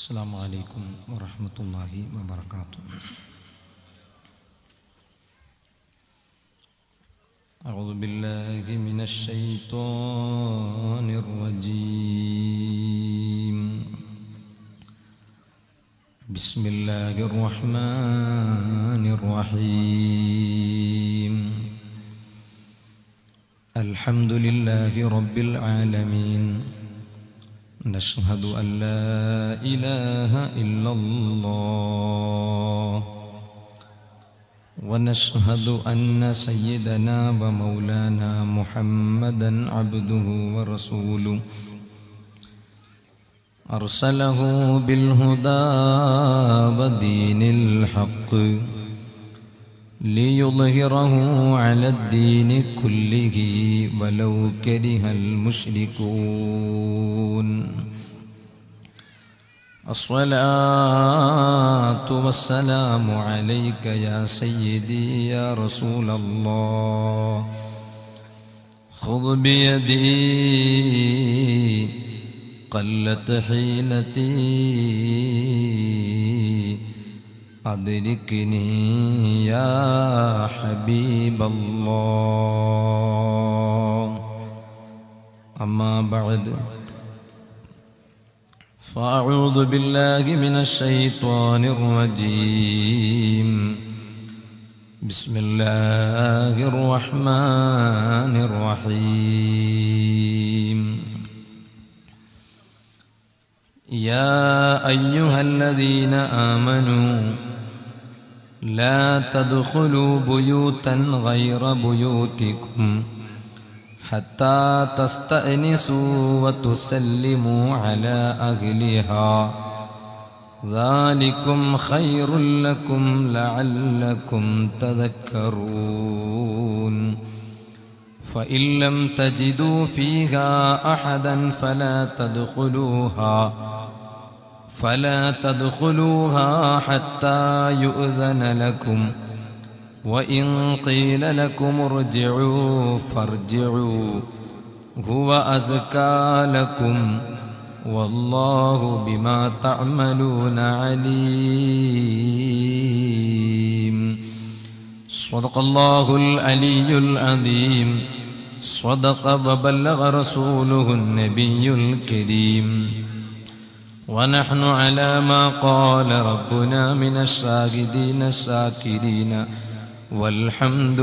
السلام عليكم ورحمة الله وبركاته أعوذ بالله من الشيطان الرجيم بسم الله الرحمن الرحيم الحمد لله رب العالمين نشهد أن لا إله إلا الله ونشهد أن سيدنا ومولانا محمدا عبده ورسوله أرسله بالهدى ودين الحق ليظهره على الدين كله ولو كره المشركون الصلاة والسلام عليك يا سيدي يا رسول الله خذ بيدي قلت حيلتي أدركني يا حبيب الله أما بعد فأعوذ بالله من الشيطان الرجيم بسم الله الرحمن الرحيم يا أيها الذين آمنوا لا تدخلوا بيوتا غير بيوتكم حتى تستأنسوا وتسلموا على أهلها ذلكم خير لكم لعلكم تذكرون فإن لم تجدوا فيها أحدا فلا تدخلوها فلا تدخلوها حتى يؤذن لكم وإن قيل لكم ارجعوا فارجعوا هو أزكى لكم والله بما تعملون عليم صدق الله العلي العظيم صدق وبلغ رسوله النبي الكريم ونحن على ما قال ربنا من الشاهدين الشاكرين والحمد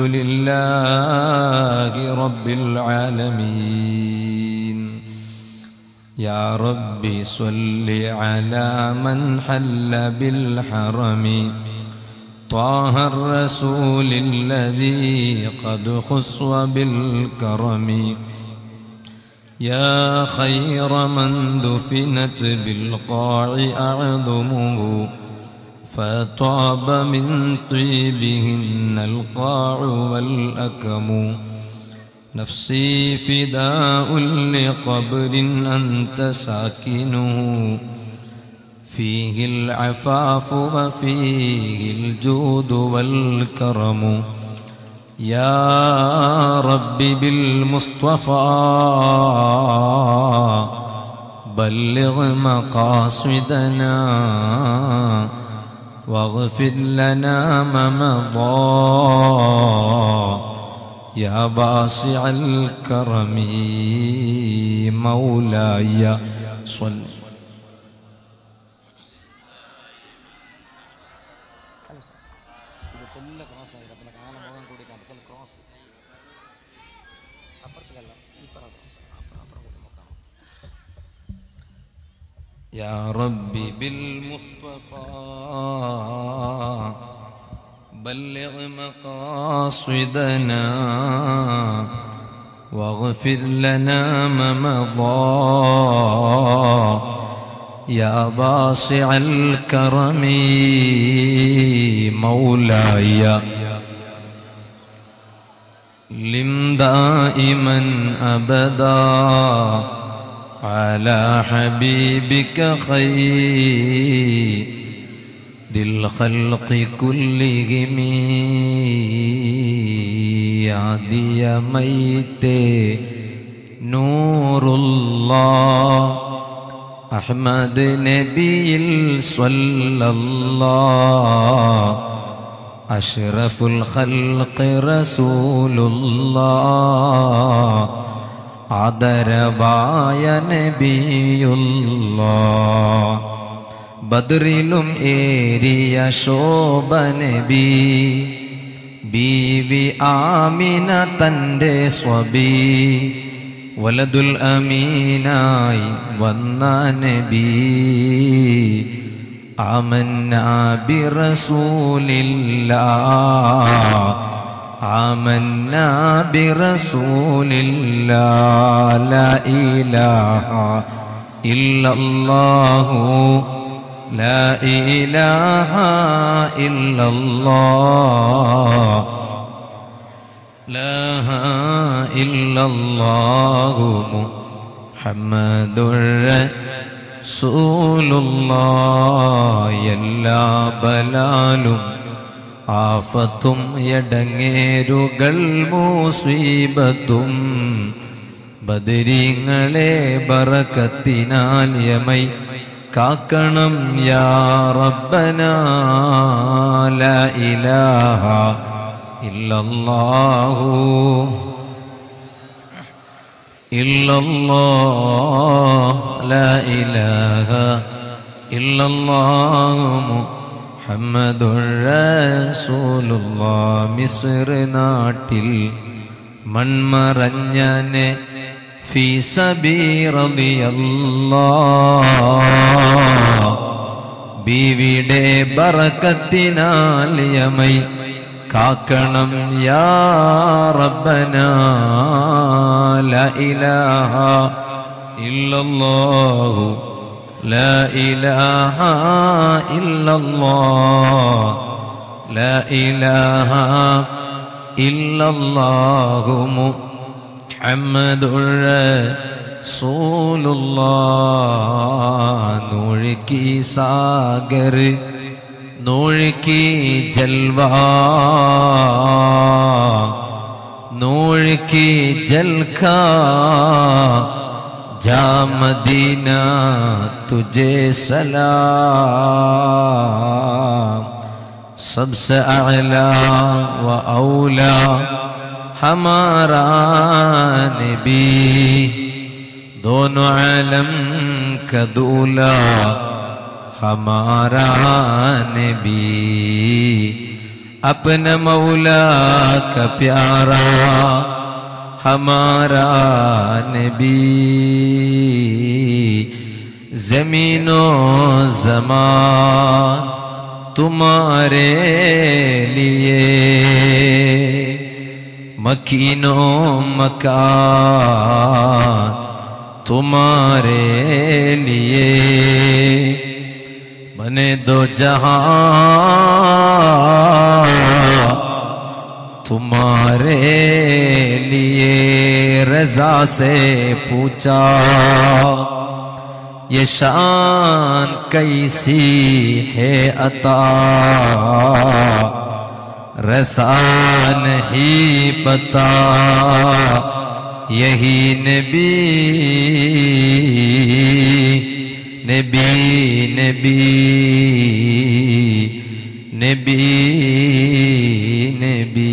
لله رب العالمين يا ربي صل على من حل بالحرم طه الرسول الذي قد خص بالكرم يا خير من دفنت بالقاع أعظمه فطاب من طيبهن القاع والأكم نفسي فداء لقبر أنت ساكنه فيه العفاف وفيه الجود والكرم يا رب بالمصطفى بلغ مقاصدنا واغفر لنا ما مضى يا واسع الكرم مولاي صل يا ربي بالمصطفى بلغ مقاصدنا واغفر لنا ما مضى يا باسع الكرم مولاي لم دائما ابدا على حبيبك خير للخلق كلهم يا ميت نور الله Ahmad നബിയിൽ സ്വല്ലല്ലാ അഷ്റഫുൽ ഖൽഖ് റസൂലുള്ളാ ആദരവായ നബിയുള്ളാ ബദ്രിലും ഏരിയ ശോഭ നബി ബീവി ആമിന തൻ്റെ സ്വബി വലതുൽ അമീനായി വന്ന നബി ആമന്ന ബിറസൂലില്ലാ ആമന്ന ബിറസൂലില്ലാ ലാ ഇലാഹ ഇല്ലല്ലാഹു ലാ ഇലാഹ ഇല്ലല്ലാഹ് لا إلا الله محمد رسول الله എല്ലാ ബലാലും ആഫത്തും എടങ്ങേരുകൾ മൂസീബത്തും ബദരീങ്ങളെ ബറക്കത്തിനാൽ യമൈ കാക്കണം യാ റബ്ബന ലാ ഇലാഹ ഇല്ലല്ലാഹു ഇല്ലല്ലാഹ് ലാ ഇലാഹ ഇല്ലല്ലാഹു മുഹമ്മദുർ റസൂലുള്ളാഹ് മിസ്ർ നാട്ടിൽ മൺമറഞ്ഞനെ ഫീ സബീ റളിയല്ലാഹ് ബീവിയുടെ ബറക്കത്തിനാൽ യമൈ കാക്കണം യാ റബ്ബന ലാ ഇലാഹ ഇല്ലല്ലാഹു ലാ ഇലാഹ ഇല്ലല്ലാഹ് ലാ ഇലാഹ ഇല്ലല്ലാഹു മുഹമ്മദുർ റസൂലുള്ളാഹ് നൂഴുക്കി സാഗർ നൂഴുക്കി ജൽവാ നൂഴുക്കി ജൽഖാ जा मदीना तुझे सलाम सबसे अला व औला हमारा नबी दोनों आलम का दूल्हा हमारा नबी अपने मौला का प्यारा हमारा नबी जमीनों जमान तुम्हारे लिए मकीनों मकान तुम्हारे लिए बने दो जहां तुम्हारे लिए रजा से पूछा ये शान कैसी है अता रसा नहीं पता यही नबी नबी नबी നബി നബി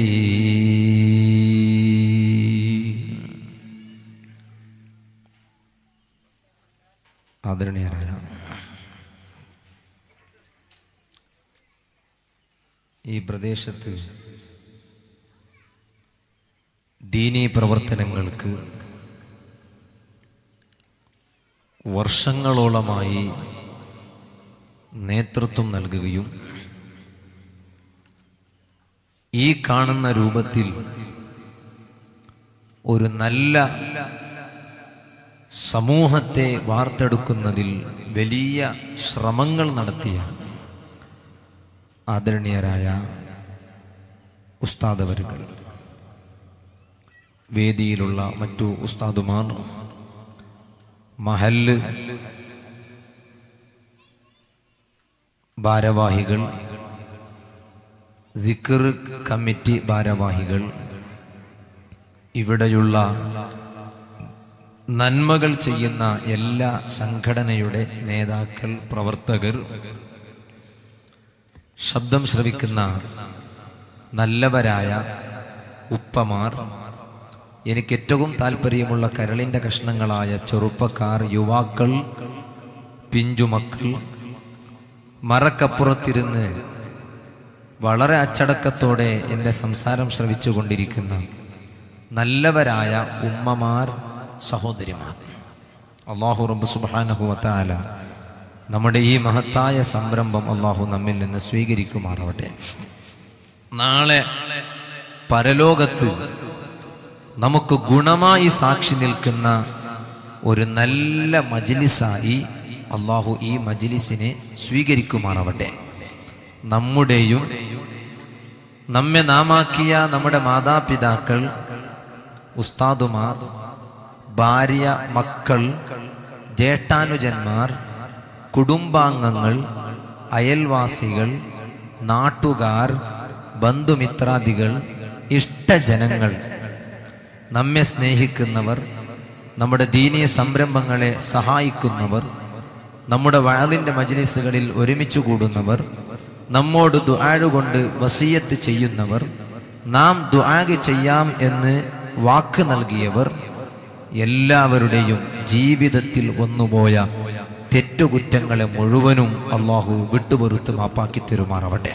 ആദരണീയരായ ഈ പ്രദേശത്ത് ദീനീ പ്രവർത്തനങ്ങൾക്ക് വർഷങ്ങളോളമായി നേതൃത്വം നൽകുകയും ഈ കാണുന്ന രൂപത്തിൽ ഒരു നല്ല സമൂഹത്തെ വാർത്തെടുക്കുന്നതിൽ വലിയ ശ്രമങ്ങൾ നടത്തിയ ആദരണീയരായ ഉസ്താദവരുകൾ വേദിയിലുള്ള മറ്റു ഉസ്താദുമാർ മഹല്ല് ഭാരവാഹികൾ ദിക്കർ കമ്മിറ്റി ഭാരവാഹികൾ ഇവിടെയുള്ള നന്മകൾ ചെയ്യുന്ന എല്ലാ സംഘടനയുടെ നേതാക്കൾ പ്രവർത്തകർ ശബ്ദം ശ്രവിക്കുന്ന നല്ലവരായ ഉപ്പമാർ എനിക്ക് ഏറ്റവും താല്പര്യമുള്ള കരളിൻ്റെ കഷ്ണങ്ങളായ ചെറുപ്പക്കാർ യുവാക്കൾ പിഞ്ചുമക്കൾ മറക്കപ്പുറത്തിരുന്ന് വളരെ അച്ചടക്കത്തോടെ എൻ്റെ സംസാരം ശ്രവിച്ചു കൊണ്ടിരിക്കുന്ന നല്ലവരായ ഉമ്മമാർ സഹോദരിമാർ അള്ളാഹു റബ്ബ് സുബ്ഹാനഹു വതആല നമ്മുടെ ഈ മഹത്തായ സംരംഭം അള്ളാഹു നമ്മിൽ നിന്ന് സ്വീകരിക്കുമാറാവട്ടെ നാളെ പരലോകത്ത് നമുക്ക് ഗുണമായി സാക്ഷി നിൽക്കുന്ന ഒരു നല്ല മജ്ലിസായി അള്ളാഹു ഈ മജ്ലിസിനെ സ്വീകരിക്കുമാറാവട്ടെ നമ്മുടെയും നമ്മെ നാമാക്കിയ നമ്മുടെ മാതാപിതാക്കൾ ഉസ്താദുമാർ ഭാര്യ മക്കൾ ജ്യേഷ്ഠാനുജന്മാർ കുടുംബാംഗങ്ങൾ അയൽവാസികൾ നാട്ടുകാർ ബന്ധുമിത്രാദികൾ ഇഷ്ടജനങ്ങൾ നമ്മെ സ്നേഹിക്കുന്നവർ നമ്മുടെ ദീനീയ സംരംഭങ്ങളെ സഹായിക്കുന്നവർ നമ്മുടെ വഴലിൻ്റെ മജ്ലിസുകളിൽ ഒരുമിച്ച് കൂടുന്നവർ നമ്മോട് ദുആഴുകൊണ്ട് വസീയത്ത് ചെയ്യുന്നവർ നാം ദുആഗ് ചെയ്യാം എന്ന് വാക്ക് നൽകിയവർ എല്ലാവരുടെയും ജീവിതത്തിൽ വന്നുപോയ തെറ്റുകുറ്റങ്ങളെ മുഴുവനും അള്ളാഹു വിട്ടുപൊറുത്ത് മാപ്പാക്കി തരുമാറാവട്ടെ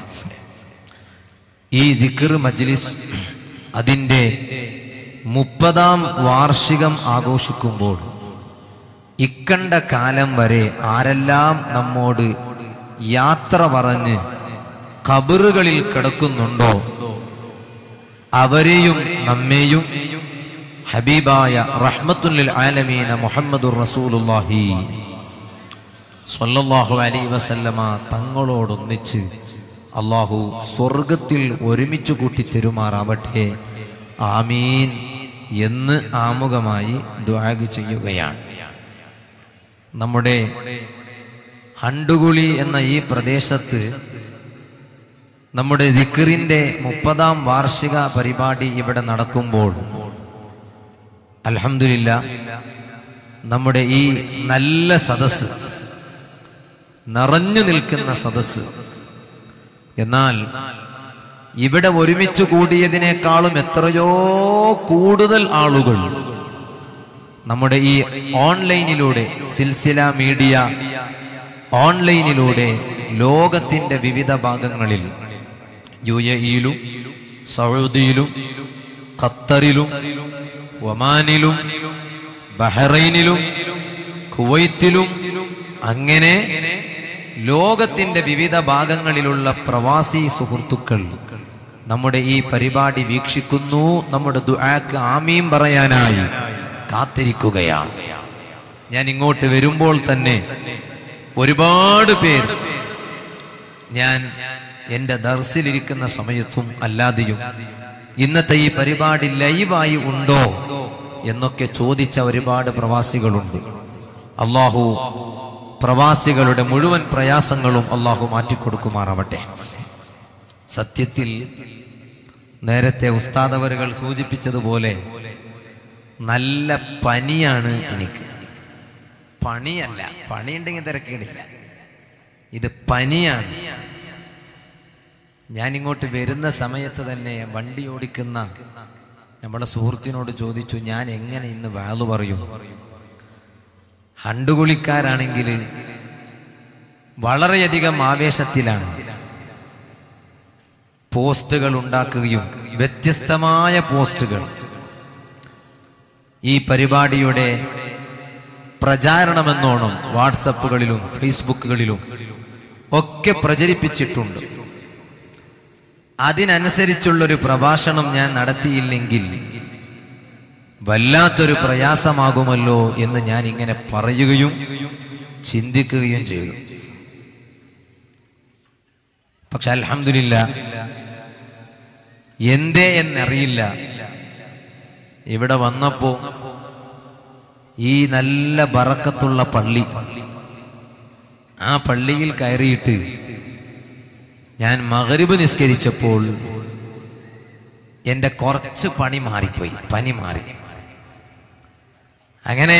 ഈ ദിക്കർ മജ്ലിസ് അതിൻ്റെ മുപ്പതാം വാർഷികം ആഘോഷിക്കുമ്പോൾ ഇക്കണ്ട കാലം വരെ ആരെല്ലാം നമ്മോട് യാത്ര പറഞ്ഞ് കബറുകളിൽ കിടക്കുന്നുണ്ടോ അവരെയും നമ്മെയും ഹബീബായ റഹ്മത്തുല്ലിൽ ആലമീന മുഹമ്മദുർ റസൂലുള്ളാഹി സ്വല്ലല്ലാഹു അലൈഹി വസല്ലമ തങ്ങളോടൊന്നിച്ച് അള്ളാഹു സ്വർഗത്തിൽ ഒരുമിച്ച് കൂട്ടി തെരുമാറാവട്ടെ ആമീൻ എന്ന് ആമുഖമായി ദ്വാഗ് ചെയ്യുകയാണ് നമ്മുടെ ഹണ്ടുകുളി എന്ന ഈ പ്രദേശത്ത് നമ്മുടെ ദിക്കറിന്റെ മുപ്പതാം വാർഷിക പരിപാടി ഇവിടെ നടക്കുമ്പോൾ അൽഹംദുലില്ല നമ്മുടെ ഈ നല്ല സദസ്സ് നിറഞ്ഞു നിൽക്കുന്ന സദസ്സ് എന്നാൽ ഇവിടെ ഒരുമിച്ച് കൂടിയതിനേക്കാളും എത്രയോ കൂടുതൽ ആളുകൾ നമ്മുടെ ഈ ഓൺലൈനിലൂടെ സിൽസില മീഡിയ ഓൺലൈനിലൂടെ ലോകത്തിന്റെ വിവിധ ഭാഗങ്ങളിൽ യു എ ഇയിലും സൗദിയിലും ഖത്തറിലും ഒമാനിലും ബഹ്റൈനിലും കുവൈത്തിലും അങ്ങനെ ലോകത്തിന്റെ വിവിധ ഭാഗങ്ങളിലുള്ള പ്രവാസി സുഹൃത്തുക്കൾ നമ്മുടെ ഈ പരിപാടി വീക്ഷിക്കുന്നു നമ്മുടെ ദുആക്ക് ആമീം പറയാനായി കാത്തിരിക്കുകയാണ് ഞാൻ ഇങ്ങോട്ട് വരുമ്പോൾ തന്നെ ഒരുപാട് പേർ ഞാൻ എൻ്റെ ദർസിലിരിക്കുന്ന സമയത്തും അല്ലാതെയും ഇന്നത്തെ ഈ പരിപാടി ലൈവായി ഉണ്ടോ എന്നൊക്കെ ചോദിച്ച ഒരുപാട് പ്രവാസികളുണ്ട് അള്ളാഹു പ്രവാസികളുടെ മുഴുവൻ പ്രയാസങ്ങളും അള്ളാഹു മാറ്റിക്കൊടുക്കുമാറാവട്ടെ സത്യത്തിൽ നേരത്തെ ഉസ്താദവരുകൾ സൂചിപ്പിച്ചതുപോലെ നല്ല പനിയാണ് എനിക്ക് പണിയല്ല പണിയുണ്ടെങ്കിൽ തിരക്കേടില്ല ഇത് പനിയാണ് ഞാൻ ഇങ്ങോട്ട് വരുന്ന സമയത്ത് തന്നെ വണ്ടി ഓടിക്കുന്ന നമ്മുടെ സുഹൃത്തിനോട് ചോദിച്ചു ഞാൻ എങ്ങനെ ഇന്ന് വാളു പറയും ഹണ്ടുകുളിക്കാരാണെങ്കിൽ വളരെയധികം ആവേശത്തിലാണ് പോസ്റ്റുകൾ ഉണ്ടാക്കുകയും വ്യത്യസ്തമായ പോസ്റ്റുകൾ ഈ പരിപാടിയുടെ പ്രചാരണമെന്നോണം വാട്സപ്പുകളിലും ഫേസ്ബുക്കുകളിലും ഒക്കെ പ്രചരിപ്പിച്ചിട്ടുണ്ട് അതിനനുസരിച്ചുള്ളൊരു പ്രഭാഷണം ഞാൻ നടത്തിയില്ലെങ്കിൽ വല്ലാത്തൊരു പ്രയാസമാകുമല്ലോ എന്ന് ഞാൻ ഇങ്ങനെ പറയുകയും ചിന്തിക്കുകയും ചെയ്തു പക്ഷെ അൽഹമില്ല എന്തേ എന്നറിയില്ല ഇവിടെ വന്നപ്പോ ഈ നല്ല ബറക്കത്തുള്ള പള്ളി ആ പള്ളിയിൽ കയറിയിട്ട് ഞാൻ മകരിബ് നിസ്കരിച്ചപ്പോൾ എൻ്റെ കുറച്ച് പണി മാറിപ്പോയി പനി മാറി അങ്ങനെ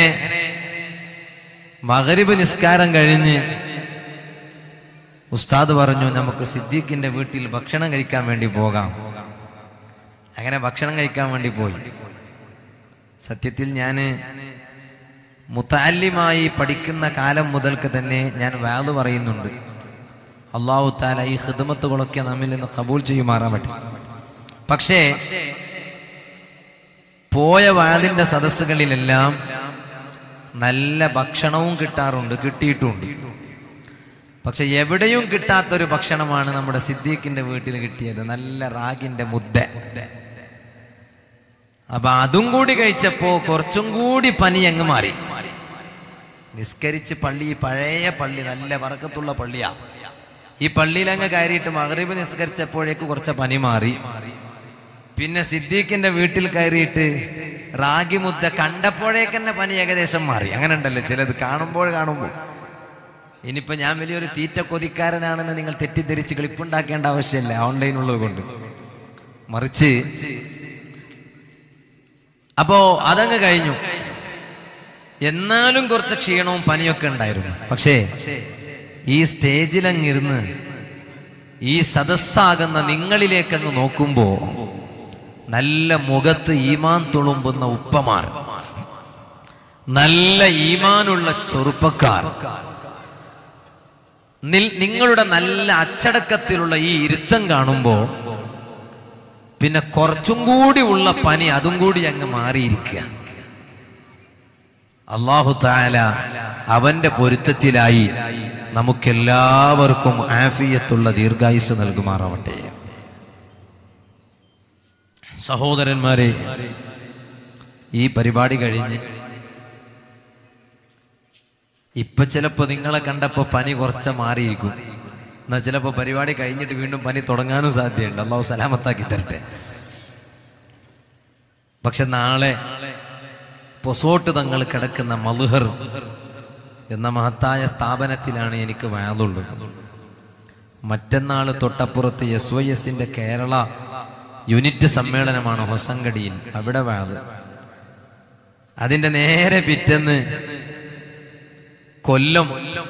മകരിബ് നിസ്കാരം കഴിഞ്ഞ് ഉസ്താദ് പറഞ്ഞു നമുക്ക് സിദ്ദീഖിന്റെ വീട്ടിൽ ഭക്ഷണം കഴിക്കാൻ വേണ്ടി പോകാം അങ്ങനെ ഭക്ഷണം കഴിക്കാൻ വേണ്ടി പോയി സത്യത്തിൽ ഞാൻ മുത്താലിമായി പഠിക്കുന്ന കാലം മുതൽക്ക് തന്നെ ഞാൻ വാത് പറയുന്നുണ്ട് അള്ളാഹു താല ഈ ഹിദമത്തുകളൊക്കെ നമ്മിൽ നിന്ന് കബൂൽ ചെയ്യുമാറാൻ പറ്റും പക്ഷേ പോയ വാതിന്റെ സദസ്സുകളിലെല്ലാം നല്ല ഭക്ഷണവും കിട്ടാറുണ്ട് കിട്ടിയിട്ടുമുണ്ട് പക്ഷെ എവിടെയും കിട്ടാത്തൊരു ഭക്ഷണമാണ് നമ്മുടെ സിദ്ദീഖിന്റെ വീട്ടിൽ കിട്ടിയത് നല്ല റാഗിന്റെ മുദ്ദ അപ്പൊ അതും കൂടി കഴിച്ചപ്പോ കുറച്ചും കൂടി പനി അങ്ങ് മാറി നിസ്കരിച്ച് പള്ളി ഈ പഴയ പള്ളി നല്ല വറക്കത്തുള്ള പള്ളിയാ ഈ പള്ളിയിൽ അങ്ങ് കയറിയിട്ട് മകരീബ് നിസ്കരിച്ചപ്പോഴേക്ക് കുറച്ച് പനി മാറി പിന്നെ സിദ്ദീഖിന്റെ വീട്ടിൽ കയറിയിട്ട് റാഗി മുദ്ദ കണ്ടപ്പോഴേക്ക് തന്നെ പനി ഏകദേശം മാറി അങ്ങനെ ഉണ്ടല്ലോ ചിലത് കാണുമ്പോൾ കാണുമ്പോൾ ഇനിയിപ്പോ ഞാൻ വലിയൊരു തീറ്റ കൊതിക്കാരനാണെന്ന് നിങ്ങൾ തെറ്റിദ്ധരിച്ച് ക്ലിപ്പുണ്ടാക്കേണ്ട ആവശ്യമില്ല ഓൺലൈൻ ഉള്ളത് കൊണ്ട് മറിച്ച് അപ്പോ അതങ്ങ് കഴിഞ്ഞു എന്നാലും കുറച്ച് ക്ഷീണവും പനിയൊക്കെ ഉണ്ടായിരുന്നു പക്ഷേ ഈ സ്റ്റേജിലങ്ങിരുന്ന് ഈ സദസ്സാകുന്ന നിങ്ങളിലേക്കങ്ങ് നോക്കുമ്പോ നല്ല മുഖത്ത് ഈമാൻ തുളുമ്പുന്ന ഉപ്പമാർ നല്ല ഈമാനുള്ള ചെറുപ്പക്കാർ നിൽ- നിങ്ങളുടെ നല്ല അച്ചടക്കത്തിലുള്ള ഈ ഇരുത്തം കാണുമ്പോ പിന്നെ കുറച്ചും കൂടി ഉള്ള പനി അതും കൂടി അങ്ങ് മാറിയിരിക്കുക അള്ളാഹു താല അവന്റെ പൊരുത്തത്തിലായി നമുക്കെല്ലാവർക്കും ആഫിയത്തുള്ള ദീർഘായുസ് നൽകുമാറാവട്ടെ സഹോദരന്മാരെ ഈ പരിപാടി കഴിഞ്ഞ് ഇപ്പൊ ചിലപ്പോ നിങ്ങളെ കണ്ടപ്പോ പനി കുറച്ച് മാറിയിരിക്കും എന്നാ ചിലപ്പോ പരിപാടി കഴിഞ്ഞിട്ട് വീണ്ടും പനി തുടങ്ങാനും സാധ്യതയുണ്ട് അള്ളാഹു സലാമത്താക്കി തരട്ടെ പക്ഷെ നാളെ പൊസോട്ട് തങ്ങൾ കിടക്കുന്ന മലുഹർ എന്ന മഹത്തായ സ്ഥാപനത്തിലാണ് എനിക്ക് വാതുള്ളത് മറ്റന്നാൾ തൊട്ടപ്പുറത്ത് എസ് വൈ എസിന്റെ കേരള യൂണിറ്റ് സമ്മേളനമാണ് ഹൊസങ്കടിയിൽ അവിടെ വാത് അതിന്റെ നേരെ പിറ്റെന്ന് കൊല്ലം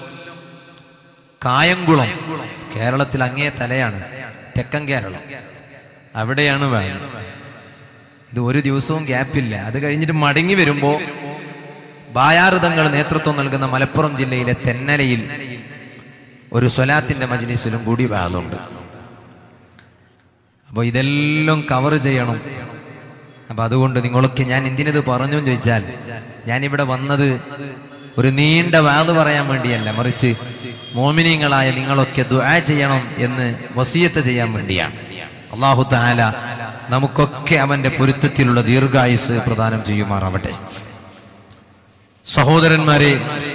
കായംകുളം കേരളത്തിൽ അങ്ങേ തലയാണ് തെക്കൻ കേരളം അവിടെയാണ് വാത് ഇത് ഒരു ദിവസവും ഗ്യാപ്പില്ല അത് കഴിഞ്ഞിട്ട് മടങ്ങി വരുമ്പോ ബായാറുതങ്ങൾ നേതൃത്വം നൽകുന്ന മലപ്പുറം ജില്ലയിലെ തെന്നലയിൽ ഒരു സ്വലാത്തിന്റെ മജ്ലിസിലും കൂടി വാളുണ്ട് അപ്പൊ ഇതെല്ലാം കവർ ചെയ്യണം അപ്പൊ അതുകൊണ്ട് നിങ്ങളൊക്കെ ഞാൻ എന്തിനത് പറഞ്ഞു എന്ന് ചോദിച്ചാൽ ഞാൻ ഇവിടെ വന്നത് ഒരു നീണ്ട വാത് പറയാൻ വേണ്ടിയല്ല മറിച്ച് മോമിനിങ്ങളായ നിങ്ങളൊക്കെ ദുആ ചെയ്യണം എന്ന് വസീയത്ത് ചെയ്യാൻ വേണ്ടിയാണ് അള്ളാഹു താല നമുക്കൊക്കെ അവന്റെ പൊരുത്തത്തിലുള്ള ദീർഘായുസ് പ്രദാനം ചെയ്യുമാറാവട്ടെ സഹോദരന്മാരെ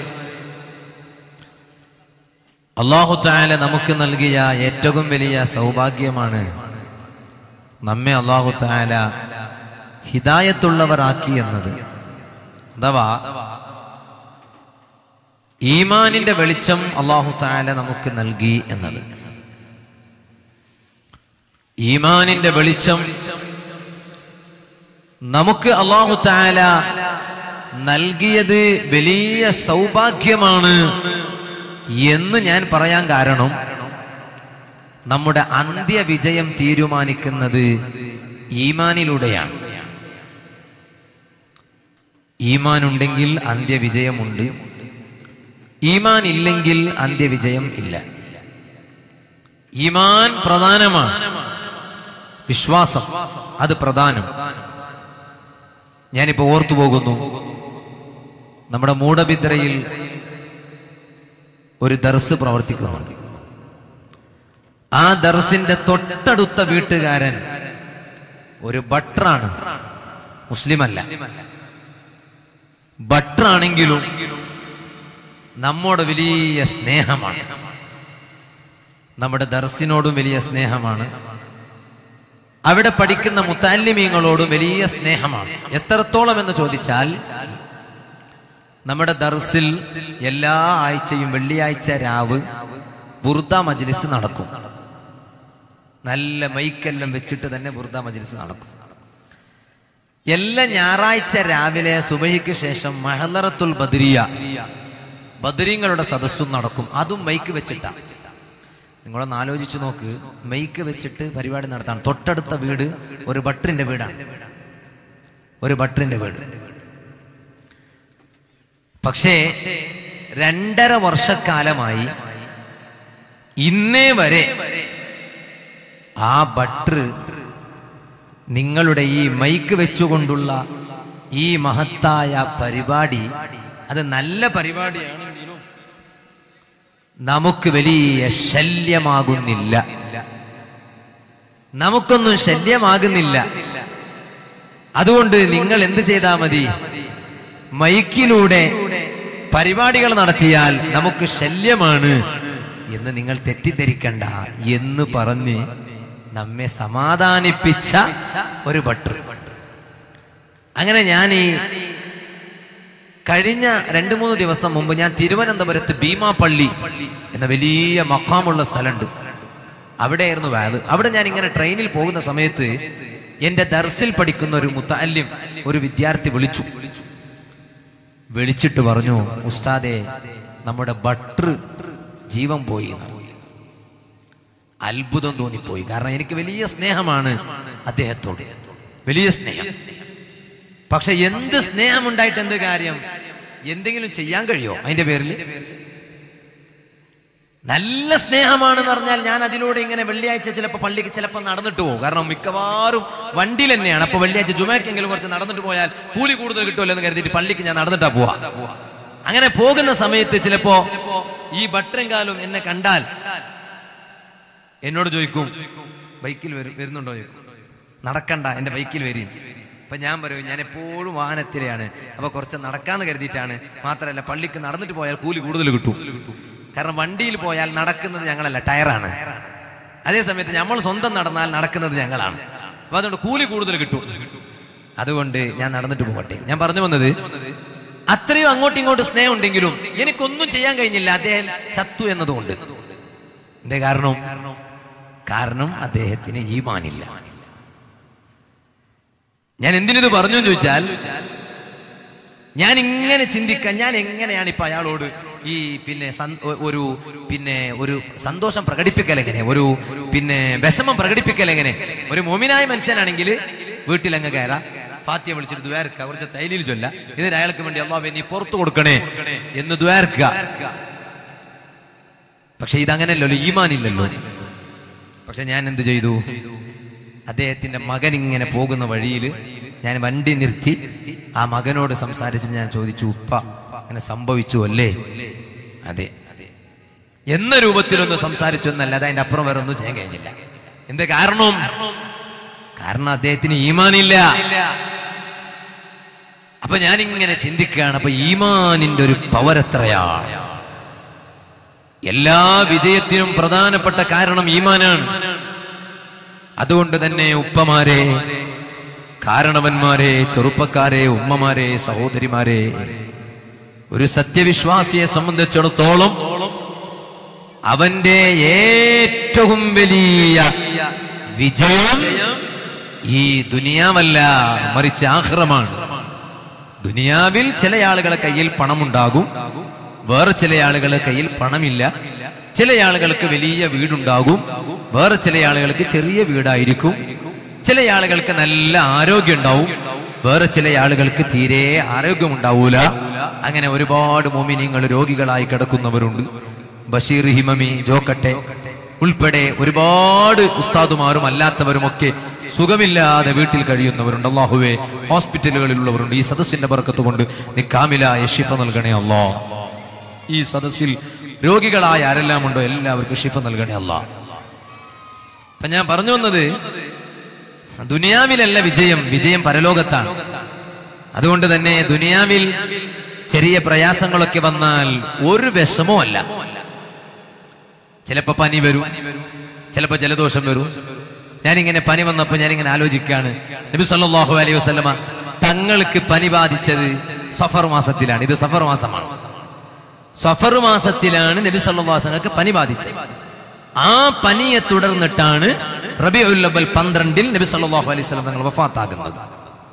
അള്ളാഹു താല നമുക്ക് നൽകിയ ഏറ്റവും വലിയ സൗഭാഗ്യമാണ് നമ്മെ അള്ളാഹു താല ഹിദായത്തുള്ളവരാക്കി എന്നത് അഥവാ ഈമാനിന്റെ വെളിച്ചം അള്ളാഹു താല നമുക്ക് നൽകി എന്നത് ഈമാനിന്റെ വെളിച്ചം നമുക്ക് അള്ളാഹു താല നൽകിയത് വലിയ സൗഭാഗ്യമാണ് എന്ന് ഞാൻ പറയാൻ കാരണം നമ്മുടെ അന്ത്യവിജയം തീരുമാനിക്കുന്നത് ഈമാനിലൂടെയാണ് ഈമാൻ ഉണ്ടെങ്കിൽ അന്ത്യവിജയമുണ്ട് ഈമാൻ ഇല്ലെങ്കിൽ അന്ത്യവിജയം ഇല്ല ഈമാൻ പ്രധാനമാണ് വിശ്വാസം അത് പ്രധാനം ഞാനിപ്പോ ഓർത്തു പോകുന്നു നമ്മുടെ മൂടബിദ്രയിൽ ഒരു ദർസ് പ്രവർത്തിക്കുന്നുണ്ട് ആ ദർസിന്റെ തൊട്ടടുത്ത വീട്ടുകാരൻ ഒരു ബട്ടറാണ് മുസ്ലിമല്ല ബട്ടറാണെങ്കിലും നമ്മോട് വലിയ സ്നേഹമാണ് നമ്മുടെ ദർസിനോടും വലിയ സ്നേഹമാണ് അവിടെ പഠിക്കുന്ന മുത്താലിമീങ്ങളോടും വലിയ സ്നേഹമാണ് എത്രത്തോളം എന്ന് ചോദിച്ചാൽ നമ്മുടെ ദർസിൽ എല്ലാ ആഴ്ചയും വെള്ളിയാഴ്ച രാവ് ബുർദ മജ്ലിസ് നടക്കും നല്ല മൈക്കെല്ലാം വെച്ചിട്ട് തന്നെ ബുർദ മജ്ലിസ് നടക്കും എല്ലാ ഞായറാഴ്ച രാവിലെ സുബഹിക്ക് ശേഷം മഹലറത്തുൽ ബദരിയ ബദരീങ്ങളുടെ സദസ്സും നടക്കും അതും മൈക്ക് വെച്ചിട്ടാ നിങ്ങളൊന്ന് ആലോചിച്ച് നോക്ക് മൈക്ക് വെച്ചിട്ട് പരിപാടി നടത്താൻ തൊട്ടടുത്ത വീട് ഒരു ഭട്ടറിന്റെ വീടാണ് ഒരു ഭട്ടറിന്റെ വീട് പക്ഷേ രണ്ടര വർഷക്കാലമായി ഇന്നേ വരെ ആ ബട്ടർ നിങ്ങളുടെ ഈ മൈക്ക് വെച്ചുകൊണ്ടുള്ള ഈ മഹത്തായ പരിപാടി അത് നല്ല പരിപാടിയാണെങ്കിലും നമുക്ക് വലിയ ശല്യമാകുന്നില്ല നമുക്കൊന്നും ശല്യമാകുന്നില്ല അതുകൊണ്ട് നിങ്ങൾ എന്ത് ചെയ്താൽ മതി മൈക്കിലൂടെ പരിപാടികൾ നടത്തിയാൽ നമുക്ക് ശല്യമാണ് എന്ന് നിങ്ങൾ തെറ്റിദ്ധരിക്കണ്ട എന്ന് പറഞ്ഞ് നമ്മെ സമാധാനിപ്പിച്ച ഒരു ഭട്ടർ അങ്ങനെ ഞാൻ ഈ കഴിഞ്ഞ രണ്ട് മൂന്ന് ദിവസം മുമ്പ് ഞാൻ തിരുവനന്തപുരത്ത് ഭീമാപള്ളി എന്ന വലിയ മക്കാമുള്ള സ്ഥലമുണ്ട് അവിടെയായിരുന്നു വാത് അവിടെ ഞാൻ ഇങ്ങനെ ട്രെയിനിൽ പോകുന്ന സമയത്ത് എന്റെ ദർസിൽ പഠിക്കുന്ന ഒരു മുത്തല്യം ഒരു വിദ്യാർത്ഥി വിളിച്ചു വിളിച്ചിട്ട് പറഞ്ഞു ഉസ്താദെ നമ്മുടെ ബട്ടർ ജീവൻ പോയി എന്ന് പറഞ്ഞു. അത്ഭുതം തോന്നിപ്പോയി കാരണം എനിക്ക് വലിയ സ്നേഹമാണ് അദ്ദേഹത്തോട് വലിയ സ്നേഹം പക്ഷെ എന്ത് സ്നേഹം ഉണ്ടായിട്ട് എന്ത് കാര്യം എന്തെങ്കിലും ചെയ്യാൻ കഴിയോ അതിന്റെ പേരിൽ നല്ല സ്നേഹമാണെന്ന് പറഞ്ഞാൽ ഞാൻ അതിലൂടെ ഇങ്ങനെ വെള്ളിയാഴ്ച ചിലപ്പോൾ പള്ളിക്ക് ചിലപ്പോൾ നടന്നിട്ട് പോകും കാരണം മിക്കവാറും വണ്ടിയിൽ തന്നെയാണ് അപ്പൊ വെള്ളിയാഴ്ച ജുമാക്കെങ്കിലും കുറച്ച് നടന്നിട്ട് പോയാൽ കൂലി കൂടുതൽ കിട്ടുമല്ലോ എന്ന് കരുതിയിട്ട് പള്ളിക്ക് ഞാൻ നടന്നിട്ടാ പോവാ അങ്ങനെ പോകുന്ന സമയത്ത് ചിലപ്പോ ഈ ബട്ടറും കാലും എന്നെ കണ്ടാൽ എന്നോട് ചോദിക്കും ബൈക്കിൽ വരും വരുന്നുണ്ടോ ചോദിക്കും നടക്കണ്ട എന്റെ ബൈക്കിൽ വരും അപ്പൊ ഞാൻ പറയും ഞാൻ എപ്പോഴും വാഹനത്തിലെയാണ് അപ്പൊ കുറച്ച് നടക്കാന്ന് കരുതിയിട്ടാണ് മാത്രമല്ല പള്ളിക്ക് നടന്നിട്ട് പോയാൽ കൂലി കൂടുതൽ കിട്ടും കാരണം വണ്ടിയിൽ പോയാൽ നടക്കുന്നത് ഞങ്ങളല്ല ടയറാണ് അതേ സമയത്ത് നമ്മൾ സ്വന്തം നടന്നാൽ നടക്കുന്നത് ഞങ്ങളാണ് അപ്പൊ അതുകൊണ്ട് കൂലി കൂടുതൽ കിട്ടും അതുകൊണ്ട് ഞാൻ നടന്നിട്ട് പോകട്ടെ ഞാൻ പറഞ്ഞു വന്നത് അത്രയും അങ്ങോട്ടും ഇങ്ങോട്ടും സ്നേഹം ഉണ്ടെങ്കിലും എനിക്കൊന്നും ചെയ്യാൻ കഴിഞ്ഞില്ല അദ്ദേഹം ചത്തു എന്നതുകൊണ്ട് എന്തേ കാരണം കാരണം അദ്ദേഹത്തിന് ഈമാനില്ല ഞാൻ എന്തിനിത് പറഞ്ഞു എന്ന് ചോദിച്ചാൽ ഞാൻ ഇങ്ങനെ ചിന്തിക്കാൻ ഞാൻ എങ്ങനെയാണ് ഇപ്പൊ അയാളോട് ഈ പിന്നെ സന്- ഒ- ഒരു പിന്നെ ഒരു സന്തോഷം പ്രകടിപ്പിക്കൽ എങ്ങനെ ഒരു പിന്നെ വിഷമം പ്രകടിപ്പിക്കൽ എങ്ങനെ ഒരു മോമിനായ മനുഷ്യനാണെങ്കിൽ വീട്ടിലങ്ങ് കയറാം ഫാത്തിയ വിളിച്ചിട്ട് ദ്വാരക്ക കുറച്ച് തൈലിൽ ചൊല്ല ഇതിന് അയാൾക്ക് വേണ്ടി അള്ളാഹ് നീ പുറത്തു കൊടുക്കണേ എന്ന് ദ്വാരക്ക പക്ഷെ ഇതങ്ങനല്ലോ ഈമാനില്ലല്ലോ പക്ഷെ ഞാൻ എന്ത് ചെയ്തു അദ്ദേഹത്തിന്റെ മകൻ ഇങ്ങനെ പോകുന്ന വഴിയിൽ ഞാൻ വണ്ടി നിർത്തി ആ മകനോട് സംസാരിച്ച് ഞാൻ ചോദിച്ചു ഉപ്പ അങ്ങനെ സംഭവിച്ചു അല്ലേ അതെ എന്ന രൂപത്തിലൊന്ന് സംസാരിച്ചു എന്നല്ലാതെ അതിന്റെ അപ്പുറം വേറെ ഒന്നും ചെയ്യാൻ കഴിഞ്ഞില്ല എന്ത് കാരണം കാരണം അദ്ദേഹത്തിന് ഈമാനില്ല അപ്പൊ ഞാൻ ഇങ്ങനെ ചിന്തിക്കുകയാണ് അപ്പൊ ഈമാനിന്റെ ഒരു പവർ എത്രയാണ് എല്ലാ വിജയത്തിനും പ്രധാനപ്പെട്ട കാരണം ഈമാനാണ് അതുകൊണ്ട് തന്നെ ഉപ്പമാരെ കാരണവന്മാരെ ചെറുപ്പക്കാരെ ഉമ്മമാരെ സഹോദരിമാരെ ഒരു സത്യവിശ്വാസിയെ സംബന്ധിച്ചിടത്തോളം അവന്റെ ഏറ്റവും വലിയ വിജയം ഈ ദുനിയാവല്ല മറിച്ച് ആഹ്റമാണ് ദുനിയാവിൽ ചില ആളുകളെ കയ്യിൽ പണമുണ്ടാകും വേറെ ചില ആളുകളെ കയ്യിൽ പണമില്ല ചില ആളുകൾക്ക് വലിയ വീടുണ്ടാകും വേറെ ചില ആളുകൾക്ക് ചെറിയ വീടായിരിക്കും ചില ആളുകൾക്ക് നല്ല ആരോഗ്യം ഉണ്ടാവും വേറെ ചില ആളുകൾക്ക് തീരെ ആരോഗ്യം ഉണ്ടാവൂല അങ്ങനെ ഒരുപാട് മോമിനിങ്ങൾ രോഗികളായി കിടക്കുന്നവരുണ്ട് ബഷീർ ഹിമമി ജോക്കട്ടെ ഉൾപ്പെടെ ഒരുപാട് ഉസ്താദുമാരും അല്ലാത്തവരുമൊക്കെ സുഖമില്ലാതെ വീട്ടിൽ കഴിയുന്നവരുണ്ട് അള്ളാഹുവെ ഹോസ്പിറ്റലുകളിലുള്ളവരുണ്ട് ഈ സദസ്സിന്റെ ബർക്കത്ത് കൊണ്ട് നീ കാമിലായ ഷിഫ നൽകണേ അല്ലാ ഈ സദസ്സിൽ രോഗികളായ ആരെല്ലാം ഉണ്ടോ എല്ലാവർക്കും ഷിഫ നൽകണേ അല്ലാ അപ്പൊ ഞാൻ പറഞ്ഞു വന്നത് ദുനിയാവിലല്ല വിജയം വിജയം പരലോകത്താണ് അതുകൊണ്ട് തന്നെ ദുനിയാവിൽ ചെറിയ പ്രയാസങ്ങളൊക്കെ വന്നാൽ ഒരു വിഷമോ അല്ല ചിലപ്പോ പനി വരും ചിലപ്പോ ജലദോഷം വരും ഞാനിങ്ങനെ പനി വന്നപ്പോ ഞാനിങ്ങനെ ആലോചിക്കുകയാണ് നബി സല്ലല്ലാഹു അലൈഹി വസല്ലമ തങ്ങൾക്ക് പനി ബാധിച്ചത് സഫർ മാസത്തിലാണ് ഇത് സഫർ മാസമാണ് സഫർ മാസത്തിലാണ് നബി സല്ലല്ലാഹു അലൈഹി വസല്ലമക്ക് പനി ബാധിച്ചത് ആ പനിയെ തുടർന്നിട്ടാണ് റബിഉൽ അവൽ പന്ത്രണ്ടിൽ നബി സല്ലല്ലാഹു അലൈഹി വസല്ലം തങ്ങൾ വഫാത്താകുന്നത്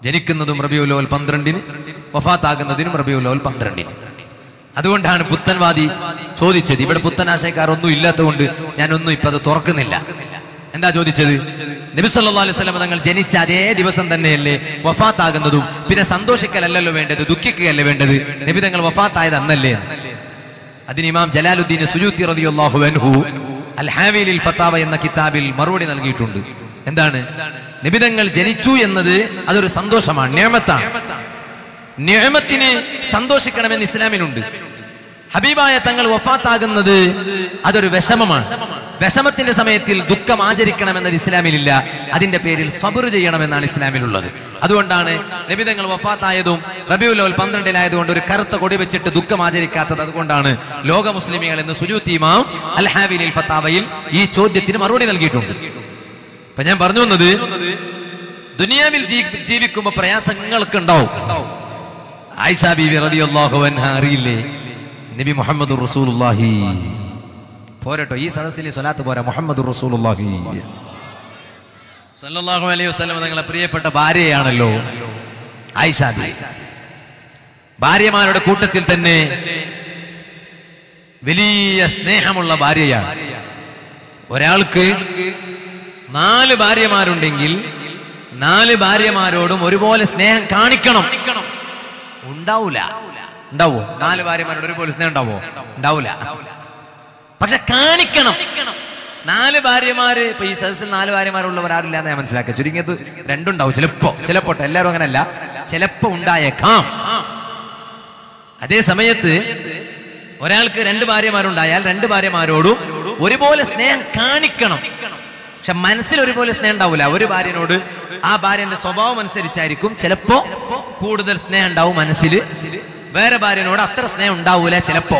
ജനിക്കുന്നതും റബിയുലോൽ പന്ത്രണ്ടിന് വഫാത്താകുന്നതിനും റബിയുലോൽ പന്ത്രണ്ടിന് അതുകൊണ്ടാണ് പുത്തൻവാദി ചോദിച്ചത് ഇവിടെ പുത്തൻ ആശയക്കാർ ഒന്നും ഇല്ലാത്തതുകൊണ്ട് ഞാനൊന്നും ഇപ്പൊ അത് തുറക്കുന്നില്ല എന്താ ചോദിച്ചത് നബി സല്ലല്ലാഹു അലൈഹി വസല്ലം തങ്ങൾ ജനിച്ച അതേ ദിവസം തന്നെയല്ലേ വഫാത്താകുന്നതും പിന്നെ സന്തോഷിക്കലല്ലല്ലോ വേണ്ടത് ദുഃഖിക്കുകയല്ലേ വേണ്ടത് നബി തങ്ങൾ വഫാത്തായത് അന്നല്ലേ അതിന് ഇമാം ജലാലുദ്ദീൻ സുജൂത്തി റളിയല്ലാഹു അൻഹു അൽ ഹാവിലിൽ ഫത്താവ എന്ന കിതാബിൽ മറുപടി നൽകിയിട്ടുണ്ട് എന്താണ് നിബിതങ്ങൾ ജനിച്ചു എന്നത് അതൊരു സന്തോഷമാണ് നിയമത്താണ് നിയമത്തിന് സന്തോഷിക്കണമെന്ന് ഇസ്ലാമിനുണ്ട് ഹബീബായ തങ്ങൾ വഫാത്താകുന്നത് അതൊരു വിഷമമാണ് വിഷമത്തിന്റെ സമയത്തിൽ ദുഃഖം ആചരിക്കണമെന്നത് ഇസ്ലാമിലില്ല അതിന്റെ പേരിൽ സബർ ചെയ്യണമെന്നാണ് ഇസ്ലാമിലുള്ളത് അതുകൊണ്ടാണ് നബിതങ്ങൾ വഫാത്തായതും റബിയുലോൽ പന്ത്രണ്ടിലായതുകൊണ്ട് ഒരു കറുത്ത കൊടി വെച്ചിട്ട് ദുഃഖം ആചരിക്കാത്തത് അതുകൊണ്ടാണ് ലോക മുസ്ലിമികൾ എന്ന് സുജൂത്തിമാം അൽ ഹാവിലിൽ ഫത്താവയിൽ ഈ ചോദ്യത്തിന് മറുപടി നൽകിയിട്ടുണ്ട് അപ്പൊ ഞാൻ പറഞ്ഞു വന്നത് ദുനിയാവിൽ ജീ- ജീവിക്കുമ്പോ പ്രയാസങ്ങളൊക്കെ ഉണ്ടാവും ആയിഷ ബീവി റളിയല്ലാഹു അൻഹ അറിയില്ലേ നബി മുഹമ്മദ് റസൂലുള്ളാഹി പോരട്ടോ ഈ സദസ്സിൽ ഈ സ്വലാത്ത് പോരാ മുഹമ്മദ് റസൂലുള്ളാഹി സല്ലല്ലാഹു അലൈഹി വസല്ലം നിങ്ങളെ പ്രിയപ്പെട്ട ഭാര്യയാണല്ലോ ആയിഷ ബീവി ഭാര്യമാരുടെ കൂട്ടത്തിൽ തന്നെ വലിയ സ്നേഹമുള്ള ഭാര്യയാണ് ഒരാൾക്ക് നാല് ഭാര്യമാരുണ്ടെങ്കിൽ നാല് ഭാര്യമാരോടും ഒരുപോലെ സ്നേഹം കാണിക്കണം ഉണ്ടാവൂല ഉണ്ടാവോ നാല് ഭാര്യമാരോട് ഒരുപോലെ സ്നേഹം ഉണ്ടാവോ ഉണ്ടാവൂല പക്ഷെ കാണിക്കണം നാല് ഭാര്യമാര് ഇപ്പൊ ഈ സദസ്സിൽ നാല് ഭാര്യമാരുള്ളവർ ആരില്ല എന്ന് ഞാൻ മനസ്സിലാക്കുക ചുരുങ്ങിയത് രണ്ടുണ്ടാവും ചിലപ്പോ ചിലപ്പോ ട്ടോ, എല്ലാവരും അങ്ങനല്ല ചിലപ്പോ ഉണ്ടായേക്കാം അതേ സമയത്ത് ഒരാൾക്ക് രണ്ട് ഭാര്യമാരുണ്ടായാൽ രണ്ട് ഭാര്യമാരോടും ഒരുപോലെ സ്നേഹം കാണിക്കണം പക്ഷെ മനസ്സിൽ ഒരുപോലെ സ്നേഹം ഉണ്ടാവില്ല ഒരു ഭാര്യനോട് ആ ഭാര്യന്റെ സ്വഭാവം അനുസരിച്ചായിരിക്കും ചിലപ്പോ കൂടുതൽ സ്നേഹം ഉണ്ടാവും മനസ്സിൽ വേറെ ഭാര്യനോട് അത്ര സ്നേഹം ഉണ്ടാവൂല ചിലപ്പോ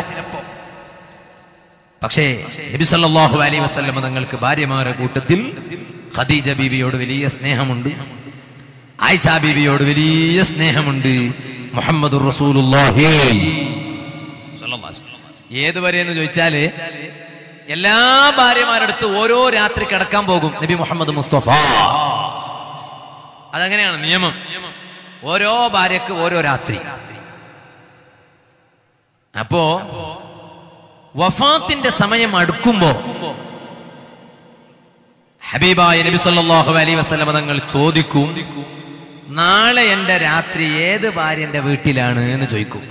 പക്ഷേ നബി സല്ലല്ലാഹു അലൈഹി വസല്ലം തങ്ങൾക്ക് ഭാര്യമാരുടെ കൂട്ടത്തിൽ ഖദീജ ബീവിയോട് വലിയ സ്നേഹമുണ്ട് ആയിഷ ബീവിയോട് വലിയ സ്നേഹമുണ്ട് മുഹമ്മദ് റസൂലുള്ളാഹി സ്വല്ലല്ലാഹു അലൈഹി വസല്ലം. ഏത് വരെ എന്ന് ചോദിച്ചാല് എല്ലാ ഭാര്യമാരടുത്ത് ഓരോ രാത്രി കിടക്കാൻ പോകും നബി മുഹമ്മദ് മുസ്തഫ അതങ്ങനെയാണ് നിയമം ഓരോ ഭാര്യക്ക് ഓരോ രാത്രി അപ്പോ വഫാത്തിന്റെ സമയം അടുക്കുമ്പോ ഹബീബായ നബി സല്ലല്ലാഹു അലൈഹി വസല്ലം തങ്ങൾ ചോദിക്കും നാളെ എന്റെ രാത്രി ഏത് ഭാര്യന്റെ വീട്ടിലാണ് എന്ന് ചോദിക്കും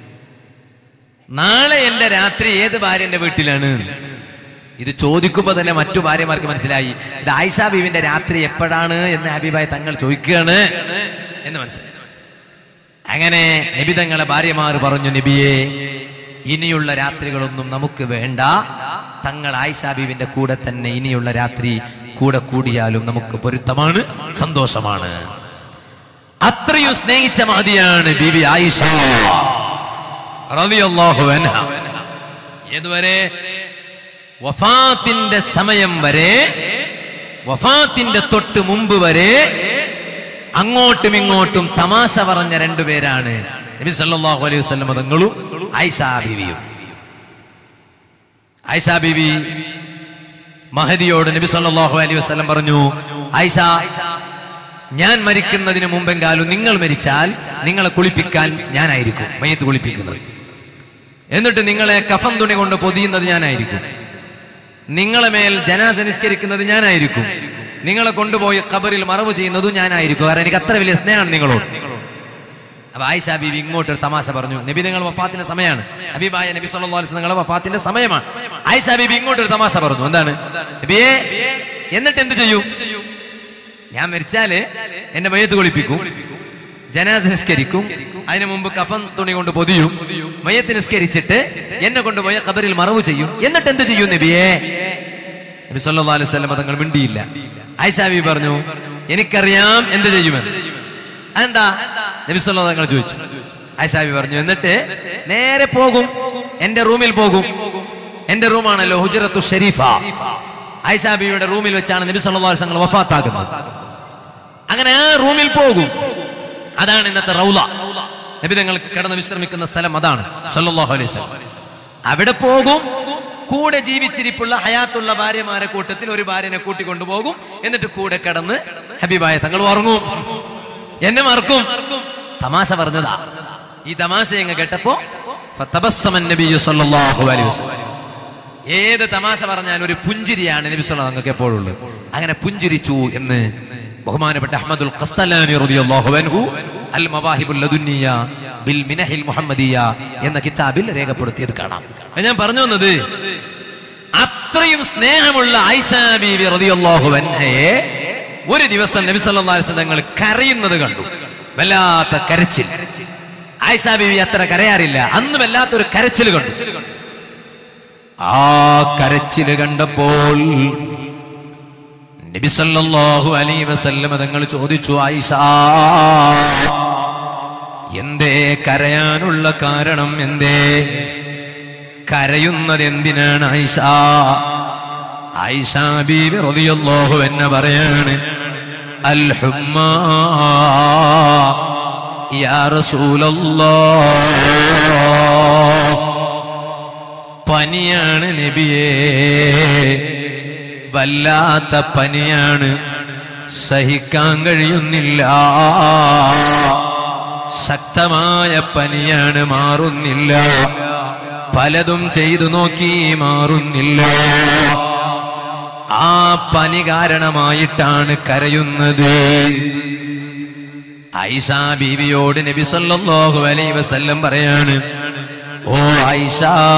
നാളെ എന്റെ രാത്രി ഏത് ഭാര്യന്റെ വീട്ടിലാണ് ഇത് ചോദിക്കുമ്പോ തന്നെ മറ്റു ഭാര്യമാർക്ക് മനസ്സിലായി ഇത് ആയിഷ ബീവിന്റെ രാത്രി എപ്പോഴാണ് എന്ന് ഹബീബായ തങ്ങൾ ചോദിക്കുകയാണ് എന്ന് മനസ്സിലായി അങ്ങനെ നബി തങ്ങളെ ഭാര്യമാർ പറഞ്ഞു നബിയെ ഇനിയുള്ള രാത്രികളൊന്നും നമുക്ക് വേണ്ട തങ്ങൾ ആയിഷ ബീവിന്റെ കൂടെ തന്നെ ഇനിയുള്ള രാത്രി കൂടെ കൂടിയാലും നമുക്ക് പൊരുത്തമാണ് സന്തോഷമാണ് അത്രയും സ്നേഹിച്ച മഹതിയാണ് ബീബി ആയിഷ റളിയല്ലാഹു അൻഹ ഏതുവരെ വഫാത്തിന്റെ സമയം വരെ വഫാത്തിന്റെ തൊട്ട് മുമ്പ് വരെ അങ്ങോട്ടും ഇങ്ങോട്ടും തമാശ പറഞ്ഞ രണ്ടുപേരാണ് നബി സല്ലല്ലാഹു അലൈഹി വസല്ലം തങ്ങളും ആയിഷ ബീവിയും ആയിഷ ബീവി മഹദിയോട് നബി സല്ലല്ലാഹു അലൈഹി വസല്ലം പറഞ്ഞു ആയിഷ ഞാൻ മരിക്കുന്നതിന് മുമ്പെങ്കാലും നിങ്ങൾ മരിച്ചാൽ നിങ്ങളെ കുളിപ്പിക്കാൻ ഞാനായിരിക്കും മയ്യത്ത് കുളിപ്പിക്കുന്നത് എന്നിട്ട് നിങ്ങളെ കഫൻ തുണി കൊണ്ട് പൊതിയുന്നത് ഞാനായിരിക്കും നിങ്ങളെ മേൽ ജനാസ നിസ്കരിക്കുന്നത് ഞാനായിരിക്കും നിങ്ങളെ കൊണ്ടുപോയി ഖബറിൽ മറവ് ചെയ്യുന്നതും ഞാനായിരിക്കും കാരണം എനിക്ക് അത്ര വലിയ സ്നേഹമാണ് നിങ്ങളോട് അപ്പൊ ആയിഷ ബീവി ഇങ്ങോട്ട് ഒരു തമാശ പറഞ്ഞു നബി നിങ്ങൾ വഫാത്തിന്റെ സമയമാണ് ഹബീബായ നബി സല്ലല്ലാഹു അലൈഹി വസല്ലം നിങ്ങളെ വഫാത്തിന്റെ സമയമാണ് ആയിഷ ബീബി ഇങ്ങോട്ട് ഒരു തമാശ പറഞ്ഞു എന്താണ് നബിയേ എന്നിട്ട് എന്ത് ചെയ്യും ഞാൻ മരിച്ചാല് എന്നെ മയ്യത്ത് കുളിപ്പിക്കും ജനാസ നിസ്കരിക്കും അതിനു മുമ്പ് കഫൻ തുണി കൊണ്ട് പൊതിയും മയ്യത്ത് നിസ്കരിച്ചിട്ട് എന്നെ കൊണ്ടുപോയ ഖബറിൽ മറവ് ചെയ്യും എന്നിട്ട് എന്ത് ചെയ്യും നബിയേ നബി സല്ലല്ലാഹു അലൈഹി വസല്ലം തങ്ങൾ മിണ്ടിയില്ല ആയിഷ ബീബി പറഞ്ഞു എനിക്കറിയാം എന്ത് ചെയ്യുമെന്ന് അതെന്താ നബി സല്ലല്ലാഹു തങ്ങൾ ചോദിച്ചു ആയിഷ ബീബി പറഞ്ഞു എന്നിട്ട് നേരെ പോകും എന്റെ റൂമിൽ പോകും എന്റെ റൂമാണല്ലോ ഹുജറത്തു ഷരീഫ ആയിഷ ബീവിയുടെ റൂമിൽ വെച്ചാണ് നബി സല്ലല്ലാഹു അലൈഹി വസല്ലം വഫാത്താകുന്നത് അങ്ങനെ ആ റൂമിൽ പോകും അതാണ് ഇന്നത്തെ റൗല നബി തങ്ങൾ കിടന്ന് വിശ്രമിക്കുന്ന സ്ഥലം അതാണ് സല്ലല്ലാഹു അലൈഹി വസല്ലം അവിടെ പോകും കൂടെ ജീവിച്ചിരിപ്പുള്ള ഹയാത്തുള്ള ഭാര്യമാരെ കൂട്ടത്തിൽ ഒരു ഭാര്യനെ കൂട്ടിക്കൊണ്ടുപോകും എന്നിട്ട് കൂടെ കിടന്ന് ഹബീബായ തങ്ങൾ ഉറങ്ങും എന്നെ മറക്കും തമാശ പറഞ്ഞതാ ഈ തമാശ എങ്ങ് കേട്ടപ്പോ ഫതബസ്സമ നബിയ്യു സല്ലല്ലാഹു അലൈഹി വസല്ലം. ഏത് തമാശ പറഞ്ഞാൽ ഒരു പുഞ്ചിരിയാണ് നബി സല്ലല്ലാഹു നിങ്ങൾക്ക് എപ്പോഴുള്ളത് അങ്ങനെ പുഞ്ചിരിച്ചു എന്ന് ബഹുമാനപ്പെട്ട അഹമ്മദുൽ ഖസ്തലാനി റളിയല്ലാഹു അൻഹു അൽ മവാഹിബുൽ ലദുന്നിയ ബിൽ മിനഹിൽ മുഹമ്മദിയ എന്ന കിതാബിൽ രേഖപ്പെടുത്തിയത് കാണാം അത് ഞാൻ പറഞ്ഞു വന്നത് അത്രയും സ്നേഹമുള്ള ആയിഷ ബീവി റളിയല്ലാഹു അൻഹയെ ഒരു ദിവസം നബി സല്ലല്ലാഹു അലൈഹി വസല്ലം തങ്ങൾ കരയുന്നത് കണ്ടു വല്ലാത്ത കരച്ചിൽ ആയിഷ ബീവി അത്ര കരയാറില്ല അന്ന് വല്ലാത്തൊരു കരച്ചിൽ കണ്ടു ആ കരച്ചില് കണ്ടപ്പോൾ നബി സല്ലല്ലാഹു അലൈഹി വസല്ലം തങ്ങൾ ചോദിച്ചു ആയിഷ എന്തേ കരയാനുള്ള കാരണം എന്തേ കരയുന്നത് എന്തിനാണ് ആയിഷ ആയിഷ ബീവി റളിയല്ലാഹു എന്നെ പറയാണ് അൽ ഹുമ്മ യാ റസൂലല്ലാഹ് പനിയാണ് നബിയേ വല്ലാത്ത പനിയാണ് സഹിക്കാൻ കഴിയുന്നില്ല ശക്തമായ പനിയാണ് മാറുന്നില്ല പലതും ചെയ്തു നോക്കി മാറുന്നില്ല ആ പനി കാരണമായിട്ടാണ് കരയുന്നത് ഐഷ ബീവിയോട് നബി സല്ലല്ലാഹു അലൈഹി വസല്ലം പറയാണ് ഓ ഐഷ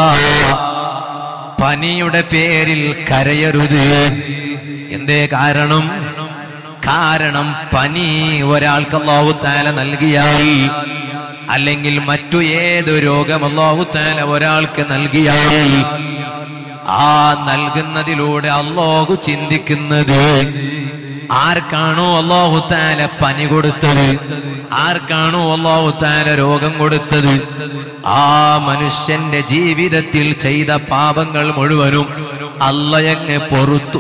പനിയുടെ പേരിൽ കരയരുത് എന്തേ കാരണം കാരണം പനി ഒരാൾക്ക് അള്ളാഹു താല നൽകിയാൽ അല്ലെങ്കിൽ മറ്റു ഏത് രോഗം അള്ളാഹു താല ഒരാൾക്ക് നൽകിയാൽ ആ നൽകുന്നതിലൂടെ അള്ളാഹു ചിന്തിക്കുന്നത് ആർക്കാണോ അള്ളാഹു താല പനി കൊടുത്തത് ആർക്കാണോ അള്ളാഹു താല രോഗം കൊടുത്തത് ആ മനുഷ്യന്റെ ജീവിതത്തിൽ ചെയ്ത പാപങ്ങൾ മുഴുവനും അള്ളയങ്ങ് പൊറുത്തു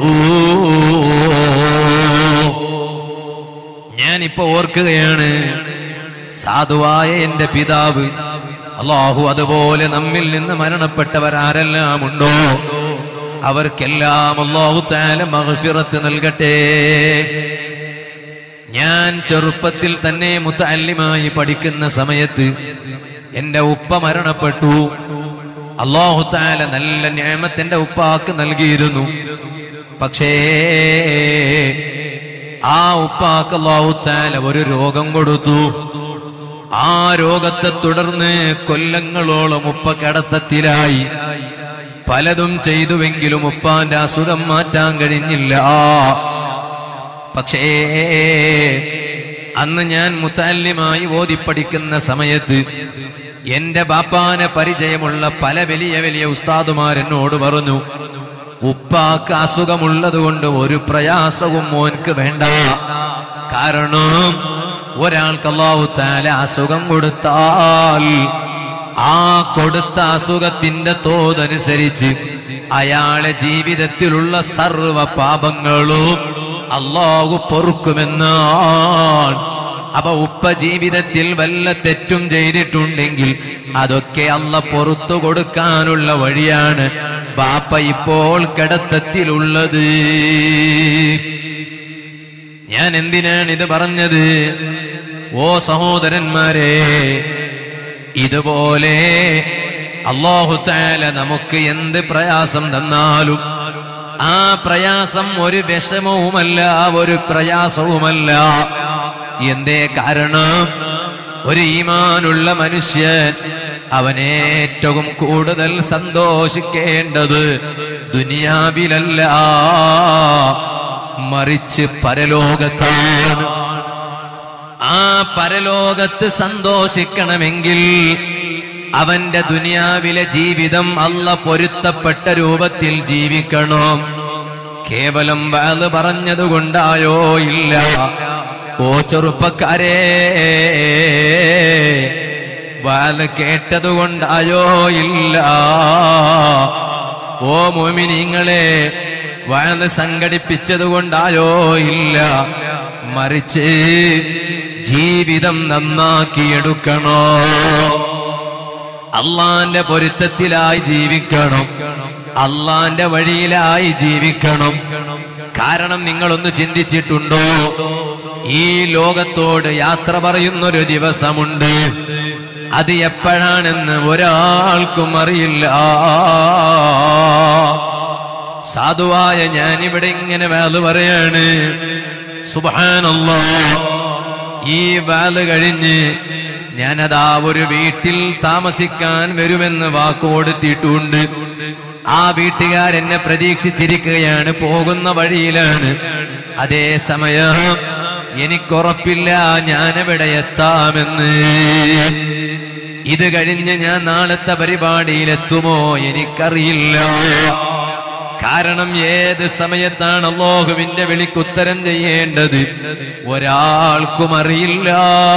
ഞാനിപ്പോ ഓർക്കുകയാണ് സാധുവായ എന്റെ പിതാവ് അള്ളാഹു അതുപോലെ നമ്മിൽ നിന്ന് മരണപ്പെട്ടവരാരെല്ലാം ഉണ്ടോ അവർക്കെല്ലാം അള്ളാഹു താല മഹഫിറത്ത് നൽകട്ടെ ഞാൻ ചെറുപ്പത്തിൽ തന്നെ മുത്തല്ലിമായി പഠിക്കുന്ന സമയത്ത് എന്റെ ഉപ്പ മരണപ്പെട്ടു അള്ളാഹു താല നല്ല ഞാമത്ത് എന്റെ ഉപ്പാക്ക് നൽകിയിരുന്നു പക്ഷേ ആ ഉപ്പാക്ക് അള്ളാഹു താല ഒരു രോഗം കൊടുത്തു ആ രോഗത്തെ തുടർന്ന് കൊല്ലങ്ങളോളം ഉപ്പ കിടത്തത്തിലായി പലതും ചെയ്തുവെങ്കിലും ഉപ്പാന്റെ അസുഖം മാറ്റാൻ കഴിഞ്ഞില്ല പക്ഷേ അന്ന് ഞാൻ മുത്തല്യമായി ഓതിപ്പടിക്കുന്ന സമയത്ത് എന്റെ ബാപ്പാനെ പരിചയമുള്ള പല വലിയ വലിയ ഉസ്താദുമാരെന്നോട് പറഞ്ഞു ഉപ്പാക്ക് അസുഖമുള്ളത് കൊണ്ട് ഒരു പ്രയാസവും മോൻക്ക് വേണ്ട കാരണം ഒരാൾക്ക് അള്ളാഹു താല അസുഖം കൊടുത്താൽ ആ കൊടുത്ത അസുഖത്തിന്റെ തോതനുസരിച്ച് അയാളെ ജീവിതത്തിലുള്ള സർവ പാപങ്ങളും അള്ളാഹു പൊറുക്കുമെന്നാണ് അപ്പൊ ഉപ്പ ജീവിതത്തിൽ വല്ല തെറ്റും ചെയ്തിട്ടുണ്ടെങ്കിൽ അതൊക്കെ അല്ല പുറത്തു കൊടുക്കാനുള്ള വഴിയാണ് ബാപ്പ ഇപ്പോൾ കിടത്തത്തിലുള്ളത് ഞാൻ എന്തിനാണ് ഇത് പറഞ്ഞത് ഓ സഹോദരന്മാരെ ഇതുപോലെ അള്ളാഹു താല നമുക്ക് എന്ത് പ്രയാസം തന്നാലും ആ പ്രയാസം ഒരു വിഷമവുമല്ല ഒരു പ്രയാസവുമല്ല എന്തേ കാരണം ഒരു ഈമാനുള്ള മനുഷ്യൻ അവൻ ഏറ്റവും കൂടുതൽ സന്തോഷിക്കേണ്ടത് ദുനിയാവിലല്ല മറിച്ച് പരലോകത്താണ് ആ പരലോകത്ത് സന്തോഷിക്കണമെങ്കിൽ അവന്റെ ദുനിയാവിലെ ജീവിതം അല്ല പൊരുത്തപ്പെട്ട രൂപത്തിൽ ജീവിക്കണം കേവലം വാത് പറഞ്ഞതുകൊണ്ടായോ ഇല്ല ഓ ചെറുപ്പക്കാരെ വാത് കേട്ടതുകൊണ്ടായോ ഇല്ല ഓ മോമിനിങ്ങളെ വാത് സംഘടിപ്പിച്ചതുകൊണ്ടായോ ഇല്ല മറിച്ച് ജീവിതം നന്നാക്കിയെടുക്കണോ അള്ളാന്റെ പൊരുത്തത്തിലായി ജീവിക്കണം അള്ളാന്റെ വഴിയിലായി ജീവിക്കണം കാരണം നിങ്ങളൊന്ന് ചിന്തിച്ചിട്ടുണ്ടോ ഈ ലോകത്തോട് യാത്ര പറയുന്നൊരു ദിവസമുണ്ട് അത് എപ്പോഴാണെന്ന് ഒരാൾക്കും അറിയില്ല സാധുവായ ഞാനിവിടെ ഇങ്ങനെ വേല് പറയാണ് സുബാനല്ലോ ഈ വേല് കഴിഞ്ഞ് ഞാനതാ ഒരു വീട്ടിൽ താമസിക്കാൻ വരുമെന്ന് വാക്ക് കൊടുത്തിട്ടുണ്ട് ആ വീട്ടുകാരെന്നെ പ്രതീക്ഷിച്ചിരിക്കുകയാണ് പോകുന്ന വഴിയിലാണ് അതേ സമയം എനിക്കുറപ്പില്ല ഞാനെവിടെ എത്താമെന്ന് ഇത് കഴിഞ്ഞ് ഞാൻ നാളത്തെ പരിപാടിയിലെത്തുമോ എനിക്കറിയില്ല കാരണം ഏത് സമയത്താണ് അള്ളാഹുവിന്റെ വിളിക്കുത്തരം ചെയ്യേണ്ടത് ഒരാൾക്കും അറിയില്ല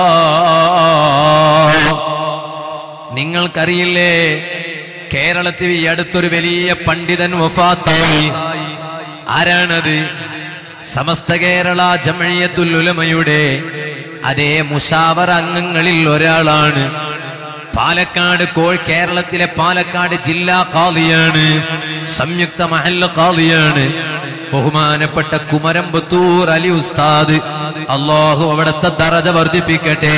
നിങ്ങൾക്കറിയില്ലേ കേരളത്തിൽ ഈ അടുത്തൊരു വലിയ പണ്ഡിതൻ വഫാത്തായി ആരാണത് സമസ്ത കേരള ജമഴിയത്തുൽ ഉലമയുടെ അതേ മുഷാവർ അംഗങ്ങളിൽ ഒരാളാണ് പാലക്കാട് കോഴ് കേരളത്തിലെ പാലക്കാട് ജില്ലാ കാളിയാണ് സംയുക്ത മഹല്ല കാളിയാണ് ബഹുമാനപ്പെട്ട കുമരമ്പത്തൂർ അലി ഉസ്താദ് അള്ളാഹു അവിടുത്തെ ദറജ വർദ്ധിപ്പിക്കട്ടെ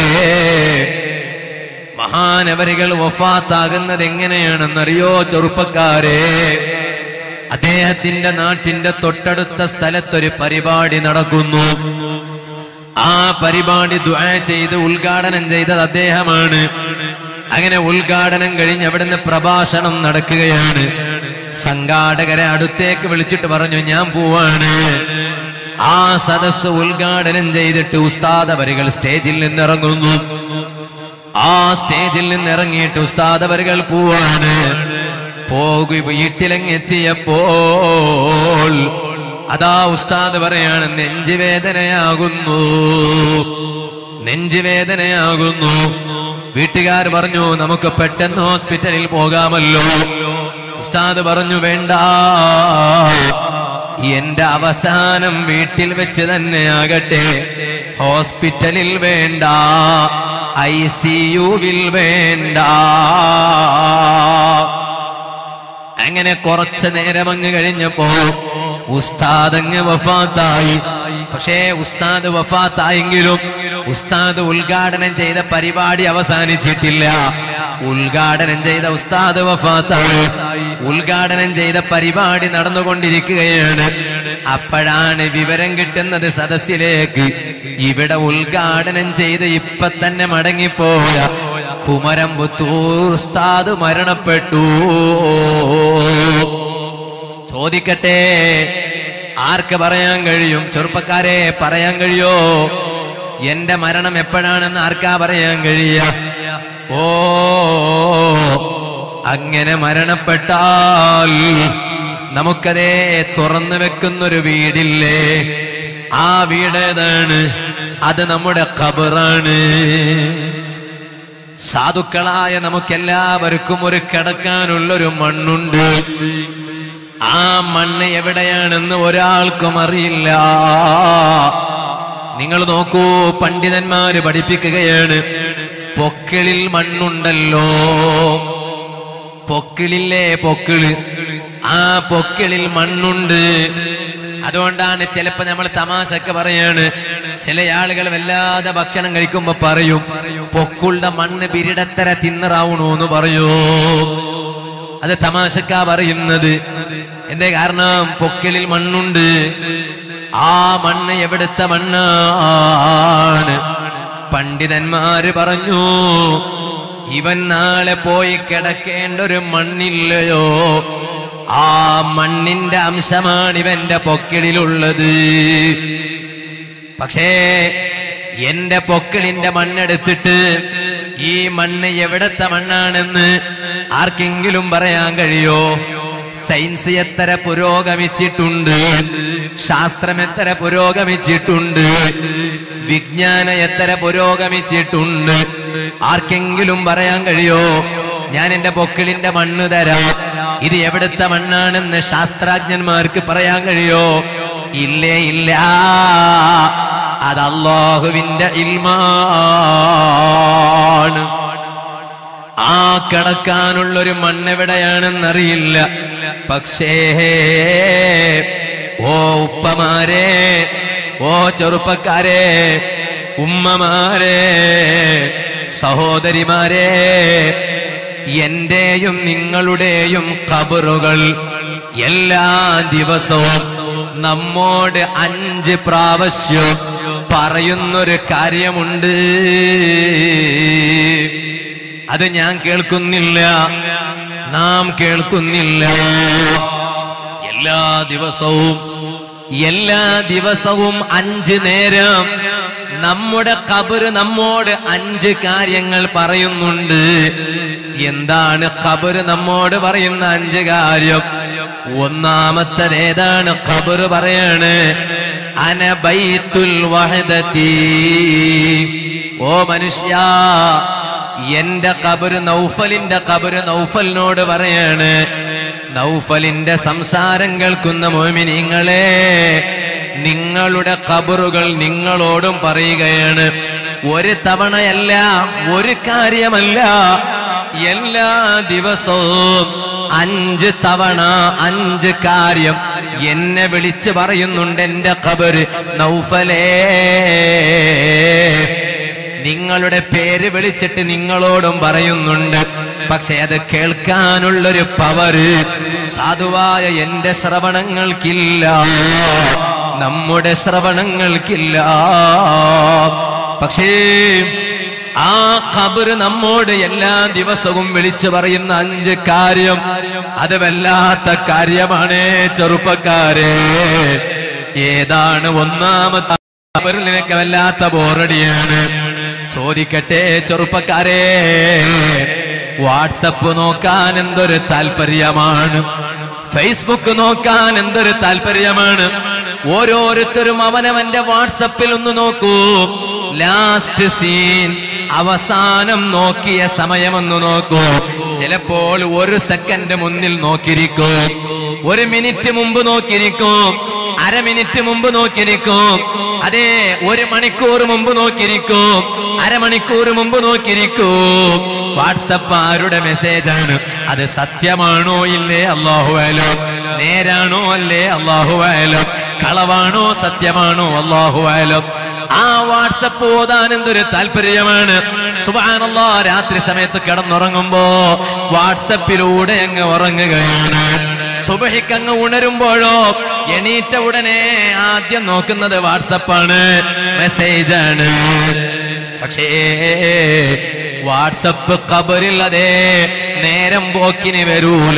മഹാനവരികൾ വഫാത്താകുന്നത് എങ്ങനെയാണെന്നറിയോ ചെറുപ്പക്കാരെ അദ്ദേഹത്തിന്റെ നാട്ടിന്റെ തൊട്ടടുത്ത സ്ഥലത്തൊരു പരിപാടി നടക്കുന്നു ആ പരിപാടി ദുആ ചെയ്ത് ഉദ്ഘാടനം ചെയ്തത് അദ്ദേഹമാണ് അങ്ങനെ ഉദ്ഘാടനം കഴിഞ്ഞ് അവിടുന്ന് പ്രഭാഷണം നടക്കുകയാണ് സംഘാടകരെ അടുത്തേക്ക് വിളിച്ചിട്ട് പറഞ്ഞു ഞാൻ പോവാണ് ആ സദസ് ഉദ്ഘാടനം ചെയ്തിട്ട് ഉസ്താദ് അവരുകൾ സ്റ്റേജിൽ നിന്നിറങ്ങുന്നു ആ സ്റ്റേജിൽ നിന്ന് ഇറങ്ങിയിട്ട് ഉസ്താദ് അവരുകൾ പോവാണ് പോകു വീട്ടിലെങ്ങെത്തിയപ്പോൾ അതാ ഉസ്താദ് പറയാണ് നെഞ്ചുവേദനയാകുന്നു നെഞ്ചുവേദനയാകുന്നു വീട്ടുകാർ പറഞ്ഞു നമുക്ക് പെട്ടെന്ന് ഹോസ്പിറ്റലിൽ പോകാമല്ലോ ഉസ്താദ് പറഞ്ഞു വേണ്ട എന്റെ അവസാനം വീട്ടിൽ വെച്ച് തന്നെ ആകട്ടെ ഹോസ്പിറ്റലിൽ വേണ്ട ഐ സി യുവിൽ വേണ്ട അങ്ങനെ കുറച്ചു നേരം അങ്ങ് കഴിഞ്ഞപ്പോ ഉസ്താദ് അങ്ങ് വഫാത്തായി പക്ഷേ ഉസ്താദ് വഫാത്തായെങ്കിലും ഉസ്താദ് ഉദ്ഘാടനം ചെയ്ത പരിപാടി അവസാനിച്ചിട്ടില്ല ഉദ്ഘാടനം ചെയ്ത ഉസ്താദ് വഫാത്തായി ഉദ്ഘാടനം ചെയ്ത പരിപാടി നടന്നുകൊണ്ടിരിക്കുകയാണ് അപ്പോഴാണ് വിവരം കിട്ടുന്നത് സദസ്സിലേക്ക് ഇവിടെ ഉദ്ഘാടനം ചെയ്ത് ഇപ്പൊ തന്നെ മടങ്ങിപ്പോയ കുമരമ്പത്തൂർ ഉസ്താദ് മരണപ്പെട്ടു ചോദിക്കട്ടെ ആർക്ക് പറയാൻ കഴിയും ചെറുപ്പക്കാരെ പറയാൻ കഴിയോ എന്റെ മരണം എപ്പോഴാണെന്ന് ആർക്കാ പറയാൻ കഴിയ ഓ അങ്ങനെ മരണപ്പെട്ടാൽ നമുക്കതേ തുറന്നു വെക്കുന്നൊരു വീടില്ലേ ആ വീട് ഏതാണ് അത് നമ്മുടെ ഖബറാണ് സാധുക്കളായ നമുക്കെല്ലാവർക്കും ഒരു കിടക്കാനുള്ളൊരു മണ്ണുണ്ട് ആ മണ്ണ് എവിടെയാണെന്ന് ഒരാൾക്കും അറിയില്ല നിങ്ങൾ നോക്കൂ പണ്ഡിതന്മാര് പഠിപ്പിക്കുകയാണ് പൊക്കിളിൽ മണ്ണുണ്ടല്ലോ പൊക്കിളില്ലേ പൊക്കിള് ആ പൊക്കിളിൽ മണ്ണുണ്ട് അതുകൊണ്ടാണ് ചിലപ്പോ നമ്മൾ തമാശക്ക് പറയാണ് ചില ആളുകൾ വല്ലാതെ ഭക്ഷണം കഴിക്കുമ്പോ പറയും പൊക്കുളുടെ മണ്ണ് ബിരിടത്തര തിന്നറാവണു എന്ന് പറയൂ അത് തമാശക്കാ പറയുന്നത് എന്തേ കാരണം പൊക്കിളിൽ മണ്ണുണ്ട് ആ മണ്ണ് എവിടുത്തെ മണ്ണാണ് പണ്ഡിതന്മാര് പറഞ്ഞു ഇവൻ നാളെ പോയി കിടക്കേണ്ട ഒരു മണ്ണില്ലയോ ആ മണ്ണിന്റെ അംശമാണ് ഇവന്റെ പൊക്കിളിലുള്ളത് പക്ഷേ എന്റെ പൊക്കിളിന്റെ മണ്ണെടുത്തിട്ട് ഈ മണ്ണ് എവിടത്തെ മണ്ണാണെന്ന് ആർക്കെങ്കിലും പറയാൻ കഴിയോ സയൻസ് എത്ര പുരോഗമിച്ചിട്ടുണ്ട് ശാസ്ത്രം എത്ര പുരോഗമിച്ചിട്ടുണ്ട് വിജ്ഞാന എത്ര പുരോഗമിച്ചിട്ടുണ്ട് ആർക്കെങ്കിലും പറയാൻ കഴിയോ ഞാൻ എന്റെ പൊക്കിളിന്റെ മണ്ണ് തരാം ഇത് എവിടുത്തെ മണ്ണാണെന്ന് ശാസ്ത്രജ്ഞന്മാർക്ക് പറയാൻ കഴിയോ ഇല്ലേ ഇല്ല അത് അള്ളാഹുവിന്റെ ഇൽമാണ് ആ കിടക്കാനുള്ളൊരു മണ്ണെവിടെയാണെന്നറിയില്ല പക്ഷേ ഓ ഉപ്പമാരെ ഓ ചെറുപ്പക്കാരെ ഉമ്മമാരെ സഹോദരിമാരെ എന്റെയും നിങ്ങളുടെയും കബറുകൾ എല്ലാ ദിവസവും നമ്മോട് അഞ്ച് പ്രാവശ്യം പറയുന്നൊരു കാര്യമുണ്ട് അത് ഞാൻ കേൾക്കുന്നില്ല നാം കേൾക്കുന്നില്ല എല്ലാ ദിവസവും എല്ലാ ദിവസവും അഞ്ച് നേരം നമ്മുടെ കബറ് നമ്മോട് അഞ്ച് കാര്യങ്ങൾ പറയുന്നുണ്ട് എന്താണ് കബറ് നമ്മോട് പറയുന്ന അഞ്ച് കാര്യം ഒന്നാമത്തത് ഏതാണ് കബറ് പറയാണ് അനബൈത്തുൽ വഹദത്തി ഓ മനുഷ്യ എന്റെ കബറ് നൗഫലിന്റെ കബറ് നൗഫലിനോട് പറയാണ് നൗഫലിന്റെ സംസാരം കേൾക്കുന്ന മോമിനിങ്ങളെ നിങ്ങളുടെ കബറുകൾ നിങ്ങളോടും പറയുകയാണ് ഒരു തവണയല്ല ഒരു കാര്യമല്ല എല്ലാ ദിവസവും അഞ്ച് തവണ അഞ്ച് കാര്യം എന്നെ വിളിച്ചു പറയുന്നുണ്ട് എന്റെ കബറ് നൗഫലേ നിങ്ങളുടെ പേര് വിളിച്ചിട്ട് നിങ്ങളോടും പറയുന്നുണ്ട് പക്ഷെ അത് കേൾക്കാനുള്ളൊരു പവറ് സാധുവായ എന്റെ ശ്രവണങ്ങൾക്കില്ല നമ്മുടെ ശ്രവണങ്ങൾക്കില്ല പക്ഷേ ആ ഖബറ് നമ്മോട് എല്ലാ ദിവസവും വിളിച്ചു പറയുന്ന അഞ്ച് കാര്യം അത് വല്ലാത്ത കാര്യമാണ് ചെറുപ്പക്കാരെ ഏതാണ് ഒന്നാമത്തെ ഖബറിൽ നിനക്ക് വല്ലാത്ത ബോറടിയാണ് ചോദിക്കട്ടെ ചെറുപ്പക്കാരെ വാട്സപ്പ് നോക്കാൻ എന്തൊരു താല്പര്യമാണ് ഫേസ്ബുക്ക് നോക്കാൻ എന്തൊരു താല്പര്യമാണ് ഓരോരുത്തരും അവനവന്റെ വാട്സപ്പിൽ ഒന്ന് നോക്കൂ ലാസ്റ്റ് സീൻ അവസാനം നോക്കിയ സമയമൊന്ന് നോക്കൂ ചിലപ്പോൾ ഒരു സെക്കൻഡ് മുന്നിൽ നോക്കിയിരിക്കും ഒരു മിനിറ്റ് മുമ്പ് നോക്കിയിരിക്കും അര മിനിറ്റ് മുമ്പ് നോക്കിയിരിക്കും അതെ ഒരു മണിക്കൂർ മുമ്പ് നോക്കിയിരിക്കും അരമണിക്കൂർ മുമ്പ് നോക്കിയിരിക്കും വാട്സപ്പ് ആരുടെ മെസ്സേജ് ആണ് അത് സത്യമാണോ ഇല്ലേ അള്ളാഹു ആയാലും നേരാണോ അല്ലേ അള്ളാഹു ആയാലും കളവാണോ സത്യമാണോ അള്ളാഹു ആയാലും ആ വാട്സപ്പ് ഓതാൻ എന്തൊരു താല്പര്യമാണ് സുബാനല്ലോ രാത്രി സമയത്ത് കിടന്നുറങ്ങുമ്പോ വാട്സപ്പിലൂടെ അങ്ങ് ഉറങ്ങുകയാണ് സുബഹിക്ക് അങ്ങ് ഉണരുമ്പോഴോ എണീറ്റ ഉടനെ ആദ്യം നോക്കുന്നത് വാട്സപ്പാണ് മെസ്സേജ് ആണ് പക്ഷേ വാട്സപ്പ് കബറിൽ അതേ നേരം പോക്കിന് വരൂല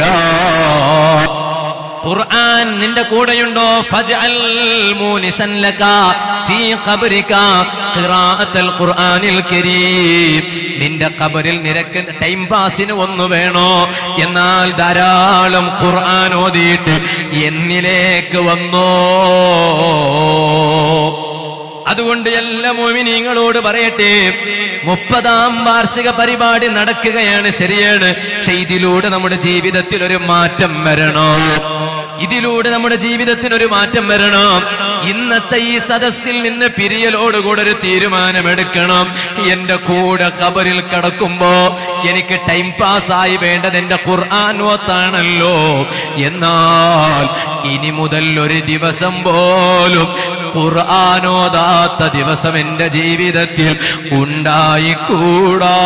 ഖുർആൻ നിന്റെ കൂടെയുണ്ടോ ഫജ്അൽ മൂനിസൻ ലക ഫീ ഖബ്രിക ഖിറാഅത്തുൽ ഖുർആനിൽ കരീം നിന്റെ ഖബറിൽ നിനക്ക് ടൈം പാസിന് ഒന്ന് വേണോ എന്നാൽ ധാരാളം ഖുർആൻ ഓതിയിട്ട് എന്നിലേക്ക് വന്നോ അതുകൊണ്ട് എല്ലാ മോമിനിങ്ങളോട് പറയട്ടെ മുപ്പതാം വാർഷിക പരിപാടി നടക്കുകയാണ് ശരിയാണ് പക്ഷെ ഇതിലൂടെ നമ്മുടെ ജീവിതത്തിൽ ഒരു മാറ്റം വരണോ ഇതിലൂടെ നമ്മുടെ ജീവിതത്തിന് ഒരു മാറ്റം വരണം ഇന്നത്തെ ഈ സദസ്സിൽ നിന്ന് പിരിയലോടുകൂടെ ഒരു തീരുമാനമെടുക്കണം എന്റെ കൂടെ കബറിൽ കിടക്കുമ്പോ എനിക്ക് ടൈം പാസ്സായി വേണ്ടത് എന്റെ ഖുർആൻ ഓത്താണല്ലോ എന്നാൽ ഇനി മുതൽ ഒരു ദിവസം പോലും ഖുർആാനോദാത്ത ദിവസം എന്റെ ജീവിതത്തിൽ ഉണ്ടായിക്കൂടാ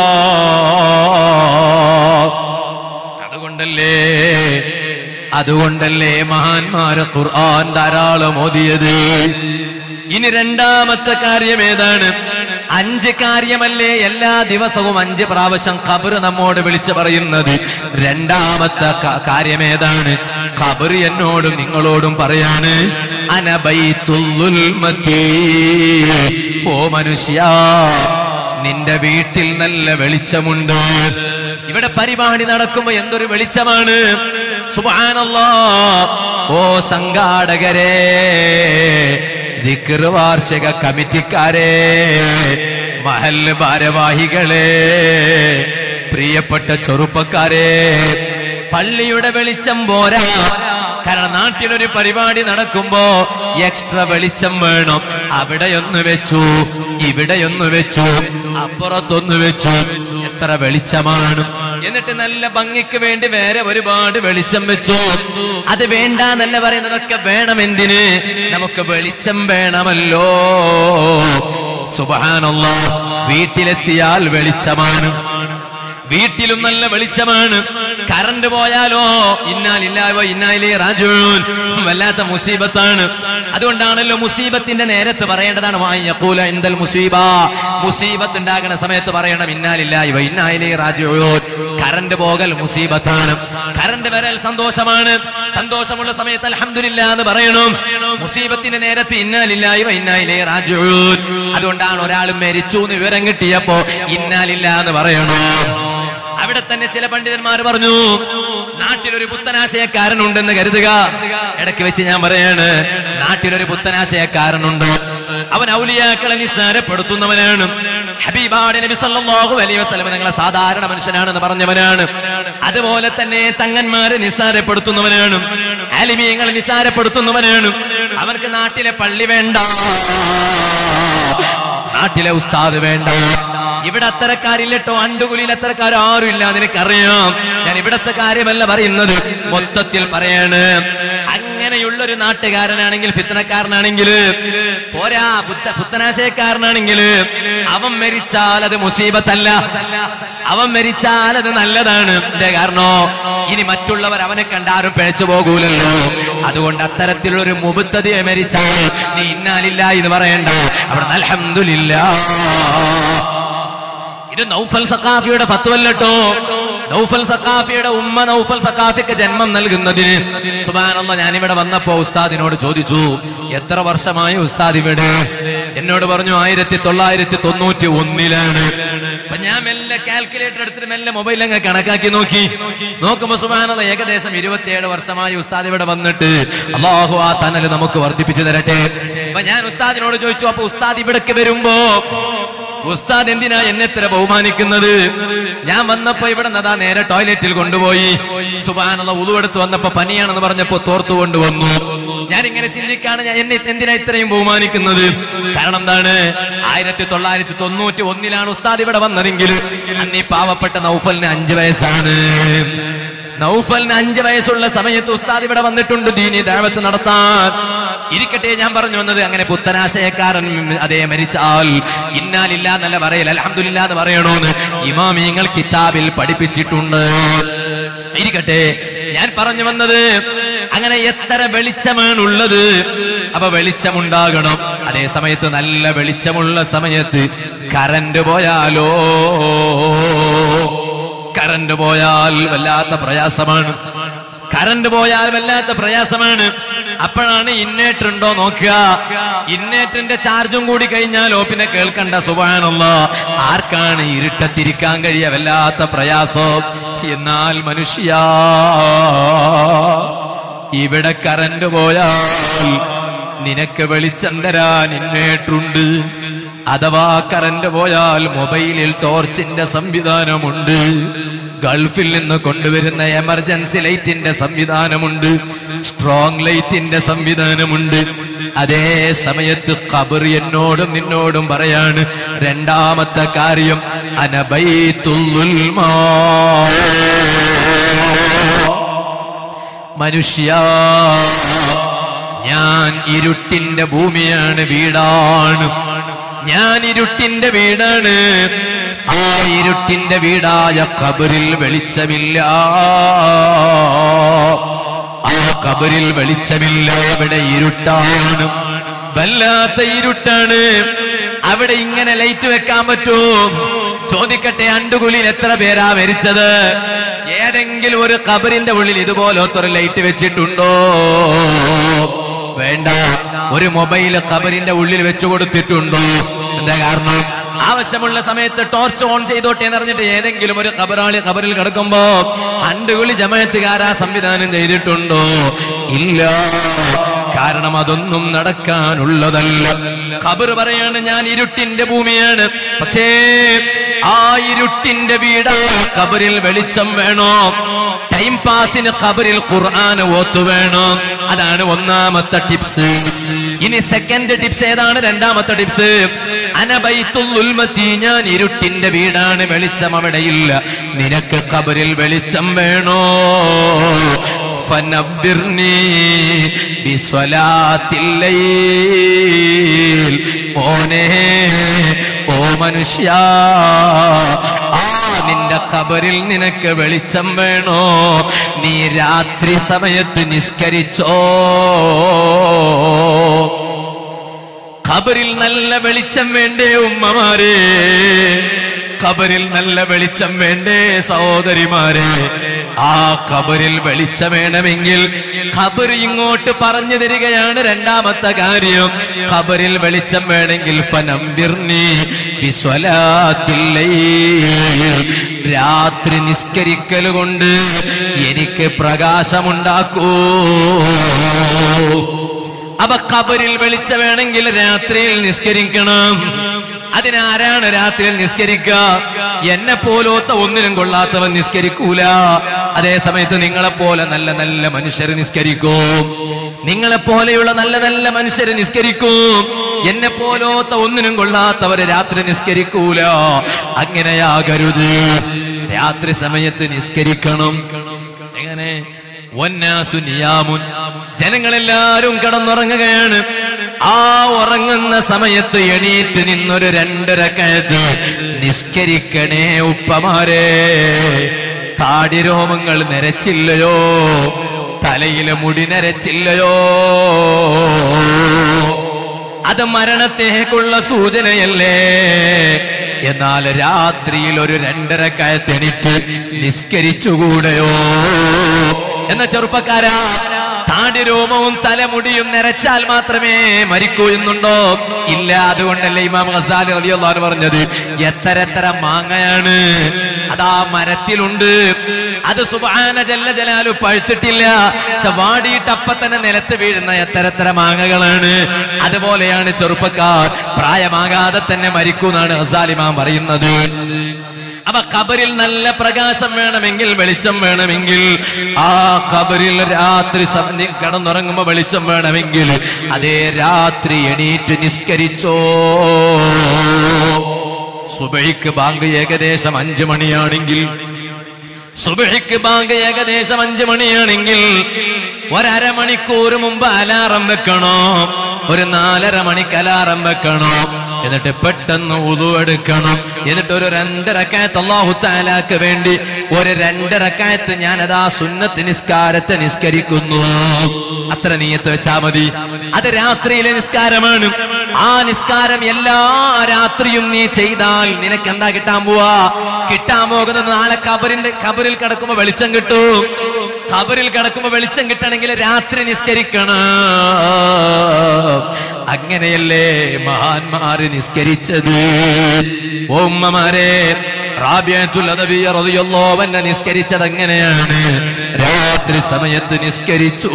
അതുകൊണ്ടല്ലേ അതുകൊണ്ടല്ലേ മഹാന്മാര് ഖുർആൻ ധാരാളം ഓതിയത് ഇനി രണ്ടാമത്തെ കാര്യം ഏതാണ് അഞ്ച് കാര്യമല്ലേ എല്ലാ ദിവസവും അഞ്ച് പ്രാവശ്യം ഖബർ നമ്മോട് വിളിച്ചു പറയുന്നത് രണ്ടാമത്തെ ക- കാര്യം ഏതാണ് ഖബർ എന്നോടും നിങ്ങളോടും പറയാണ് അനബൈത്തുൽമത്തി ഓ മനുഷ്യ നിന്റെ വീട്ടിൽ നല്ല വെളിച്ചമുണ്ട് ഇവിടെ പരിപാടി നടക്കുമ്പോ എന്തൊരു വെളിച്ചമാണ് സുബാനല്ലോ ഓ സംഘാടകരെ ദിക്ർ വാർഷിക കമ്മിറ്റിക്കാരെ മഹൽ ഭാരവാഹികളെ പ്രിയപ്പെട്ട ചെറുപ്പക്കാരെ പള്ളിയുടെ വെളിച്ചം പോരാ കാരണം നാട്ടിലൊരു പരിപാടി നടക്കുമ്പോ എക്സ്ട്രാ വെളിച്ചം വേണം അവിടെയൊന്ന് വെച്ചു ഇവിടെയൊന്ന് വെച്ചു അപ്പുറത്തൊന്ന് വെച്ചു എത്ര വെളിച്ചമാണ് എന്നിട്ട് നല്ല ഭംഗിക്ക് വേണ്ടി വേറെ ഒരുപാട് വെളിച്ചം വെച്ചു അത് വേണ്ട എന്നല്ല പറയുന്നതൊക്കെ വേണം എന്തിന് നമുക്ക് വെളിച്ചം വേണമല്ലോ സുബാനുള്ള വീട്ടിലെത്തിയാൽ വെളിച്ചമാണ് വീട്ടിലും നല്ല വെളിച്ചമാണ് കറണ്ട് പോയാലോ ഇന്നാലില്ലാവോ ഇന്നാലേ റാജുൻ വല്ലാത്ത മുസീബത്താണ് അതുകൊണ്ടാണല്ലോ മുസീബത്തിന്റെ നേരത്ത് പറയേണ്ടതാണ് വായക്കൂല എന്തൽ മുസീബ മുസീബത്ത് ഉണ്ടാകുന്ന സമയത്ത് പറയണം ഇന്നാലില്ലായ്വ ഇന്നാലേ റാജുൻ കറണ്ട് പോകൽ മുസീബത്താണ് കറണ്ട് വരൽ സന്തോഷമാണ് സന്തോഷമുള്ള സമയത്ത് അൽഹംദുലില്ല എന്ന് പറയണം മുസീബത്തിന്റെ നേരത്ത് ഇന്നാലില്ലായ്വ ഇന്നാലേ റാജുൻ അതുകൊണ്ടാണ് ഒരാൾ മരിച്ചു എന്ന് വിവരം കിട്ടിയപ്പോ ഇന്നാലില്ല എന്ന് പറയണം അവിടെ തന്നെ ചില പണ്ഡിതന്മാർ പറഞ്ഞു നാട്ടിലൊരു പുത്തനാശയക്കാരനുണ്ടെന്ന് കരുതുക ഇടയ്ക്ക് വെച്ച് ഞാൻ പറയാണ് നാട്ടിലൊരു പുത്തനാശയക്കാരനുണ്ട് അവൻ ഔലിയാക്കളെ നിസ്സാരപ്പെടുത്തുന്നവനാണ് ഹബീബാട് നബി സല്ലല്ലാഹു അലൈഹി വസല്ലം നിങ്ങളെ സാധാരണ മനുഷ്യനാണെന്ന് പറഞ്ഞവനാണ് അതുപോലെ തന്നെ തങ്ങന്മാരെ നിസ്സാരപ്പെടുത്തുന്നവനാണ് ആലിമീങ്ങളെ നിസ്സാരപ്പെടുത്തുന്നവനാണ് അവർക്ക് നാട്ടിലെ പള്ളി വേണ്ട നാട്ടിലെ ഉസ്താദ് വേണ്ട ഇവിടെ അത്തരക്കാരില്ലട്ടോ അണ്ടുകുലിയിൽ അത്തരക്കാർ ആരും ഇല്ല നിനക്കറിയാം ഞാൻ ഇവിടത്തെ കാര്യമല്ല പറയുന്നത് മൊത്തത്തിൽ പറയാണ് അങ്ങനെയുള്ള ഒരു നാട്ടുകാരനാണെങ്കിൽ ഫിത്തനക്കാരനാണെങ്കിൽ പോരാ പുത്ത പുത്തനാശയക്കാരനാണെങ്കിൽ അവൻ മരിച്ചാൽ അത് മുസീബത്തല്ല അവൻ മരിച്ചാൽ അത് നല്ലതാണ് എന്റെ കാരണോ ഇനി മറ്റുള്ളവർ അവനെ കണ്ടാരും പിഴച്ചു പോകൂലല്ലോ അതുകൊണ്ട് അത്തരത്തിലുള്ള ഒരു മുബുത്തതിയെ മരിച്ചാൽ നീ ഇന്നാലില്ല എന്ന് പറയണ്ട അവിടെ അൽഹംദുലില്ലാ ഇത് നൗഫൽ സഖാഫിയുടെ ഫത്വല്ലോ നൗഫൽ സഖാഫിയുടെ ഉമ്മ നൗഫൽ സഖാഫിക്ക് ജന്മം നൽകുന്നതിന് സുബാനല്ല ഞാനിവിടെ വന്നപ്പോ ഉസ്താദിനോട് ചോദിച്ചു എത്ര വർഷമായി ഉസ്താദ് ഇവിടെ എന്നോട് പറഞ്ഞു ആയിരത്തി തൊള്ളായിരത്തി തൊണ്ണൂറ്റി ഒന്നിലാണ് അപ്പൊ ഞാൻ മെല്ലെ കാൽക്കുലേറ്റർ എടുത്തിട്ട് മെല്ലെ മൊബൈൽ അങ്ങ് കണക്കാക്കി നോക്കി നോക്കുമ്പോ സുബാനല്ല ഏകദേശം ഇരുപത്തിയേഴ് വർഷമായി ഉസ്താദ് ഇവിടെ വന്നിട്ട് അള്ളാഹു ആ തനല് നമുക്ക് വർദ്ധിപ്പിച്ചു തരട്ടെ അപ്പൊ ഞാൻ ഉസ്താദിനോട് ചോദിച്ചു അപ്പൊ ഉസ്താദ് ഇവിടേക്ക് വരുമ്പോ ഉസ്താദ് എന്തിനാ എന്നെ ഇത്ര ബഹുമാനിക്കുന്നത് ഞാൻ വന്നപ്പോ ഇവിടെ നദാ നേരെ ടോയ്ലറ്റിൽ കൊണ്ടുപോയി സുബാനുള്ള ഉതുവെടുത്ത് വന്നപ്പോ പനിയാണെന്ന് പറഞ്ഞപ്പോ തോർത്തു കൊണ്ടുവന്നു ഞാൻ ഇങ്ങനെ ചിന്തിക്കാണ് ഞാൻ എന്നെ എന്തിനാ ഇത്രയും ബഹുമാനിക്കുന്നത് കാരണം എന്താണ് ആയിരത്തി തൊള്ളായിരത്തി തൊണ്ണൂറ്റി ഒന്നിലാണ് ഉസ്താദ് ഇവിടെ വന്നതെങ്കിൽ അന്ന് ഈ പാവപ്പെട്ട നൗഫലിന് അഞ്ചു വയസ്സാണ് നൗഫലിന് അഞ്ച് വയസ്സുള്ള സമയത്ത് ഉസ്താദ് ഇവിടെ വന്നിട്ടുണ്ട് ദീനി ദാവത്ത് നടത്താൻ ഇരിക്കട്ടെ ഞാൻ പറഞ്ഞു വന്നത് അങ്ങനെ പുത്തനാശയക്കാരൻ അതേ മരിച്ചാൽ ഇന്നാലില്ല എന്നല്ല പറയൽ അലഹമില്ല എന്ന് പറയണോന്ന് ഇമാമീങ്ങൾ കിതാബിൽ പഠിപ്പിച്ചിട്ടുണ്ട് ഇരിക്കട്ടെ ഞാൻ പറഞ്ഞു വന്നത് അങ്ങനെ എത്ര വെളിച്ചമാണ് ഉള്ളത് അപ്പൊ വെളിച്ചമുണ്ടാകണം അതേ സമയത്ത് നല്ല വെളിച്ചമുള്ള സമയത്ത് കറണ്ട് പോയാലോ കറണ്ട് പോയാൽ വല്ലാത്ത പ്രയാസമാണ് കറണ്ട് പോയാൽ വല്ലാത്ത പ്രയാസമാണ് അപ്പോഴാണ് ഇന്നേറ്റർ ഉണ്ടോ നോക്കുക ഇന്നേറ്ററിന്റെ ചാർജും കൂടി കഴിഞ്ഞാലോ പിന്നെ കേൾക്കണ്ട സുബാനുള്ള ആർക്കാണ് ഇരുട്ടത്തിരിക്കാൻ കഴിയ വല്ലാത്ത പ്രയാസം എന്നാൽ മനുഷ്യ ഇവിടെ കറണ്ട് പോയാൽ നിനക്ക് വെളിച്ചം തരാൻ ഇന്നേറ്റുണ്ട് അഥവാ കറണ്ട് പോയാൽ മൊബൈലിൽ ടോർച്ചിന്റെ സംവിധാനമുണ്ട് ഗൾഫിൽ നിന്ന് കൊണ്ടുവരുന്ന എമർജൻസി ലൈറ്റിന്റെ സംവിധാനമുണ്ട് സ്ട്രോങ് ലൈറ്റിന്റെ സംവിധാനമുണ്ട് അതേ സമയത്ത് ഖബർ എന്നോടും നിന്നോടും പറയാണ് രണ്ടാമത്തെ കാര്യം അനബൈത്തുൽമാ മനുഷ്യ ഞാൻ ഇരുട്ടിന്റെ ഭൂമിയാണ് വീടാണ് ഞാൻ ഇരുട്ടിന്റെ വീടാണ് ആ ഇരുട്ടിന്റെ വീടായ ഖബറിൽ വെളിച്ചമില്ല ആ ഖബറിൽ വെളിച്ചമില്ല അവിടെ ഇരുട്ടാണ് വല്ലാത്ത ഇരുട്ടാണ് അവിടെ ഇങ്ങനെ ലൈറ്റ് വെക്കാൻ പറ്റുമോ ചോദിക്കട്ടെ അണ്ടുകുലിൽ എത്ര പേരാ മരിച്ചത് ഏതെങ്കിലും ഒരു കബറിന്റെ ഉള്ളിൽ ഇതുപോലത്തെ ഒരു ലൈറ്റ് വെച്ചിട്ടുണ്ടോ വേണ്ട ഒരു മൊബൈല് കബറിന്റെ ഉള്ളിൽ വെച്ചു കൊടുത്തിട്ടുണ്ടോ എന്താ കാരണം ആവശ്യമുള്ള സമയത്ത് ടോർച്ച് ഓൺ ചെയ്തോട്ടെ എന്ന് പറഞ്ഞിട്ട് ഏതെങ്കിലും ഒരു കബറാളി കബറിൽ കിടക്കുമ്പോ അണ്ടുകുളി ജമയത്തുകാരാ സംവിധാനം ചെയ്തിട്ടുണ്ടോ ഇല്ല കാരണം അതൊന്നും നടക്കാനുള്ളതല്ല ഖബർ പറയാണ് ഞാൻ ഇരുട്ടിന്റെ ഭൂമിയാണ് പക്ഷേ ആ ഇരുട്ടിന്റെ വീടാ ഖബറിൽ വെളിച്ചം വേണോ ടൈം പാസിന് ഖബറിൽ ഖുർആൻ ഓത്തു വേണോ അതാണ് ഒന്നാമത്തെ ടിപ്സ് ഇനി സെക്കൻഡ് ടിപ്സ് ഏതാണ് രണ്ടാമത്തെ ടിപ്സ് അനബൈത്തുൽമത്തി ഞാൻ ഇരുട്ടിന്റെ വീടാണ് വെളിച്ചം അവിടെയില്ല നിനക്ക് കബറിൽ വെളിച്ചം വേണോ ഫനബ്ബിർനി ബിസ്വലാത്തിൽ ലൈൽ മോനെ ഓ മനുഷ്യ ആ നിന്റെ കബറിൽ നിനക്ക് വെളിച്ചം വേണോ നീ രാത്രി സമയത്ത് നിസ്കരിച്ചോ ഖബറിൽ നല്ല വെളിച്ചം വേണ്ടേ ഉമ്മമാരെ ഖബറിൽ നല്ല വെളിച്ചം വേണ്ടേ സഹോദരിമാരെ ആ ഖബറിൽ വെളിച്ചം വേണമെങ്കിൽ ഖബർ ഇങ്ങോട്ട് പറഞ്ഞു തരികയാണ് രണ്ടാമത്തെ കാര്യം ഖബറിൽ വെളിച്ചം വേണമെങ്കിൽ ഫനംബിർനി ബിസ്വലാത്തിൽ ലൈൽ. രാത്രി നിസ്കരിക്കൽ കൊണ്ട് എനിക്ക് പ്രകാശമുണ്ടാക്കൂ അപ്പൊ ഖബറിൽ വെളിച്ച വേണമെങ്കിൽ രാത്രിയിൽ നിസ്കരിക്കണം അതിനാരാണ് രാത്രിയിൽ നിസ്കരിക്കുക എന്നെ പോലോത്ത ഒന്നിനും കൊള്ളാത്തവൻ നിസ്കരിക്കൂല അതേ സമയത്ത് നിങ്ങളെ പോലെ നല്ല നല്ല മനുഷ്യർ നിസ്കരിക്കും നിങ്ങളെ പോലെയുള്ള നല്ല നല്ല മനുഷ്യർ നിസ്കരിക്കും എന്നെ പോലോത്ത ഒന്നിനും കൊള്ളാത്തവര് രാത്രി നിസ്കരിക്കൂല അങ്ങനെയാകരുത് രാത്രി സമയത്ത് നിസ്കരിക്കണം എങ്ങനെ വന്നാസു നിയാമുൻ ജനങ്ങളെല്ലാരും കിടന്നുറങ്ങുകയാണ് ആ ഉറങ്ങുന്ന സമയത്ത് എണീറ്റ് നിന്നൊരു രണ്ടരക്കയത്ത് നിസ്കരിക്കണേ ഉപ്പമാരെ താടിരോമങ്ങൾ നരച്ചില്ലയോ തലയിലെ മുടി നരച്ചില്ലയോ അത് മരണത്തേക്കുള്ള സൂചനയല്ലേ എന്നാൽ രാത്രിയിൽ ഒരു രണ്ടരക്കയത്തെണിറ്റ് നിസ്കരിച്ചുകൂടെയോ എന്ന ചെറുപ്പക്കാരാ താടി രോമവും തലമുടിയും നിരച്ചാൽ മാത്രമേ മരിക്കൂ എന്നുണ്ടോ ഇല്ല അതുകൊണ്ടല്ലേ ഇമാം ഖസാലി റളിയല്ലാഹു പറഞ്ഞത് എത്ര എത്ര മാങ്ങയാണ് അതാ മരത്തിലുണ്ട് അത് സുബാന ജല്ല ജലാലു പഴുത്തിട്ടില്ല പക്ഷെ വാടിയിട്ട് അപ്പൊ തന്നെ നിലത്ത് വീഴുന്ന എത്ര എത്ര മാങ്ങകളാണ് അതുപോലെയാണ് ചെറുപ്പക്കാർ പ്രായമാകാതെ തന്നെ മരിക്കൂന്നാണ് ഖസാലിമാം പറയുന്നത് അപ്പൊ ഖബറിൽ നല്ല പ്രകാശം വേണമെങ്കിൽ വെളിച്ചം വേണമെങ്കിൽ ആ ഖബറിൽ രാത്രി സമ- കിടന്നുറങ്ങുമ്പോ വെളിച്ചം വേണമെങ്കിൽ അതേ രാത്രി എണീറ്റ് നിസ്കരിച്ചോ സുബൈക്ക് ബാങ്ക് ഏകദേശം അഞ്ചു മണിയാണെങ്കിൽ സുബഹിക്ക് ബാങ്ക് ഏകദേശം അഞ്ചു മണിയാണെങ്കിൽ ഒരമണിക്കൂർ മുമ്പ് അലാറം വെക്കണോ ഒരു നാലര മണിക്ക് അലാറം വെക്കണോ എന്നിട്ട് പെട്ടെന്ന് ഉതു എടുക്കണം എന്നിട്ട് ഒരു രണ്ടരക്കായത്ത് അള്ളാഹു താലാക്ക് വേണ്ടി ഒരു രണ്ടരക്കായത്ത് ഞാൻ അതാ സുന്നത്ത് നിസ്കാരത്തെ നിസ്കരിക്കുന്നു അത്ര നീയത്ത് വെച്ചാ മതി അത് രാത്രിയിലെ നിസ്കാരമാണ് ആ നിസ്കാരം എല്ലാ രാത്രിയും നീ ചെയ്താൽ നിനക്ക് എന്താ കിട്ടാൻ പോവാ കിട്ടാൻ പോകുന്നത് നാളെ കബറിന്റെ കബറിൽ കിടക്കുമ്പോ വെളിച്ചം കിട്ടും കബറിൽ കിടക്കുമ്പോ വെളിച്ചം കിട്ടണമെങ്കിൽ രാത്രി നിസ്കരിക്കണം അങ്ങനെയല്ലേ മഹാന്മാര് നിസ്കരിച്ചത് ഓ ഉമ്മമാരെ റാബിയത്തുൽ അദവിയ്യ റളിയല്ലാഹു അൻഹ നിസ്കരിച്ചത് എങ്ങനെയാണ് രാത്രി സമയത്ത് നിസ്കരിച്ചു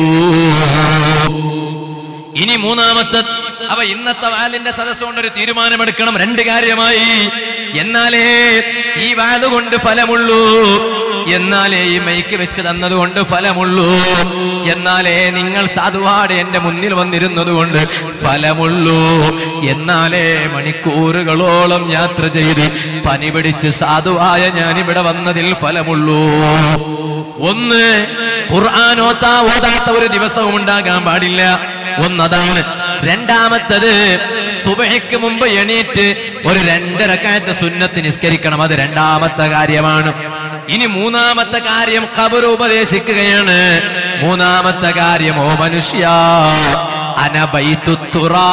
ഇനി മൂന്നാമത്തെ അവ ഇന്നത്തെ വാലിന്റെ സദസ്സുകൊണ്ട് ഒരു തീരുമാനമെടുക്കണം രണ്ട് കാര്യമായി എന്നാലേ ഈ വാല് കൊണ്ട് ഫലമുള്ളൂ എന്നാലേ ഈ മൈക്ക് വെച്ച് തന്നതുകൊണ്ട് ഫലമുള്ളൂ എന്നാലേ നിങ്ങൾ സാധുവാട് എന്റെ മുന്നിൽ വന്നിരുന്നത് കൊണ്ട് ഫലമുള്ളൂ എന്നാലേ മണിക്കൂറുകളോളം യാത്ര ചെയ്ത് പനി പിടിച്ച് സാധുവായ ഞാൻ ഇവിടെ വന്നതിൽ ഫലമുള്ളൂ ഒന്ന് ഖുർആാനോത്താ ഓതാത്ത ഒരു ദിവസവും ഉണ്ടാകാൻ പാടില്ല ഒന്നതാണ് രണ്ടാമത്തത് സുബഹിക്ക് മുമ്പ് എണീറ്റ് ഒരു രണ്ടരക്കായത്ത് സുന്നത്ത് നിസ്കരിക്കണം അത് രണ്ടാമത്തെ കാര്യമാണ് ഇനി മൂന്നാമത്തെ കാര്യം ഖബർ ഉപദേശിക്കുകയാണ് മൂന്നാമത്തെ കാര്യം ഓ മനുഷ്യ അനബൈത്തുറ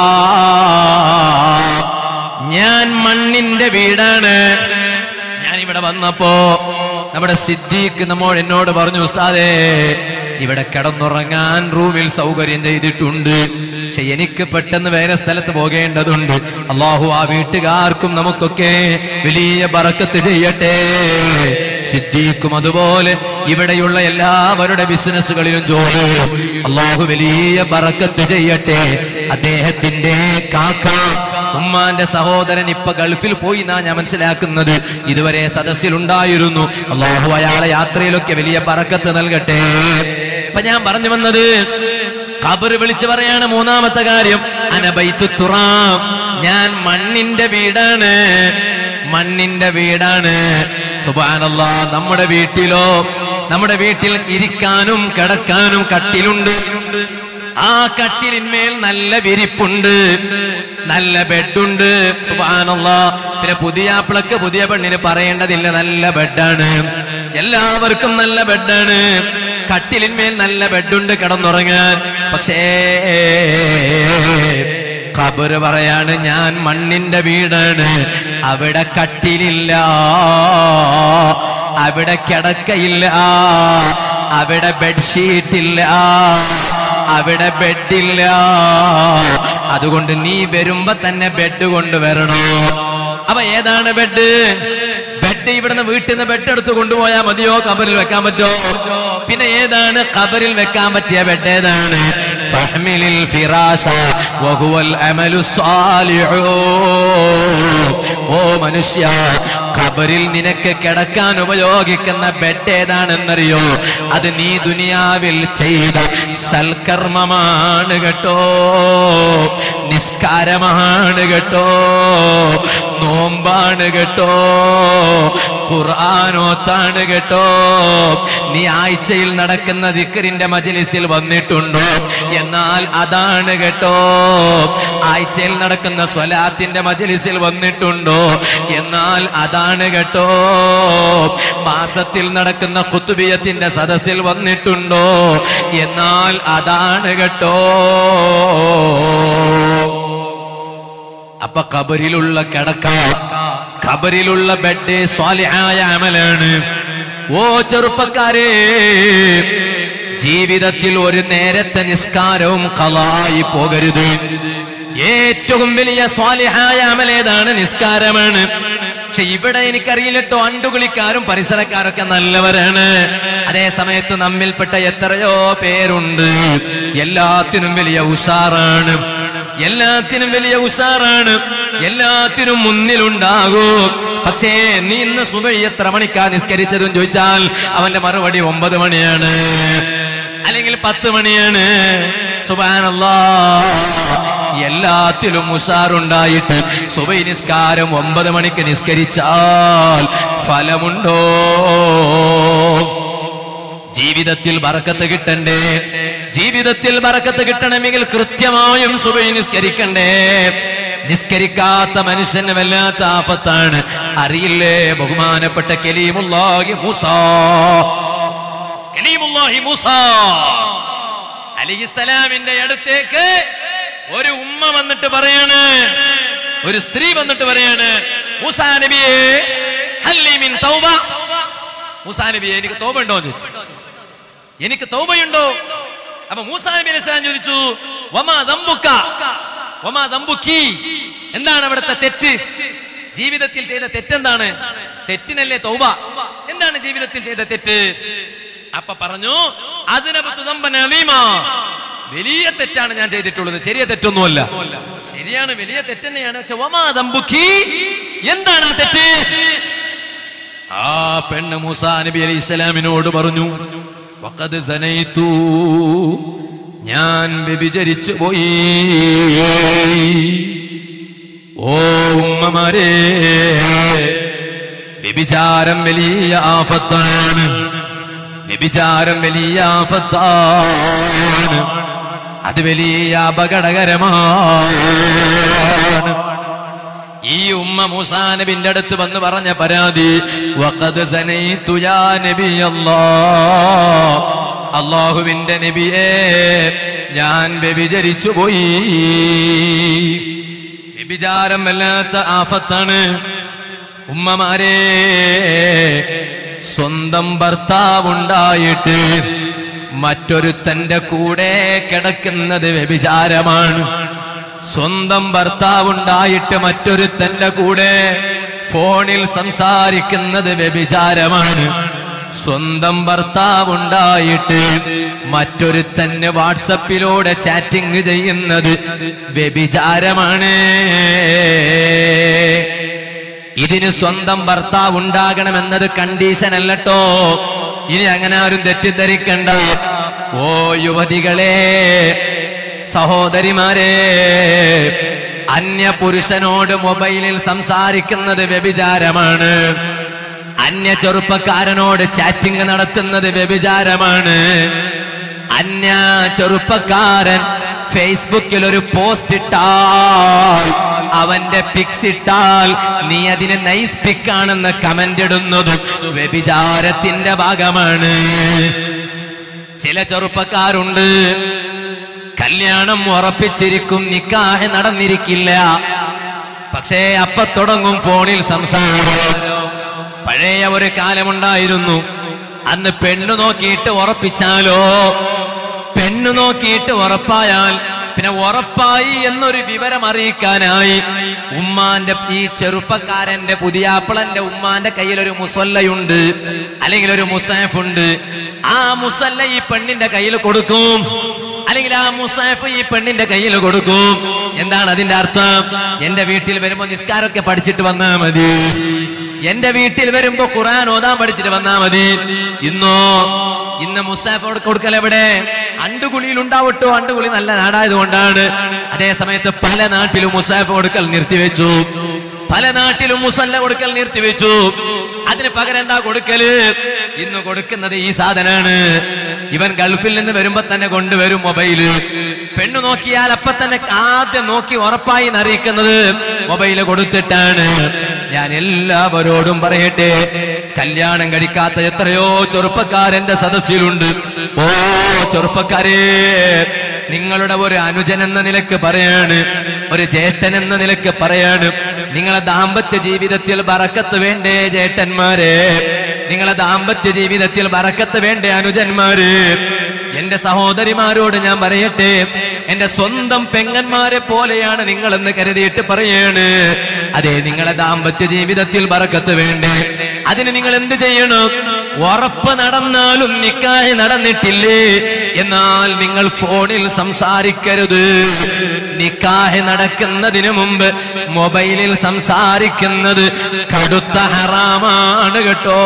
ഞാൻ മണ്ണിന്റെ വീടാണ് ഞാൻ ഇവിടെ വന്നപ്പോ നമ്മുടെ സിദ്ദീഖ് നമ്മോട് എന്നോട് പറഞ്ഞു ഉസ്താദേ ഇവിടെ കിടന്നുറങ്ങാൻ റൂമിൽ സൗകര്യം ചെയ്തിട്ടുണ്ട് പക്ഷെ എനിക്ക് പെട്ടെന്ന് വേറെ സ്ഥലത്ത് പോകേണ്ടതുണ്ട് അള്ളാഹു ആ വീട്ടുകാർക്കും നമുക്കൊക്കെ വലിയ ബറക്കത്ത് ചെയ്യട്ടെ സിദ്ദീഖും അതുപോലെ ഇവിടെയുള്ള എല്ലാവരുടെ ബിസിനസ്സുകളിലും ജോലി അള്ളാഹു വലിയ ബറക്കത്ത് ചെയ്യട്ടെ അദ്ദേഹത്തിന്റെ കാക്ക ഉമ്മാന്റെ സഹോദരൻ ഇപ്പൊ ഗൾഫിൽ പോയി എന്നാ ഞാൻ മനസ്സിലാക്കുന്നത് ഇതുവരെ സദസ്സിലുണ്ടായിരുന്നു അള്ളാഹു അയാളെ യാത്രയിലൊക്കെ വലിയ പറക്കത്ത് നൽകട്ടെ ഇപ്പൊ ഞാൻ പറഞ്ഞു വന്നത് ഖബർ വിളിച്ചു പറയാണ് മൂന്നാമത്തെ കാര്യം അനബൈത്തു തുറാം ഞാൻ മണ്ണിന്റെ വീടാണ് മണ്ണിന്റെ വീടാണ് സുബാനല്ല നമ്മുടെ വീട്ടിലോ നമ്മുടെ വീട്ടിൽ ഇരിക്കാനും കിടക്കാനും കട്ടിലുണ്ട് ആ കട്ടിലിന്മേൽ നല്ല വിരിപ്പുണ്ട് നല്ല ബെഡുണ്ട് സുബാനുള്ള പിന്നെ പുതിയ ആപ്പിളക്ക് പുതിയ പെണ്ണിന് പറയേണ്ടതില്ല നല്ല ബെഡാണ് എല്ലാവർക്കും നല്ല ബെഡാണ് കട്ടിലിന്മേൽ നല്ല ബെഡുണ്ട് കിടന്നുറങ്ങാൻ പക്ഷേ ഖബറ് പറയാണ് ഞാൻ മണ്ണിന്റെ വീടാണ് അവിടെ കട്ടിലില്ല അവിടെ കിടക്കയില്ല അവിടെ ബെഡ്ഷീറ്റ് ഇല്ല അവിടെ ബെഡില്ല അതുകൊണ്ട് നീ വരുമ്പോ തന്നെ ബെഡ് കൊണ്ടുവരണോ അപ്പൊ ഏതാണ് ബെഡ് ബെഡ് ഇവിടുന്ന് വീട്ടിൽ നിന്ന് ബെഡ് എടുത്ത് കൊണ്ടുപോയാൽ മതിയോ കബറിൽ വെക്കാൻ പറ്റോ പിന്നെ ഏതാണ് കബറിൽ വെക്കാൻ പറ്റിയ ബെഡ് ഏതാണ് ഫഹ്മിലിൽ ഫിറാസ വഹുവൽ അമലു സാലിഹു ഓ മനുഷ്യ ഖബറിൽ നിനക്ക് കിടക്കാൻ ഉപയോഗിക്കുന്ന ബെഡ് ഏതാണെന്നറിയോ അത് നീ ദുനിയാവിൽ ചെയ്ത സൽക്കർമ്മമാണ് കേട്ടോ നിസ്കാരമാണ് കേട്ടോ നോമ്പാണ് കേട്ടോ ഖുർആാനോത്താണ് കേട്ടോ നീ ആഴ്ചയിൽ നടക്കുന്ന ദിക്കറിന്റെ മജലിസിൽ വന്നിട്ടുണ്ടോ എന്നാൽ അതാണ് കേട്ടോ ആഴ്ചയിൽ നടക്കുന്ന സ്വലാത്തിന്റെ മജലിസിൽ വന്നിട്ടുണ്ടോ എന്നാൽ അതാണ് കേട്ടോ മാസത്തിൽ നടക്കുന്ന കുത്തുബിയത്തിന്റെ സദസ്സിൽ വന്നിട്ടുണ്ടോ എന്നാൽ അതാണ് കേട്ടോ അപ്പൊ കബറിലുള്ള കിടക്ക ഖബറിലുള്ള ബെഡ് സ്വാലിഹായ അമലാണ് ഓ ചെറുപ്പക്കാരെ ജീവിതത്തിൽ ഒരു നേരത്തെ നിസ്കാരവും കളായി പോകരുത് ഏറ്റവും വലിയ സ്വാലിഹായ അമലേതാണ് നിസ്കാരമാണ് പക്ഷെ ഇവിടെ എനിക്കറിയില്ലട്ടോ അണ്ടുകുളിക്കാരും പരിസരക്കാരൊക്കെ നല്ലവരാണ് അതേ സമയത്ത് നമ്മിൽപ്പെട്ട എത്രയോ പേരുണ്ട് എല്ലാത്തിനും വലിയ ഉഷാറാണ് എല്ലാത്തിനും വലിയ ഉഷാറാണ് എല്ലാത്തിനും മുന്നിലുണ്ടാകൂ പക്ഷേ നീ ഇന്ന് സുബൈ എത്ര മണിക്കാ നിസ്കരിച്ചതും ചോദിച്ചാൽ അവന്റെ മറുപടി ഒമ്പത് മണിയാണ് അല്ലെങ്കിൽ പത്ത് മണിയാണ് സുബാനല്ലാ എല്ലാത്തിലും ഉഷാറുണ്ടായിട്ട് സുബൈ നിസ്കാരം ഒമ്പത് മണിക്ക് നിസ്കരിച്ചാൽ ഫലമുണ്ടോ ജീവിതത്തിൽ ബറക്കത്ത് കിട്ടണ്ടേ ജീവിതത്തിൽ ബറക്കത്ത് കിട്ടണമെങ്കിൽ കൃത്യമായും സുബൈ നിസ്കരിക്കണ്ടേ നിസ്കരിക്കാത്ത മനുഷ്യന് വല്ലാത്ത ആപത്താണ് അറിയില്ലേ ബഹുമാനപ്പെട്ട കലീമുല്ലാഹി മൂസ കലീമുല്ലാഹി മൂസ അലിഹിസലാമിന്റെ അടുത്തേക്ക് ഒരു ഉമ്മ വന്നിട്ട് പറയാണ് ഒരു സ്ത്രീ വന്നിട്ട് പറയാണ് മൂസാ നബിയെ ഹല്ലി മിൻ തൗബ മൂസാ നബിയെ എനിക്ക് തോബ ഉണ്ടോ എന്ന് ചോദിച്ചു എനിക്ക് തോബയുണ്ടോ അപ്പൊ മൂസാ നബി അലൈഹി സ്വലാം ചോദിച്ചു വമാ ദംബുക്ക വമാ ദംബുക്കി എന്താണ് അവിടുത്തെ തെറ്റ് ജീവിതത്തിൽ ചെയ്ത തെറ്റെന്താണ് തെറ്റിനല്ലേ തൗബ എന്താണ് ജീവിതത്തിൽ ചെയ്ത തെറ്റ് അപ്പൊ പറഞ്ഞു അതിനകത്ത് ദമ്പനീമാ വലിയ തെറ്റാണ് ഞാൻ ചെയ്തിട്ടുള്ളത് ചെറിയ തെറ്റൊന്നുമല്ല ശരിയാണ് വലിയ തെറ്റന്നെയാണ് പക്ഷെ വമാ ദംബുക്കി എന്താണ് ആ തെറ്റ് ആ പെണ്ണ് മൂസാ നബി അലൈഹി ഇസ്ലാമിനോട് പറഞ്ഞു വഖദ് സനൈതു ഞാൻ വ്യഭിചരിച്ചു പോയി ഓ ഉമ്മമാരെ വ്യഭിചാരം വലിയ ആഫത്താണ് വ്യഭിചാരം വലിയ ആഫത്താണ് അത് വലിയ അപകടകരമാണ് ഈ ഉമ്മ മൂസാ നബിന്റെ അടുത്ത് വന്ന് പറഞ്ഞ പരാതി വഖദ് സനൈതു യാ നബിയല്ലാഹ് അള്ളാഹുവിന്റെ നബിയെ ഞാൻ വ്യഭിചരിച്ചു പോയി വ്യഭിചാരം വല്ലാത്ത ആഫത്താണ് ഉമ്മമാരെ സ്വന്തം ഭർത്താവുണ്ടായിട്ട് മറ്റൊരുത്തന്റെ കൂടെ കിടക്കുന്നത് വ്യഭിചാരമാണ് സ്വന്തം ഭർത്താവുണ്ടായിട്ട് മറ്റൊരുത്തന്റെ കൂടെ ഫോണിൽ സംസാരിക്കുന്നത് വ്യഭിചാരമാണ് സ്വന്തം ഭർത്താവുണ്ടായിട്ട് മറ്റൊരുത്തന്നെ വാട്സപ്പിലൂടെ ചാറ്റിംഗ് ചെയ്യുന്നത് വ്യഭിചാരമാണ് ഇതിന് സ്വന്തം ഭർത്താവ് ഉണ്ടാകണമെന്നത് കണ്ടീഷൻ അല്ലട്ടോ ഇനി അങ്ങനെ ആരും തെറ്റിദ്ധരിക്കണ്ട ഓ യുവതികളെ സഹോദരിമാരെ അന്യ പുരുഷനോട് മൊബൈലിൽ സംസാരിക്കുന്നത് വ്യഭിചാരമാണ് അന്യ ചെറുപ്പക്കാരനോട് ചാറ്റിംഗ് നടത്തുന്നത് വ്യഭിചാരമാണ് അന്യ ചെറുപ്പക്കാരൻ ഫേസ്ബുക്കിൽ ഒരു പോസ്റ്റ് ഇട്ടാൽ അവന്റെ പിക്സ് ഇട്ടാൽ നീ അതിന് നൈസ് പിക്കാണെന്ന് കമന്റ് ഇടുന്നതും വ്യഭിചാരത്തിന്റെ ഭാഗമാണ് ചില ചെറുപ്പക്കാരുണ്ട് കല്യാണം ഉറപ്പിച്ചിരിക്കും നിക്കാഹ് നടന്നിരിക്കില്ല പക്ഷേ അപ്പ തുടങ്ങും ഫോണിൽ സംസാരം പഴയ ഒരു കാലമുണ്ടായിരുന്നു അന്ന് പെണ്ണു നോക്കിയിട്ട് ഉറപ്പിച്ചാലോ പെണ്ണു നോക്കിയിട്ട് ഉറപ്പായാൽ പിന്നെ ഉറപ്പായി എന്നൊരു വിവരം അറിയിക്കാനായി ഉമ്മാന്റെ ഈ ചെറുപ്പക്കാരന്റെ പുതിയാപ്പിളന്റെ ഉമ്മാന്റെ കയ്യിൽ ഒരു മുസല്ലയുണ്ട് അല്ലെങ്കിൽ ഒരു മുസാഫ് ഉണ്ട് ആ മുസല്ല ഈ പെണ്ണിന്റെ കയ്യിൽ കൊടുക്കും അല്ലെങ്കിൽ ആ മുസാഫ് ഈ പെണ്ണിന്റെ കയ്യിൽ കൊടുക്കും എന്താണ് അതിന്റെ അർത്ഥം എന്റെ വീട്ടിൽ വരുമ്പോ നിസ്കാരമൊക്കെ പഠിച്ചിട്ട് വന്നാ മതി എന്റെ വീട്ടിൽ വരുമ്പോ ഖുർആൻ ഓതാൻ പഠിച്ചിട്ട് വന്നാ മതി ഇന്നോ ഇന്ന് മുസാഫ് കൊടുക്കൽ എവിടെ അണ്ടുകുളിയിൽ ഉണ്ടാവട്ടോ അണ്ടുകുളി നല്ല നാടായത് കൊണ്ടാണ് അതേ സമയത്ത് പല നാട്ടിലും മുസാഫ് കൊടുക്കൽ നിർത്തിവെച്ചു പല നാട്ടിലും മുസല്ല കൊടുക്കൽ നിർത്തിവെച്ചു അതിന് പകരം എന്താ കൊടുക്കല് ഇന്ന് കൊടുക്കുന്നത് ഈ സാധനാണ് ഇവൻ ഗൾഫിൽ നിന്ന് വരുമ്പോ തന്നെ കൊണ്ടുവരും മൊബൈല് പെണ്ണു നോക്കിയാൽ അപ്പൊ തന്നെ ആദ്യം നോക്കി ഉറപ്പായി അറിയിക്കുന്നത് മൊബൈല് കൊടുത്തിട്ടാണ് ഞാൻ എല്ലാവരോടും പറയട്ടെ കല്യാണം കഴിക്കാത്ത എത്രയോ ചെറുപ്പക്കാരന്റെ സദസ്സിലുണ്ട് ഓ ചെറുപ്പക്കാരെ നിങ്ങളുടെ ഒരു അനുജൻ എന്ന നിലക്ക് പറയാണ് ഒരു ചേട്ടൻ എന്ന നിലക്ക് പറയാണ് നിങ്ങളെ ദാമ്പത്യ ജീവിതത്തിൽ ബറക്കത്ത് വേണ്ടേ ചേട്ടന്മാരെ നിങ്ങളെ ദാമ്പത്യ ജീവിതത്തിൽ ബറക്കത്ത് വേണ്ടേ അനുജന്മാര് എന്റെ സഹോദരിമാരോട് ഞാൻ പറയട്ടെ എന്റെ സ്വന്തം പെങ്ങന്മാരെ പോലെയാണ് നിങ്ങളെന്ന് കരുതിയിട്ട് പറയാണ് അതെ നിങ്ങളെ ദാമ്പത്യ ജീവിതത്തിൽ ബറക്കത്ത് വേണ്ടേ അതിന് നിങ്ങൾ എന്ത് ചെയ്യണം ഉറപ്പ് നടന്നാലും നിക്കാഹ് നടന്നിട്ടില്ലേ എന്നാൽ നിങ്ങൾ ഫോണിൽ സംസാരിക്കരുത് നിക്കാഹ് നടക്കുന്നതിന് മുമ്പ് മൊബൈലിൽ സംസാരിക്കുന്നത് കടുത്ത ഹറാമാണ് കേട്ടോ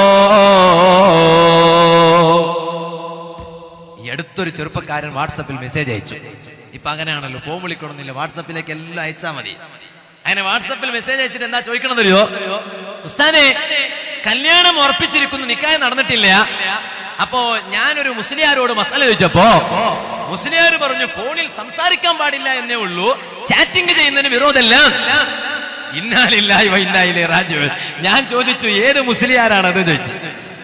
ഈ അടുത്തൊരു ചെറുപ്പക്കാരൻ വാട്സപ്പിൽ മെസ്സേജ് അയച്ചു ഇപ്പൊ അങ്ങനെയാണല്ലോ ഫോൺ വിളിക്കണമെന്നില്ല വാട്സപ്പിലേക്ക് എല്ലാം അയച്ചാൽ മതി അങ്ങനെ വാട്സപ്പിൽ മെസ്സേജ് അയച്ചിട്ട് എന്താ ചോദിക്കണമെന്നറിയോ ഉസ്താനെ കല്യാണം ഉറപ്പിച്ചിരിക്കുന്നു നിക്കായ നടന്നിട്ടില്ല അപ്പോ ഞാനൊരു മുസ്ലിയാരോട് മസാല ചോദിച്ചപ്പോ മുസ്ലിയാർ പറഞ്ഞു ഫോണിൽ സംസാരിക്കാൻ പാടില്ല എന്നേ ഉള്ളൂ ചാറ്റിംഗ് ചെയ്യുന്നതിന് വിരോധമല്ല ഇന്നാലില്ലായി വൈന്നായില്ലേ രാജു ഞാൻ ചോദിച്ചു ഏത് മുസ്ലിയാരാണ് അത് ചോദിച്ചു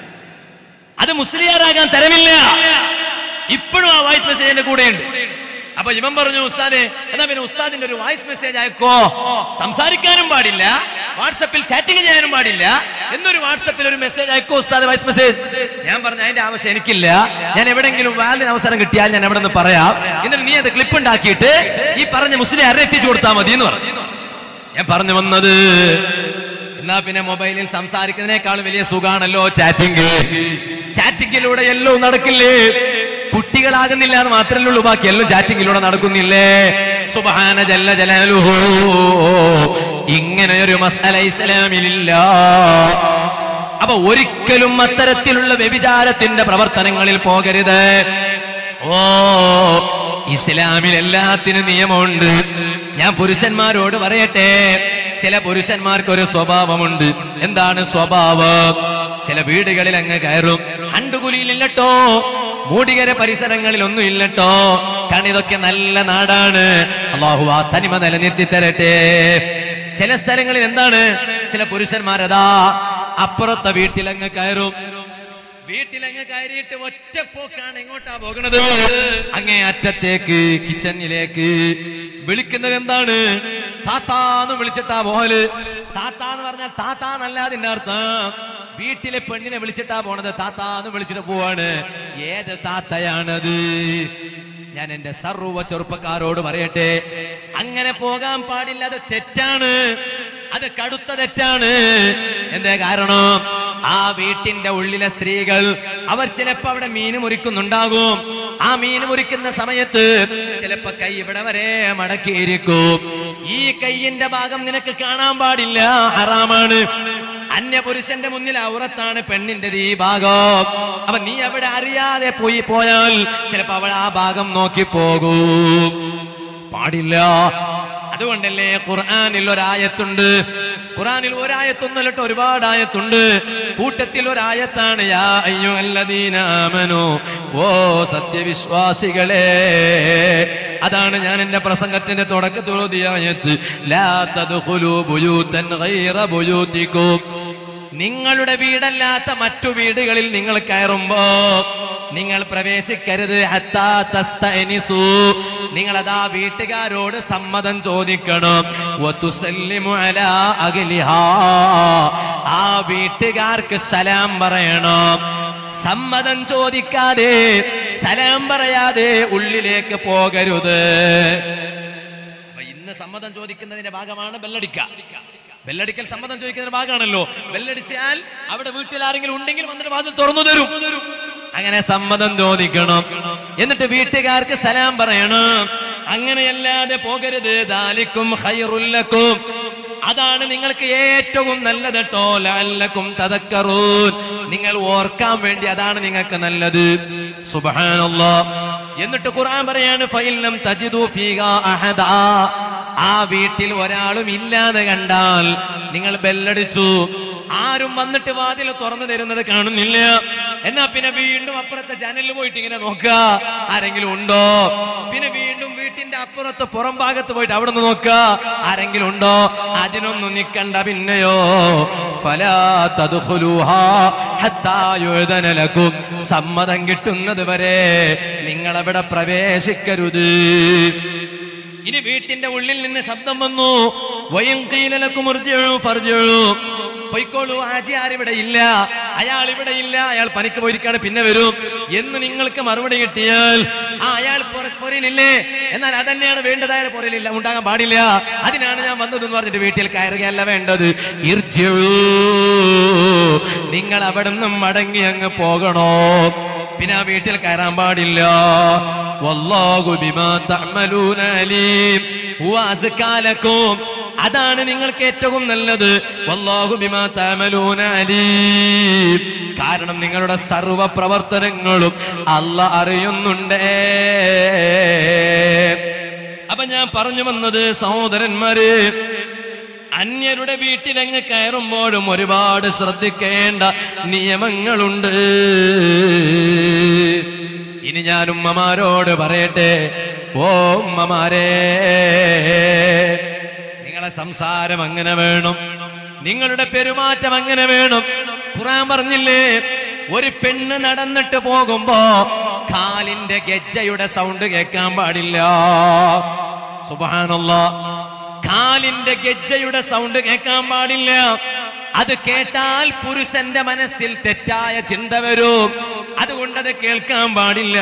അത് മുസ്ലിയാരാകാൻ തരമില്ല ഇപ്പോഴും ആ വോയിസ് മെസ്സേജ് എന്റെ കൂടെയുണ്ട് അപ്പൊ ഇവൻ പറഞ്ഞു ഉസ്താദെ എന്നാ പിന്നെ ഉസ്താദിന്റെ ഒരു വോയിസ് മെസ്സേജ് അയക്കോ സംസാരിക്കാനും പാടില്ല വാട്സപ്പിൽ ചാറ്റിംഗ് ചെയ്യാനും പാടില്ല എന്നൊരു വാട്സപ്പിൽ ഒരു മെസ്സേജ് അയക്കോ ഉസ്താദ് വോയിസ് മെസ്സേജ് ഞാൻ പറഞ്ഞു അതിന്റെ ആവശ്യം എനിക്കില്ല ഞാൻ എവിടെങ്കിലും വാലിന് അവസരം കിട്ടിയാൽ ഞാൻ എവിടെ നിന്ന് പറയാം എന്നിട്ട് നീ അത് ക്ലിപ്പ് ഉണ്ടാക്കിയിട്ട് ഈ പറഞ്ഞ മുസ്ലിം ആരെ എത്തിച്ചു കൊടുത്താൽ മതി എന്ന് പറഞ്ഞു ഞാൻ പറഞ്ഞു വന്നത് എന്നാ പിന്നെ മൊബൈലിൽ സംസാരിക്കുന്നതിനേക്കാളും വലിയ സുഖാണല്ലോ ചാറ്റിംഗ് ചാറ്റിംഗിലൂടെ എല്ലോ നടക്കില്ലേ കുട്ടികളാകുന്നില്ല എന്ന് മാത്രമല്ലേ ഉള്ളൂ ബാക്കി എല്ലാം ചാറ്റിംഗിലൂടെ നടക്കുന്നില്ലേ സുബഹാന ജല്ല ജലാലുഹു ഇങ്ങനെ ഒരു മസല ഇസ്ലാമിലില്ല അപ്പൊ ഒരിക്കലും അത്തരത്തിലുള്ള വ്യഭിചാരത്തിന്റെ പ്രവർത്തനങ്ങളിൽ പോകരുത് ഓ ഇസ്ലാമിൽ എല്ലാത്തിനും നിയമമുണ്ട് ഞാൻ പുരുഷന്മാരോട് പറയട്ടെ ചില പുരുഷന്മാർക്ക് ഒരു സ്വഭാവമുണ്ട് എന്താണ് സ്വഭാവം ചില വീടുകളിൽ അങ്ങ് കയറും അണ്ടുകുലിയിലില്ലട്ടോ മൂടികര പരിസരങ്ങളിൽ ഒന്നും ഇല്ലട്ടോ കാരണം ഇതൊക്കെ നല്ല നാടാണ് അള്ളാഹു ആ തനിമ നിലനിർത്തി തരട്ടെ ചില സ്ഥലങ്ങളിൽ എന്താണ് ചില പുരുഷന്മാരതാ അപ്പുറത്തെ വീട്ടിലങ്ങ് കയറും വീട്ടിലങ്ങ് കയറിയിട്ട് ഒറ്റപ്പോക്കാണ് എങ്ങോട്ടാ പോകുന്നത് അങ്ങേ അറ്റത്തേക്ക് കിച്ചണിലേക്ക് വിളിക്കുന്നത് എന്താണ് താത്താന്ന് വിളിച്ചിട്ടാ പോകല് താത്താന്ന് പറഞ്ഞാൽ താത്താന്നല്ല അതിന്റെ അർത്ഥം വീട്ടിലെ പെണ്ണിനെ വിളിച്ചിട്ടാ പോണത് താത്താന്ന് വിളിച്ചിട്ട് പോവാണ് ഏത് താത്തയാണത് ഞാൻ എന്റെ സർവ്വ ചെറുപ്പക്കാരോട് പറയട്ടെ അങ്ങനെ പോകാൻ പാടില്ല അത് തെറ്റാണ് അത് കടുത്ത തെറ്റാണ് എന്തേ കാരണം ആ വീട്ടിന്റെ ഉള്ളിലെ സ്ത്രീകൾ അവർ ചിലപ്പോ അവിടെ മീൻ മുറിക്കുന്നുണ്ടാകും ആ മീൻ മുറിക്കുന്ന സമയത്ത് ചിലപ്പോ കൈ ഇവിടെ വരെ മടക്കിയിരിക്കും ഈ കൈയിന്റെ ഭാഗം നിനക്ക് കാണാൻ പാടില്ല ഹറാമാണ് അന്യപുരുഷന്റെ മുന്നിൽ ഔറത്താണ് പെണ്ണിന്റെ ഈ ഭാഗം അപ്പൊ നീ അവിടെ അറിയാതെ പോയി പോയാൽ ചിലപ്പോ അവൾ ആ ഭാഗം നോക്കി പോകൂ പാടില്ല അതുകൊണ്ടല്ലേ ഖുർആനിൽ ഒരായത്തുണ്ട് ഖുർആനിൽ ഒരായത്തൊന്നല്ലിട്ട് ഒരുപാട് ആയത്തുണ്ട് കൂട്ടത്തിൽ ഒരായത്താണ് യാ അയ്യുഹല്ലദീന ആമനു ഓ സത്യവിശ്വാസികളെ അതാണ് ഞാൻ എന്റെ പ്രസംഗത്തിന്റെ തുടക്കത്തോടിയ ആയത്ത് ലാ തദ്ഖുലൂ ബുയൂതൻ ഗൈറ ബുയൂതിക്കും നിങ്ങളുടെ വീടല്ലാത്ത മറ്റു വീടുകളിൽ നിങ്ങൾ കയറുമ്പോ നിങ്ങൾ പ്രവേശിക്കരുത് ഹത്താ തസ്തഅനിസു. നിങ്ങൾ അതാ വീട്ടുകാരോട് സമ്മതം ചോദിക്കണം വതുസല്ലിമു അലാ അഗ്ലിഹാ. ആ വീട്ടുകാർക്ക് സലാം പറയണം സമ്മതം ചോദിക്കാതെ സലാം പറയാതെ ഉള്ളിലേക്ക് പോകരുത് അപ്പൊ ഇന്ന് സമ്മതം ചോദിക്കുന്നതിന്റെ ഭാഗമാണ് ബെല്ലടിക്ക ബെല്ലടിക്കൽ സമ്മതം ചോദിക്കുന്നതിന്റെ ഭാഗമാണല്ലോ ബെല്ലടിച്ചാൽ അവിടെ വീട്ടിൽ ആരെങ്കിലും ഉണ്ടെങ്കിൽ വന്നിട്ട് വാതിൽ തുറന്നു തരും അങ്ങനെ സമ്മതം ചോദിക്കണം എന്നിട്ട് വീട്ടുകാർക്ക് സലാം പറയണം അങ്ങനെയല്ലാതെ പോകരുത് ദാലിക്കും ഖൈറുല്ലക്കും അതാണ് നിങ്ങൾക്ക് ഏറ്റവും നല്ലത് കേട്ടോ ലാലക്കും തതക്കറൂൻ നിങ്ങൾ ഓർക്കാൻ വേണ്ടി അതാണ് നിങ്ങൾക്ക് നല്ലത് സുബ്ഹാനല്ലാ എന്നിട്ട് ഖുർആൻ പറയാണ് ഫൈലം തജിദു ഫീഹാ അഹദാ ആ വീട്ടിൽ ഒരാളും ഇല്ലാതെ കണ്ടാൽ നിങ്ങൾ ബെല്ലടിച്ചു ആരും വന്നിട്ട് വാതിൽ തുറന്നു തരുന്നത് കാണുന്നില്ല എന്നാ പിന്നെ വീണ്ടും അപ്പുറത്തെ ജനലിൽ പോയിട്ട് ഇങ്ങനെ നോക്കുക ആരെങ്കിലും ഉണ്ടോ പിന്നെ വീണ്ടും വീട്ടിന്റെ അപ്പുറത്ത് പുറം ഭാഗത്ത് പോയിട്ട് അവിടെ നിന്ന് നോക്കുക ആരെങ്കിലും ഉണ്ടോ അതിനൊന്നും നിക്കണ്ട പിന്നെയോ ഫലാ തദ്ഖുലൂഹാ ഹത്താ യുഅ്ദന ലക്കും സമ്മതം കിട്ടുന്നത് വരെ നിങ്ങൾ അവിടെ പ്രവേശിക്കരുത് ഇനി വീട്ടിന്റെ ഉള്ളിൽ നിന്ന് ശബ്ദം വന്നു വയം കീലലക്കും പൊയ്ക്കോളൂ ആജിയാർ ഇവിടെ ഇല്ല അയാൾ ഇവിടെ ഇല്ല അയാൾ പനിക്ക് പോയിരിക്കാണ് പിന്നെ വരും എന്ന് നിങ്ങൾക്ക് മറുപടി കിട്ടിയാൽ ആ അയാൾ പുറ- പുറയിലില്ലേ എന്നാൽ അതന്നെയാണ് വേണ്ടത് അയാൾ പുറയിലില്ല ഉണ്ടാകാൻ പാടില്ല അതിനാണ് ഞാൻ വന്നതെന്ന് പറഞ്ഞിട്ട് വീട്ടിൽ കയറുകയല്ല വേണ്ടത് ഇർജിഊ. നിങ്ങൾ അവിടെ നിന്നും മടങ്ങി അങ്ങ് പോകണോ പിന്നെ ആ വീട്ടിൽ കയറാൻ പാടില്ല വല്ലാഹു ബിമാ തഅമലൂന അലീം ഹുവ അസ്കാ ലക്കും അതാണ് നിങ്ങൾക്ക് ഏറ്റവും നല്ലത് വല്ലാഹു ബിമാ തഅമലൂന അലീം കാരണം നിങ്ങളുടെ സർവ പ്രവർത്തനങ്ങളും അല്ല അറിയുന്നുണ്ടേ അപ്പൊ ഞാൻ പറഞ്ഞു വന്നത് സഹോദരന്മാര് അന്യരുടെ വീട്ടിലങ്ങ് കയറുമ്പോഴും ഒരുപാട് ശ്രദ്ധിക്കേണ്ട നിയമങ്ങളുണ്ട് ഇനി ഞാൻ ഉമ്മമാരോട് പറയട്ടെ ഓ ഉമ്മമാരേ നിങ്ങളെ സംസാരം അങ്ങനെ വേണം നിങ്ങളുടെ പെരുമാറ്റം അങ്ങനെ വേണം ഖുറാൻ പറഞ്ഞില്ലേ ഒരു പെണ്ണ് നടന്നിട്ട് പോകുമ്പോ കാലിന്റെ ഗജ്ജയുടെ സൗണ്ട് കേൾക്കാൻ പാടില്ല സുബാനുള്ള കാലിന്റെ ഗജ്ജയുടെ സൗണ്ട് കേൾക്കാൻ പാടില്ല അത് കേട്ടാൽ പുരുഷന്റെ മനസ്സിൽ തെറ്റായ ചിന്ത വരും അതുകൊണ്ട് അത് കേൾക്കാൻ പാടില്ല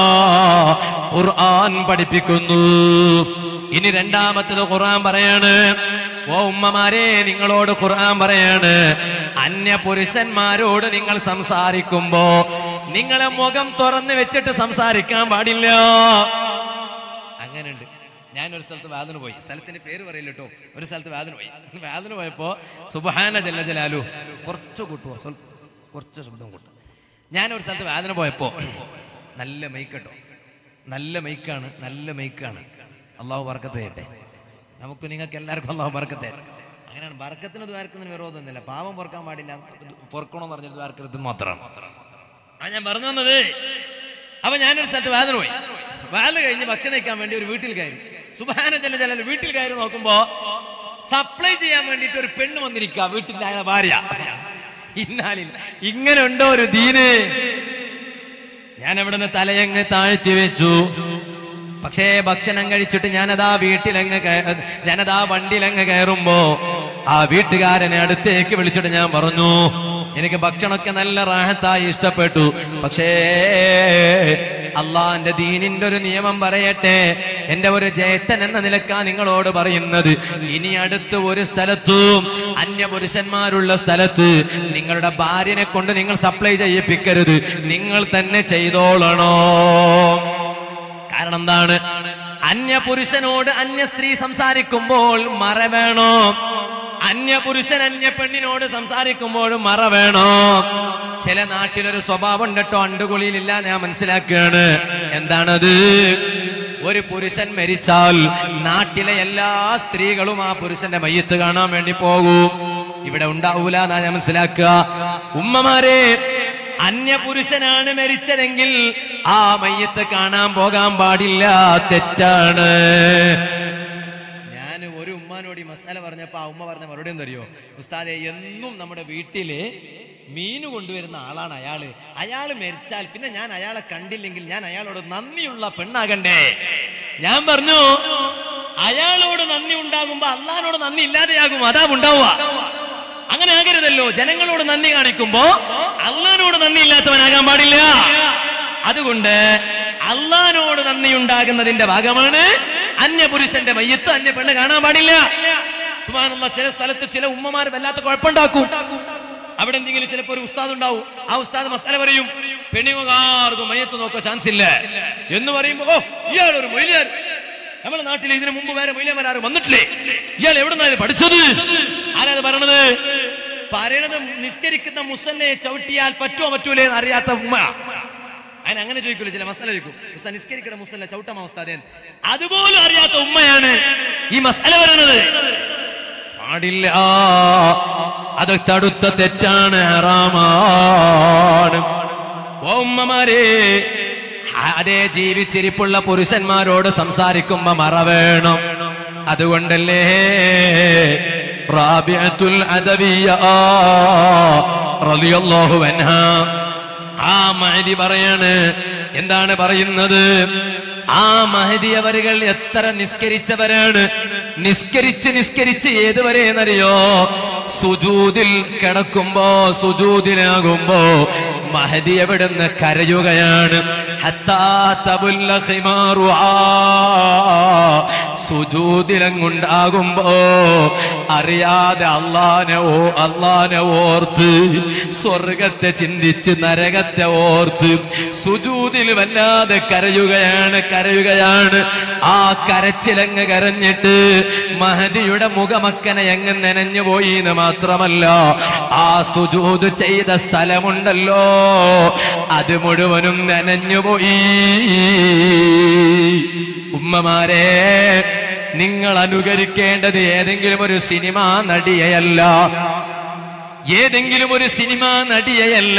ഖുർആൻ പഠിപ്പിക്കുന്നു ഇനി രണ്ടാമത്തത് ഖുർആൻ പറയാണ് ഓ ഉമ്മമാരെ നിങ്ങളോട് ഖുർആൻ പറയാണ് അന്യ പുരുഷന്മാരോട് നിങ്ങൾ സംസാരിക്കുമ്പോ നിങ്ങളെ മുഖം തുറന്ന് വെച്ചിട്ട് സംസാരിക്കാൻ പാടില്ല അങ്ങനെയുണ്ട് ഞാൻ ഒരു സ്ഥലത്ത് വാതിന് പോയി സ്ഥലത്തിന്റെ പേര് പറയില്ല കേട്ടോ ഒരു സ്ഥലത്ത് വാതിന് പോയി വാതിന് പോയപ്പോ സുബഹാന ജല്ല ജലാലു കുറച്ച് കൂട്ടുവോ സ്വല്പ കുറച്ച് ശബ്ദം കൂട്ടും ഞാൻ ഒരു സ്ഥലത്ത് വാതിന് പോയപ്പോ നല്ല മൈക്ക് കേട്ടോ നല്ല മൈക്കാണ് നല്ല മൈക്കാണ് അള്ളാഹു ബർക്കത്ത് ചെയ്യട്ടെ നമുക്ക് നിങ്ങൾക്ക് എല്ലാവർക്കും അള്ളാഹു ബർക്കത്ത് ചെയ്യട്ടെ അങ്ങനെയാണ് ബർക്കത്തിന് ദ്വാരക്കുന്നതിന് വിരോധമൊന്നുമില്ല പാവം പൊറക്കാൻ പാടില്ല പൊറക്കണമെന്ന് പറഞ്ഞിട്ട് ദ്വാരക്കരുത് മാത്രം ആ ഞാൻ പറഞ്ഞു വന്നത് അപ്പൊ ഞാനൊരു സ്ഥലത്ത് വാതിന് പോയി വാതിൽ കഴിഞ്ഞ് ഭക്ഷണം കഴിക്കാൻ വേണ്ടി ഒരു വീട്ടിൽ കയറി സുബാന ചെല്ല ചെല്ല വീട്ടിൽ കയറി നോക്കുമ്പോ സപ്ലൈ ചെയ്യാൻ വേണ്ടിട്ട് ഒരു പെണ്ണ് വന്നിരിക്കുക വീട്ടിന്റെ അയാളെ ഭാര്യ ഇന്നാലിൽ ഇങ്ങനെ ഉണ്ടോ ഒരു ദീന് ഞാൻ അവിടെ നിന്ന് തലയങ്ങ് താഴ്ത്തി വെച്ചു പക്ഷേ ഭക്ഷണം കഴിച്ചിട്ട് ഞാനതാ വീട്ടിലങ്ങ് കയ- ഞാനതാ വണ്ടിയിലങ്ങ് കയറുമ്പോ ആ വീട്ടുകാരനെ അടുത്തേക്ക് വിളിച്ചിട്ട് ഞാൻ പറഞ്ഞു എനിക്ക് ഭക്ഷണമൊക്കെ നല്ല റാഹത്തായി ഇഷ്ടപ്പെട്ടു പക്ഷേ അള്ളാന്റെ ദീനിന്റെ ഒരു നിയമം പറയട്ടെ എന്റെ ഒരു ജ്യേഷ്ഠൻ എന്ന നിലക്കാ നിങ്ങളോട് പറയുന്നത് ഇനി അടുത്ത് ഒരു സ്ഥലത്തും അന്യപുരുഷന്മാരുള്ള സ്ഥലത്ത് നിങ്ങളുടെ ഭാര്യനെ കൊണ്ട് നിങ്ങൾ സപ്ലൈ ചെയ്യിപ്പിക്കരുത് നിങ്ങൾ തന്നെ ചെയ്തോളണോ കാരണം എന്താണ് അന്യ പുരുഷനോട് അന്യ സ്ത്രീ സംസാരിക്കുമ്പോൾ മറ വേണോ അന്യപുരുഷൻ അന്യ പെണ്ണിനോട് സംസാരിക്കുമ്പോഴും മറ വേണോ ചില നാട്ടിലൊരു സ്വഭാവം ഉണ്ട് കേട്ടോ അണ്ടുകുളിയിലില്ല ഞാൻ മനസ്സിലാക്കുകയാണ് എന്താണത് ഒരു പുരുഷൻ മരിച്ചാൽ നാട്ടിലെ എല്ലാ സ്ത്രീകളും ആ പുരുഷന്റെ മയ്യത്ത് കാണാൻ വേണ്ടി പോകും ഇവിടെ ഉണ്ടാവൂല എന്നാ ഞാൻ മനസ്സിലാക്കുക ഉമ്മമാരെ അന്യപുരുഷനാണ് മരിച്ചതെങ്കിൽ ആ മയ്യത്ത് കാണാൻ പോകാൻ പാടില്ല തെറ്റാണ് ഞാൻ ഒരു ഉമ്മാനോട് ഈ മസാല പറഞ്ഞപ്പോ ആ ഉമ്മ പറഞ്ഞ മറുപടി എന്തറിയോ ഉസ്താദെ എന്നും നമ്മുടെ വീട്ടില് മീന് കൊണ്ടുവരുന്ന ആളാണ് അയാള് അയാള് മരിച്ചാൽ പിന്നെ ഞാൻ അയാളെ കണ്ടില്ലെങ്കിൽ ഞാൻ അയാളോട് നന്ദിയുള്ള പെണ്ണാകണ്ടേ ഞാൻ പറഞ്ഞു അയാളോട് നന്ദി ഉണ്ടാകുമ്പോ അള്ളഹാനോട് നന്ദി ഇല്ലാതെയാകും അതാ ഉണ്ടാവുക അങ്ങനെ ആകരുതല്ലോ ജനങ്ങളോട് നന്ദി കാണിക്കുമ്പോ അള്ളഹാനോട് നന്ദി ഇല്ലാത്തവനാകാൻ പാടില്ല അതുകൊണ്ട് അള്ളഹാനോട് നന്ദി ഉണ്ടാകുന്നതിന്റെ ഭാഗമാണ് അന്യപുരുഷന്റെ മയ്യത്ത് അന്യ പെണ്ണ് കാണാൻ പാടില്ല സുബാനുള്ള ചില സ്ഥലത്ത് ചില ഉമ്മമാർ വല്ലാത്ത കുഴപ്പമുണ്ടാക്കും അവിടെ എന്തെങ്കിലും ചിലപ്പോ ഒരു ഉസ്താദ് ഉണ്ടാവും ആ ഉസ്താദ് മസാല പറയും പെണ്ണുകാർക്കും മയ്യത്ത് നോക്കാൻ ചാൻസ് ഇല്ല എന്ന് പറയുമ്പോ ഓ ഇയാൾ ഒരു മൊയ്ലിയാർ നമ്മുടെ നാട്ടിൽ ഇതിനു മുമ്പ് വേറെ മൊയ്ലിയന്മാരും വന്നിട്ടില്ലേ ഇയാൾ എവിടെ ഇത് പഠിച്ചത് ആരാത് പറയണത് പറയണത് നിസ്കരിക്കുന്ന മുസല്ലയെ ചവിട്ടിയാൽ പറ്റുമോ പറ്റൂലേ എന്ന് അറിയാത്ത ഉമ്മ അതിന് അങ്ങനെ ചോദിക്കൂല ചില മസാല ചോദിക്കും ഉസ്താ നിസ്കരിക്കണ മുസല്ല ചവിട്ടമാ ഉസ്താദേ അതുപോലും അറിയാത്ത ഉമ്മയാണ് ഈ മസാല പറയണത് പാടില്ല അത് തടുത്ത തെറ്റാണ് ഹറാമാണ് ഓ ഉമ്മമാരെ അതേ ജീവിച്ചിരിപ്പുള്ള പുരുഷന്മാരോട് സംസാരിക്കുമ്പോ മറ വേണം അതുകൊണ്ടല്ലേ റാബിഅത്തുൽ അദവിയ റളിയല്ലാഹു അൻഹാ ആ മഹദി പറയാണ് എന്താണ് പറയുന്നത് ആ മഹദി അവരുകൾ എത്ര നിസ്കരിച്ചവരാണ് നിസ്കരിച്ച് നിസ്കരിച്ച് ഏതുവരെ എന്നറിയോ സുജൂതിൽ കിടക്കുമ്പോ സുജൂതിനാകുമ്പോ മഹദി എവിടുന്ന് കരയുകയാണ് ഹത്താ തബുല്ല ഖിമാറുഹാ. സുജൂദിലങ്ങുണ്ടാകുമ്പോ അറിയാതെ അള്ളാനെ ഓ അള്ളാനെ ഓർത്ത് സ്വർഗത്തെ ചിന്തിച്ച് നരകത്തെ ഓർത്ത് സുജൂതിൽ വല്ലാതെ കരയുകയാണ് കരയുകയാണ് ആ കരച്ചിലങ്ങ് കരഞ്ഞിട്ട് മഹദിയുടെ മുഖമക്കനെ എങ്ങ് നനഞ്ഞു പോയി എന്ന് മാത്രമല്ല ആ സുജൂത് ചെയ്ത സ്ഥലമുണ്ടല്ലോ അത് മുഴുവനും നനഞ്ഞുപോയി ഉമ്മമാരെ നിങ്ങൾ അനുകരിക്കേണ്ടത് ഏതെങ്കിലും ഒരു സിനിമാ നടിയയല്ല ഏതെങ്കിലും ഒരു സിനിമാ നടിയയല്ല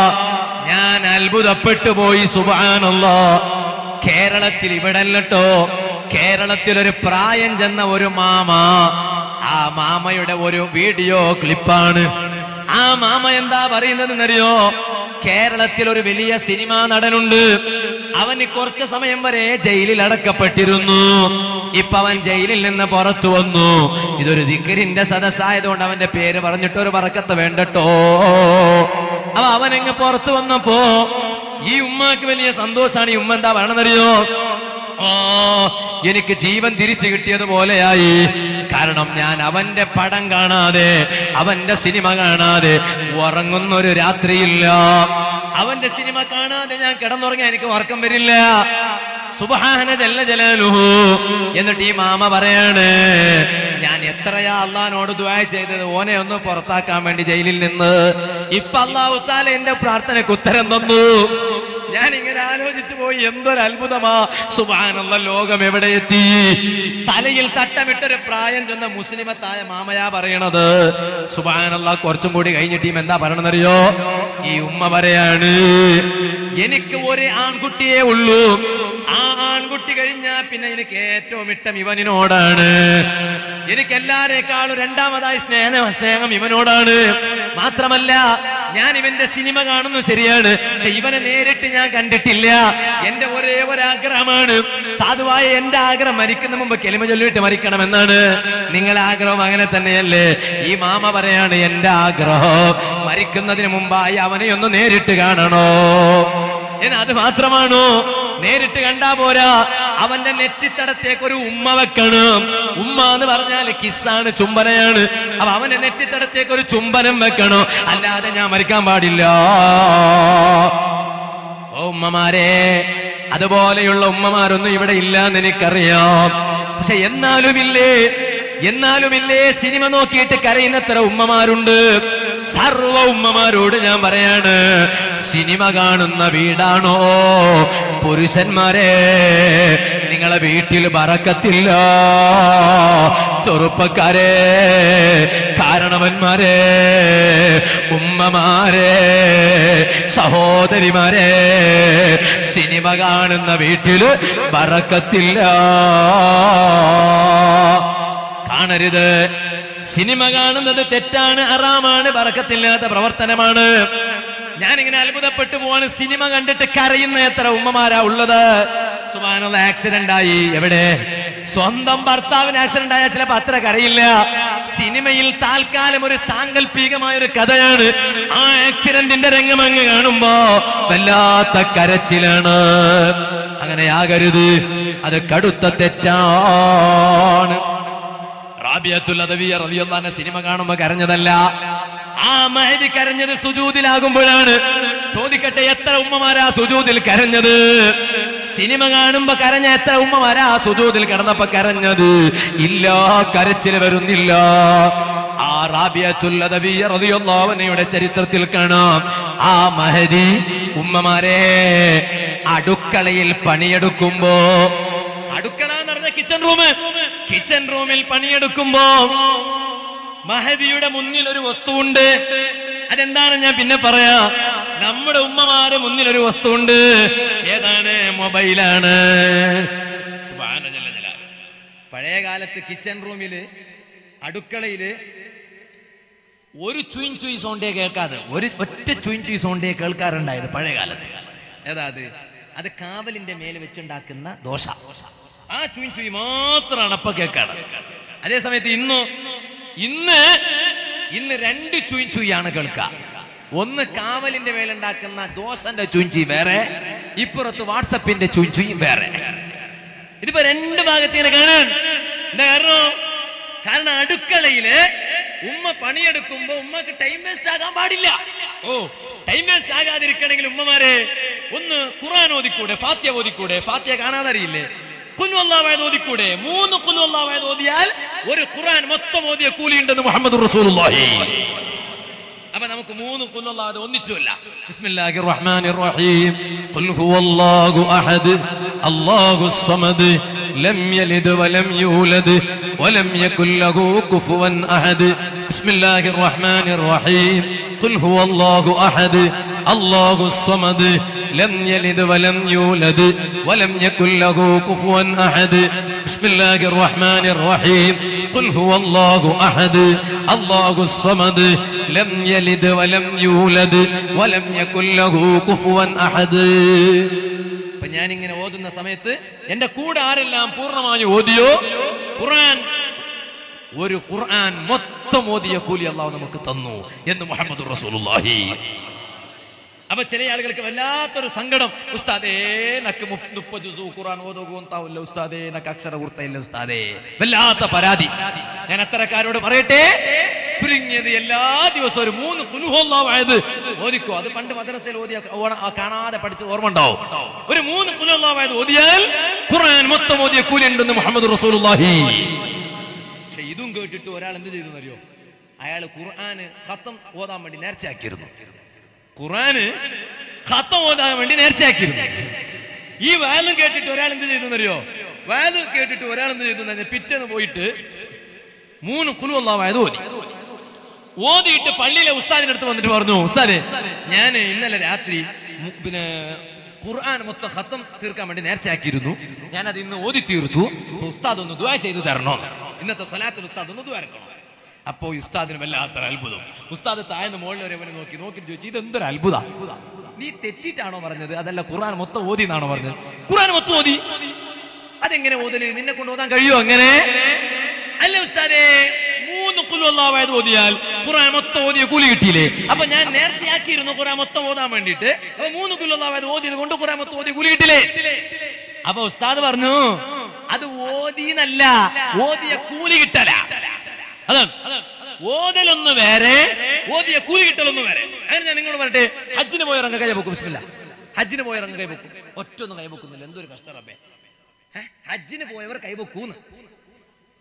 ഞാൻ അത്ഭുതപ്പെട്ടു പോയി സുബാനുള്ള കേരളത്തിൽ ഇവിടെ അല്ലട്ടോ കേരളത്തിൽ ഒരു പ്രായം ചെന്ന ഒരു മാമ ആ മാമയുടെ ഒരു വീഡിയോ ക്ലിപ്പാണ് ആ മാമ എന്താ പറയുന്നതെന്നറിയോ കേരളത്തിൽ ഒരു വലിയ സിനിമാ നടനുണ്ട് അവന് കുറച്ച് സമയം വരെ ജയിലിൽ അടക്കപ്പെട്ടിരുന്നു ഇപ്പൊ അവൻ ജയിലിൽ നിന്ന് പുറത്തു വന്നു ഇതൊരു ദിക്കരിന്റെ സദസ്സായതുകൊണ്ട് അവന്റെ പേര് പറഞ്ഞിട്ട് ഒരു പറക്കത്ത് വേണ്ടട്ടോ അപ്പൊ അവനെങ്ങ് പുറത്തു വന്നപ്പോ ഈ ഉമ്മക്ക് വലിയ സന്തോഷാണ് ഈ ഉമ്മ എന്താ പറയണെന്നറിയോ ഓ എനിക്ക് ജീവൻ തിരിച്ചു കിട്ടിയതുപോലെയായി കാരണം ഞാൻ അവന്റെ പടം കാണാതെ അവന്റെ സിനിമ കാണാതെ ഉറങ്ങുന്നൊരു രാത്രിയില്ല അവന്റെ സിനിമ കാണാതെ ഞാൻ കിടന്നുറങ്ങാൻ എനിക്ക് ഉറക്കം വരില്ല സുബഹാന ജല്ല ജലാലുഹു എന്നിട്ട് ഈ മാമ പറയാണ് ഞാൻ എത്രയാ അള്ളഹാനോട് ദ്വായ ചെയ്തത് ഓനെ ഒന്ന് പുറത്താക്കാൻ വേണ്ടി ജയിലിൽ നിന്ന് ഇപ്പൊ അള്ളാഹു താല എന്റെ പ്രാർത്ഥനയ്ക്ക് ഉത്തരം തന്നു ഞാൻ ഇങ്ങനെ ആലോചിച്ചു പോയി എന്തൊരു അത്ഭുതമാ സുബാനുള്ള ലോകം എവിടെ എത്തി തലയിൽ തട്ടമിട്ടൊരു പ്രായം ചെന്ന മുസ്ലിമത്തായ മാമയാ പറയണത് സുബാനുള്ള കുറച്ചും കൂടി കഴിഞ്ഞിട്ട് ഈ എന്താ പറയണെന്നറിയോ ഈ ഉമ്മ പറയാണ് എനിക്ക് ഒരു ആൺകുട്ടിയേ ഉള്ളൂ ആ ആൺകുട്ടി കഴിഞ്ഞാ പിന്നെ എനിക്ക് ഏറ്റവും ഇഷ്ടം ഇവനിനോടാണ് എനിക്ക് എല്ലാരേക്കാളും രണ്ടാമതായി സ്നേഹം സ്നേഹം ഇവനോടാണ് മാത്രമല്ല ഞാൻ ഇവന്റെ സിനിമ കാണുന്നു ശരിയാണ് പക്ഷെ ഇവനെ നേരിട്ട് ഞാൻ കണ്ടിട്ടില്ല എന്റെ ഒരേ ഒരു ആഗ്രഹമാണ് സാധുവായ എന്റെ ആഗ്രഹം മരിക്കുന്ന മുമ്പ് കെലിമ ചൊല്ലിയിട്ട് മരിക്കണമെന്നാണ് നിങ്ങളെ ആഗ്രഹം അങ്ങനെ തന്നെയല്ലേ ഈ മാമ പറയാണ് എന്റെ ആഗ്രഹം മരിക്കുന്നതിന് മുമ്പായി അവനെ ഒന്ന് നേരിട്ട് കാണണോ എന്ന് അത് മാത്രമാണോ നേരിട്ട് കണ്ടാ പോരാ അവന്റെ നെറ്റിത്തടത്തേക്ക് ഒരു ഉമ്മ വെക്കണം ഉമ്മ എന്ന് പറഞ്ഞാൽ കിസ്സാണ് ചുംബനയാണ് അപ്പൊ അവന്റെ നെറ്റിത്തടത്തേക്ക് ഒരു ചുംബനം വെക്കണോ അല്ലാതെ ഞാൻ മരിക്കാൻ പാടില്ല ഓ ഉമ്മമാരെ അതുപോലെയുള്ള ഉമ്മമാരൊന്നും ഇവിടെ ഇല്ല എന്ന് എനിക്കറിയാം പക്ഷെ എന്നാലും ഇല്ലേ എന്നാലും ഇല്ലേ സിനിമ നോക്കിയിട്ട് കരയുന്നത്ര ഉമ്മമാരുണ്ട് സർവ ഉമ്മമാരോട് ഞാൻ പറയാണ് സിനിമ കാണുന്ന വീടാണോ പുരുഷന്മാരെ നിങ്ങളെ വീട്ടിൽ ബറക്കത്തില്ല ചെറുപ്പക്കാരെ കാരണവന്മാരെ ഉമ്മമാരെ സഹോദരിമാരെ സിനിമ കാണുന്ന വീട്ടില് ബറക്കത്തില്ല കാണരുത് സിനിമ കാണുന്നത് തെറ്റാണ് അറാമാണ് ബറക്കത്തില്ലാത്ത പ്രവർത്തനമാണ് ഞാനിങ്ങനെ അത്ഭുതപ്പെട്ടു പോവാണ് സിനിമ കണ്ടിട്ട് കരയുന്ന എത്ര ഉമ്മമാരാ ഉള്ളത് സുമാനുള്ള ആക്സിഡന്റ് ആയി എവിടെ സ്വന്തം ഭർത്താവിന് ആക്സിഡന്റ് ആയാൽ ചിലപ്പോ അത്ര കരയില്ല സിനിമയിൽ താൽക്കാലം ഒരു സാങ്കല്പികമായ ഒരു കഥയാണ് ആ ആക്സിഡന്റിന്റെ രംഗം അങ്ങ് കാണുമ്പോ വല്ലാത്ത കരച്ചിലാണ് അങ്ങനെയാകരുത് അത് കടുത്ത തെറ്റാണ് റാബിയത്തുൽ അദവിയ റളിയല്ലാഹു അൻഹ സിനിമ കാണുമ്പോ കരഞ്ഞതല്ല ആ മഹദി കരഞ്ഞത് സുജൂദിലാകുമ്പോഴാണ് ചോദിക്കട്ടെ എത്ര ഉമ്മമാരാ സുജൂദിൽ കരഞ്ഞത് സിനിമ കാണുമ്പോ കരഞ്ഞ എത്ര ഉമ്മമാരാ സുജൂദിൽ കിടന്നപ്പോ കരഞ്ഞത് ഇല്ല കരച്ചിൽ വരുന്നില്ല ആ റാബിയത്തുൽ അദവിയ റളിയല്ലാഹു അൻഹയുടെ ചരിത്രത്തിൽ കാണാം ആ മഹദി ഉമ്മമാരെ അടുക്കളയിൽ പണിയെടുക്കുമ്പോ അടുക്കള എന്ന് പറഞ്ഞ കിച്ചൺ റൂം കിച്ചൺ റൂമിൽ പണിയെടുക്കുമ്പോ മഹദിയുടെ മുന്നിൽ ഒരു വസ്തുവുണ്ട് അതെന്താണ് ഞാൻ പിന്നെ പറയാ നമ്മുടെ ഉമ്മമാരെ മുന്നിൽ ഒരു വസ്തുവുണ്ട് ഏതാണ് മൊബൈലാണ് സുബ്ഹാന ജല്ല ജലാല്. പഴയ കാലത്ത് കിച്ചൺ റൂമില് അടുക്കളയില് ഒരു ചുയിൻ ചുയി സോണ്ടേ കേൾക്കാതെ ഒരു ഒറ്റ ചുയിൻ ചുയി സോണ്ടേ കേൾക്കാറുണ്ടായത് പഴയ കാലത്ത് ഏതാ അത് അത് കാവലിന്റെ മേലെ വെച്ചുണ്ടാക്കുന്ന ദോശ ആ ചുയിൻ ചുയി മാത്രമാണ് അപ്പൊ കേൾക്കാറ് അതേ സമയത്ത് ഇന്നു ഇന്ന് ഇന്ന് രണ്ട് ചുയിൻ ചുയാണ് കേൾക്കുക ഒന്ന് കാവലിന്റെ മേലുണ്ടാക്കുന്ന ദോശന്റെ ചുയിൻ ചുയി വേറെ ഇപ്പുറത്ത് വാട്സപ്പിന്റെ ചുയിൻ ചുയി വേറെ ഇതിപ്പോ രണ്ട് ഭാഗത്തേനെ കാണാൻ എന്താ കാരണം കാരണം അടുക്കളയില് ഉമ്മ പണിയെടുക്കുമ്പോ ഉമ്മക്ക് ടൈം വേസ്റ്റ് ആകാൻ പാടില്ല ഓ ടൈം വേസ്റ്റ് ആകാതിരിക്കണമെങ്കിൽ ഉമ്മമാരെ ഒന്ന് ഖുർആൻ ഓതിക്കൂടെ ഫാത്യ ഓതിക്കൂടെ ഫാത്യ കാണാതെ അറിയില്ലേ കുഞ്ഞുവല്ലാവായത് ഓതിക്കൂടെ മൂന്ന് കുഞ്ഞുവല്ലാവായത് ഓതിയാൽ ഒരു ഖുർആൻ മൊത്തം ഓതിയ കൂലിയുണ്ടെന്ന് മുഹമ്മദ് റസൂലുള്ളാഹി അപ്പൊ നമുക്ക് മൂന്ന് കുല്ലല്ലാതെ ഒന്നിച്ചുമല്ല ബിസ്മില്ലാഹിർ റഹ്മാനിർ റഹീം ഖുൽ ഹുവല്ലാഹു അഹദ് അല്ലാഹുസ് സമദ് ലം യലിദ് വലം യൂലദ് വലം യകുൽ ലഹു കുഫുവൻ അഹദ് ബിസ്മില്ലാഹിർ റഹ്മാനിർ റഹീം ഖുൽ ഹുവല്ലാഹു അഹദ് അല്ലാഹുസ് സമദ് ലം യലിദ് വലം യൂലദ് വലം യകുൽ ലഹു കുഫുവൻ അഹദ് ബിസ്മില്ലാഹിർ റഹ്മാനിർ റഹീം قل هو الله أحد الله الصمد لم يلد ولم يولد ولم يكن له كفوا أحد അപ്പൊ ഞാൻ ഇങ്ങനെ ഓതുന്ന സമയത്ത് എന്റെ കൂടെ ആരെല്ലാം പൂർണ്ണമായി ഓതിയോ ഖുർആൻ ഒരു ഖുർആൻ മൊത്തം ഓതിയ കൂലി അള്ളാഹു നമുക്ക് തന്നു എന്ന് മുഹമ്മദ് റസൂലുള്ളാഹി അപ്പൊ ചില ആളുകൾക്ക് വല്ലാത്തൊരു സങ്കടം ഉസ്താദേ നക്ക് മുപ്പ- മുപ്പത് ജുസു ഖുർആൻ ഓതുകൂന്താവില്ല ഉസ്താദേ നക്ക് അക്ഷര കുർത്തയില്ല ഉസ്താദേ വല്ലാത്ത പരാതി ഞാൻ അത്തരക്കാരോട് പറയട്ടെ ചുരുങ്ങിയത് എല്ലാ ദിവസവും ഒരു മൂന്ന് കുലുഹോല്ലാവായത് ഓദിക്കോ അത് പണ്ട് മദ്രസയിൽ ഓതിയ ഓണ- ആ കാണാതെ പഠിച്ച് ഓർമ്മ ഉണ്ടാവും ഒരു മൂന്ന് കുലുഹോല്ലാവായത് ഓതിയാൽ ഖുർആൻ മൊത്തം ഓതിയ കൂലി ഉണ്ടെന്ന് മുഹമ്മദ് റസൂലുള്ളാഹി പക്ഷെ ഇതും കേട്ടിട്ട് ഒരാൾ എന്ത് ചെയ്തു അറിയോ അയാൾ ഖുർആന് ഖത്തം ഓതാൻ വേണ്ടി നേർച്ചയാക്കിയിരുന്നു ഖുർആന് ഖത്തം ഓതാൻ വേണ്ടി നേർച്ചയാക്കിയിരുന്നു ഈ വാലും കേട്ടിട്ട് ഒരാൾ എന്ത് ചെയ്തു അറിയോ വാല് കേട്ടിട്ട് ഒരാൾ എന്ത് ചെയ്തു എന്ന് പിറ്റേന്ന് പോയിട്ട് മൂന്ന് കുലു അള്ളാവായത് ഓതി ഓതിയിട്ട് പള്ളിയിലെ ഉസ്താദിന്റെ അടുത്ത് വന്നിട്ട് പറഞ്ഞു ഉസ്താദെ ഞാൻ ഇന്നലെ രാത്രി മു- പിന്നെ ഖുർആൻ മൊത്തം ഖത്തം തീർക്കാൻ വേണ്ടി നേർച്ചയാക്കിയിരുന്നു ഞാൻ അത് ഇന്ന് ഓതി തീർത്തു അപ്പൊ ഉസ്താദ് ഒന്ന് ദുആ ചെയ്ത് തരണോ ഇന്നത്തെ സ്വലാത്തിൽ ഉസ്താദ് ഒന്ന് ദുആ ഇറക്കണം അപ്പോ ഈ ഉസ്താദിന് വല്ലാത്തൊരു അത്ഭുതം ഉസ്താദ് താഴ്ന്ന് മുകളിൽ വരെ അവനെ നോക്കി നോക്കിയിട്ട് ചോദിച്ചു ഇതെന്തൊരു അത്ഭുത നീ തെറ്റിട്ടാണോ പറഞ്ഞത് അതല്ല ഖുർആൻ മൊത്തം ഓതി എന്നാണോ പറഞ്ഞത് ഖുർആൻ മൊത്തം ഓതി അതെങ്ങനെ ഓതല് നിന്നെ കൊണ്ട് ഓതാൻ കഴിയോ അങ്ങനെ അല്ല ഉസ്താദേ മൂന്ന് കുലുവല്ലാവായത് ഓതിയാൽ ഖുർആൻ മൊത്തം ഓതിയ കൂലി കിട്ടിയില്ലേ അപ്പൊ ഞാൻ നേർച്ചയാക്കിയിരുന്നു ഖുർആൻ മൊത്തം ഓതാൻ വേണ്ടിയിട്ട് അപ്പൊ മൂന്ന് കുലുവല്ലാവായത് ഓതിയത് കൊണ്ട് ഖുർആൻ മൊത്തം ഓതിയ കൂലി കിട്ടില്ലേ അപ്പൊ ഉസ്താദ് പറഞ്ഞു അത് ഓതിന്നല്ല ഓതിയ കൂലി കിട്ടല അതാണ് ഓതലൊന്ന് വേറെ ഓതിയ കൂലി കിട്ടലൊന്ന് വേറെ അങ്ങനെ ഞാൻ നിങ്ങൾ പറയട്ടെ ഹജ്ജിന് പോയ ഇറങ്ങ കൈ വെക്കും ബിസ്മില്ല ഹജ്ജിന് പോയ ഇറങ്ങ കൈ വെക്കും ഒറ്റൊന്നും കൈ വെക്കുന്നില്ല എന്തൊരു കഷ്ടറബേ ഹജ്ജിന് പോയവർ കൈവക്കൂന്ന്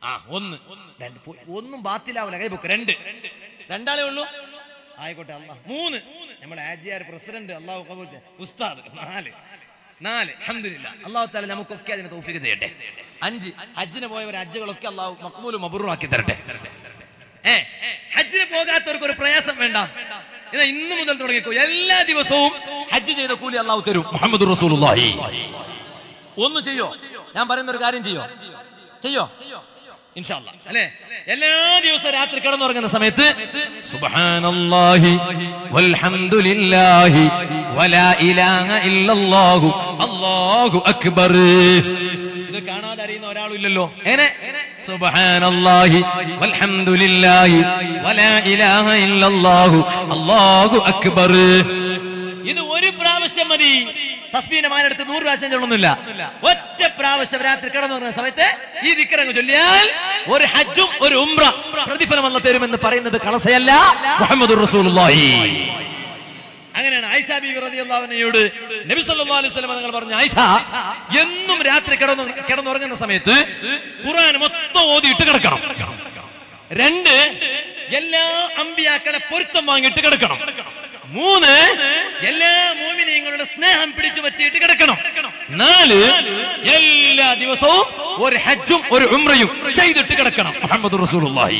ആ ഒന്ന് രണ്ട് പോയി ഒന്നും ബാത്തിലാവില്ല കൈ പൊക്ക് രണ്ട് രണ്ടാളേ ഉള്ളൂ ആയിക്കോട്ടെ അല്ല മൂന്ന് നമ്മുടെ ആജിയാർ പ്രസിഡന്റ് അള്ളാഹു കബൂൽ ചെയ്യ- ഉസ്താദ് നാല് നാല് അഹമ്മദില്ല അള്ളാഹു താല നമുക്കൊക്കെ അതിനെ തൗഫീഖ് ചെയ്യട്ടെ അഞ്ച് ഹജ്ജിന് പോയവർ ഹജ്ജുകളൊക്കെ അള്ളാഹു മക്ബൂലും മബറൂറാക്കി തരട്ടെ ഏ ഹജ്ജിന് പോകാത്തവർക്ക് ഒരു പ്രയാസം വേണ്ട എന്നാ ഇന്ന് മുതൽ തുടങ്ങിക്കോ എല്ലാ ദിവസവും ഹജ്ജ് ചെയ്ത കൂലി അള്ളാഹു തരും മുഹമ്മദ് റസൂലുള്ളാഹി ഒന്ന് ചെയ്യോ ഞാൻ പറയുന്ന ഒരു കാര്യം ചെയ്യോ ചെയ്യോ ഇൻഷാല്ല അല്ലേ എല്ലാ ദിവസവും രാത്രി കിടന്നുറങ്ങുന്ന സമയത്ത് സുബ്ഹാനല്ലാഹി വൽഹംദുലില്ലാഹി വലാ ഇലാഹ ഇല്ലല്ലാഹു അല്ലാഹു അക്ബർ ഇത് കാണാതെ അറിയുന്ന ഒരാളും ഇല്ലല്ലോ എങ്ങനെ സുബ്ഹാനല്ലാഹി വൽഹംദുലില്ലാഹി വലാ ഇലാഹ ഇല്ലല്ലാഹു അല്ലാഹു അക്ബർ ഇത് ഒരു പ്രാവശ്യം മതി തസ്ബീന്റെ മാനെടുത്ത് നൂറ് പ്രാവശ്യം ചൊല്ലുന്നില്ല ഒറ്റ പ്രാവശ്യം രാത്രി കിടന്നു പറഞ്ഞ സമയത്ത് ഈ ദിക്കറങ്ങ് ചൊല്ലിയാൽ ഒരു ഹജ്ജും ഒരു ഉംറ പ്രതിഫലം അല്ല തരുമെന്ന് പറയുന്നത് കളസയല്ല മുഹമ്മദ് റസൂലുള്ളാഹി അങ്ങനെയാണ് ആയിഷ ബീവി റളിയല്ലാഹുവിനോട് നബി സല്ലല്ലാഹു അലൈഹി വസല്ലം തങ്ങൾ പറഞ്ഞു ആയിഷ എന്നും രാത്രി കിടന്നു കിടന്നുറങ്ങുന്ന സമയത്ത് ഖുർആൻ മൊത്തം ഓതിയിട്ട് കിടക്കണം രണ്ട് എല്ലാ അമ്പിയാക്കളെ പൊരുത്തം വാങ്ങിയിട്ട് കിടക്കണം മൂന്ന് എല്ലാ മോമിനിയങ്ങളുടെ സ്നേഹം പിടിച്ചു പറ്റിയിട്ട് കിടക്കണം നാല് എല്ലാ ദിവസവും ഒരു ഹജ്ജും ഒരു ഉംറയും ചെയ്തിട്ട് കിടക്കണം മുഹമ്മദ് റസൂലുള്ളാഹി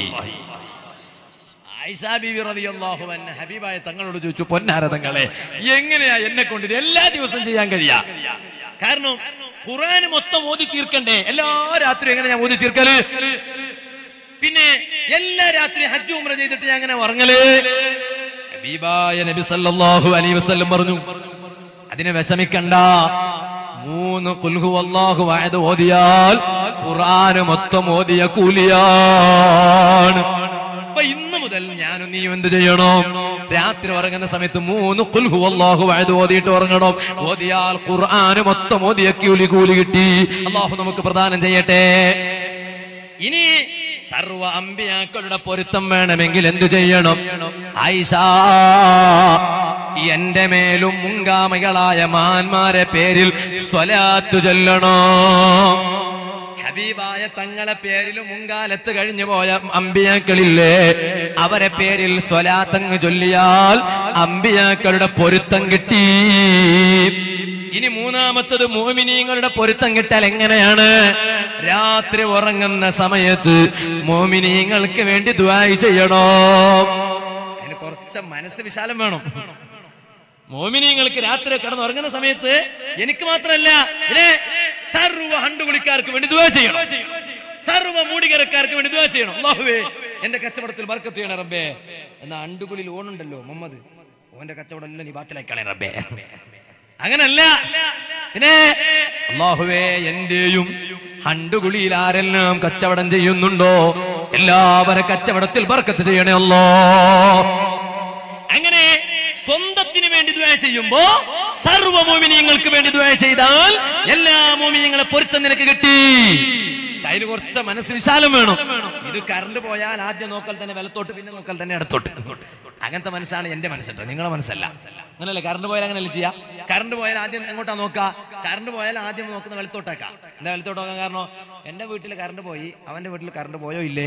ആയിഷാ ബീവി റളിയല്ലാഹു അൻഹ ഹബീബായ തങ്ങളോട് ചോദിച്ചു പൊന്നാര തങ്ങളെ എങ്ങനെയാ എന്നെ കൊണ്ട് ഇത് എല്ലാ ദിവസവും ചെയ്യാൻ കഴിയാ കാരണം ഖുർആൻ മൊത്തം ഓതി തീർക്കണ്ടേ എല്ലാ രാത്രിയും എങ്ങനെ ഞാൻ ഓതി തീർക്കല് പിന്നെ എല്ലാ രാത്രി ഹജ്ജ് ഉംറ ചെയ്തിട്ട് ഞാൻ അങ്ങനെ ഉറങ്ങല് ഹബീബായ നബി സല്ലല്ലാഹു അലൈഹി വസല്ലം പറഞ്ഞു അതിനെ വിഷമിക്കണ്ട മൂന്ന് കുൽഹു അല്ലാഹു അഹദ് ഓതിയാൽ ഖുർആൻ മൊത്തം ഓതിയ കൂലിയാണ് അപ്പൊ ഇന്ന് മുതൽ ഞാനും നീയും എന്ത് ചെയ്യണം രാത്രി ഉറങ്ങുന്ന സമയത്ത് മൂന്ന് കുൽഹു അല്ലാഹു അഹദ് ഓതിയിട്ട് ഉറങ്ങണം ഓതിയാൽ ഖുർആൻ മൊത്തം ഓതിയ കൂലി കൂലി കിട്ടി അല്ലാഹു നമുക്ക് പ്രദാനം ചെയ്യട്ടെ ഇനി സർവ അമ്പിയാക്കളുടെ പൊരുത്തം വേണമെങ്കിൽ എന്തു ചെയ്യണം ആയിഷ എന്റെ മേലും മുൻഗാമികളായ മാന്മാരെ പേരിൽ സ്വലാത്തു ചൊല്ലണോ ഹബീബായ തങ്ങളെ പേരിൽ മുൻകാലത്ത് കഴിഞ്ഞു പോയ അമ്പിയാക്കളില്ലേ അവരെ പേരിൽ സ്വലാത്തങ്ങ് ചൊല്ലിയാൽ അമ്പിയാക്കളുടെ പൊരുത്തം കിട്ടി ഇനി മൂന്നാമത്തത് മോമിനീങ്ങളുടെ പൊരുത്തം കിട്ടാൽ എങ്ങനെയാണ് രാത്രി ഉറങ്ങുന്ന സമയത്ത് മോമിനീങ്ങൾക്ക് വേണ്ടി ദ്വായി ചെയ്യണോ അതിന് കുറച്ച് മനസ്സ് വിശാലം വേണം മോമിനിയങ്ങൾക്ക് രാത്രി കിടന്നുറങ്ങുന്ന സമയത്ത് എനിക്ക് മാത്രമല്ല ഇതിനെ സർവ്വ ഹണ്ടുകുളിക്കാർക്ക് വേണ്ടി ദുവാ ചെയ്യണം സർവ്വ മൂടികരക്കാർക്ക് വേണ്ടി ദുവാ ചെയ്യണം അല്ലാഹുവേ എന്റെ കച്ചവടത്തിൽ ബർക്കത്ത് ചെയ്യണം റബ്ബേ എന്നാ അണ്ടുകുളിൽ ഓണുണ്ടല്ലോ മുഹമ്മദ് ഓന്റെ കച്ചവടം എല്ലാം നീ ബാത്തിലാക്കണേ റബ്ബേ അങ്ങനല്ല പിന്നെ അള്ളാഹുവേ എന്റെയും ഹണ്ടുകുളിയിൽ ആരെല്ലാം കച്ചവടം ചെയ്യുന്നുണ്ടോ എല്ലാവരും കച്ചവടത്തിൽ ബർക്കത്ത് ചെയ്യണേ അല്ലോ അങ്ങനെ സ്വന്തത്തിന് വേണ്ടി ദ്വയ ചെയ്യുമ്പോ സർവ്വ മോമിനിയങ്ങൾക്ക് വേണ്ടി ദ്വയ ചെയ്താൽ എല്ലാ മോമിനിയങ്ങളെ പൊരുത്തം നിനക്ക് കിട്ടി പക്ഷെ അതിന് കുറച്ച് മനസ്സ് വിശാലം വേണം ഇത് കറണ്ട് പോയാൽ ആദ്യം നോക്കൽ തന്നെ വലത്തോട്ട് പിന്നെ നോക്കൽ തന്നെ ഇടത്തോട്ട് അങ്ങനത്തെ മനസ്സാണ് എന്റെ മനസ്സുണ്ട് നിങ്ങളെ മനസ്സല്ല അങ്ങനല്ലേ കറണ്ട് പോയാൽ അങ്ങനെയല്ലേ ചെയ്യാ കറണ്ട് പോയാൽ ആദ്യം എങ്ങോട്ടാ നോക്കാ കറണ്ട് പോയാൽ ആദ്യം നോക്കുന്ന വലത്തോട്ടേക്കാ എന്താ വലത്തോട്ട് നോക്കാൻ കാരണം എന്റെ വീട്ടിൽ കറണ്ട് പോയി അവന്റെ വീട്ടിൽ കറണ്ട് പോയോ ഇല്ലേ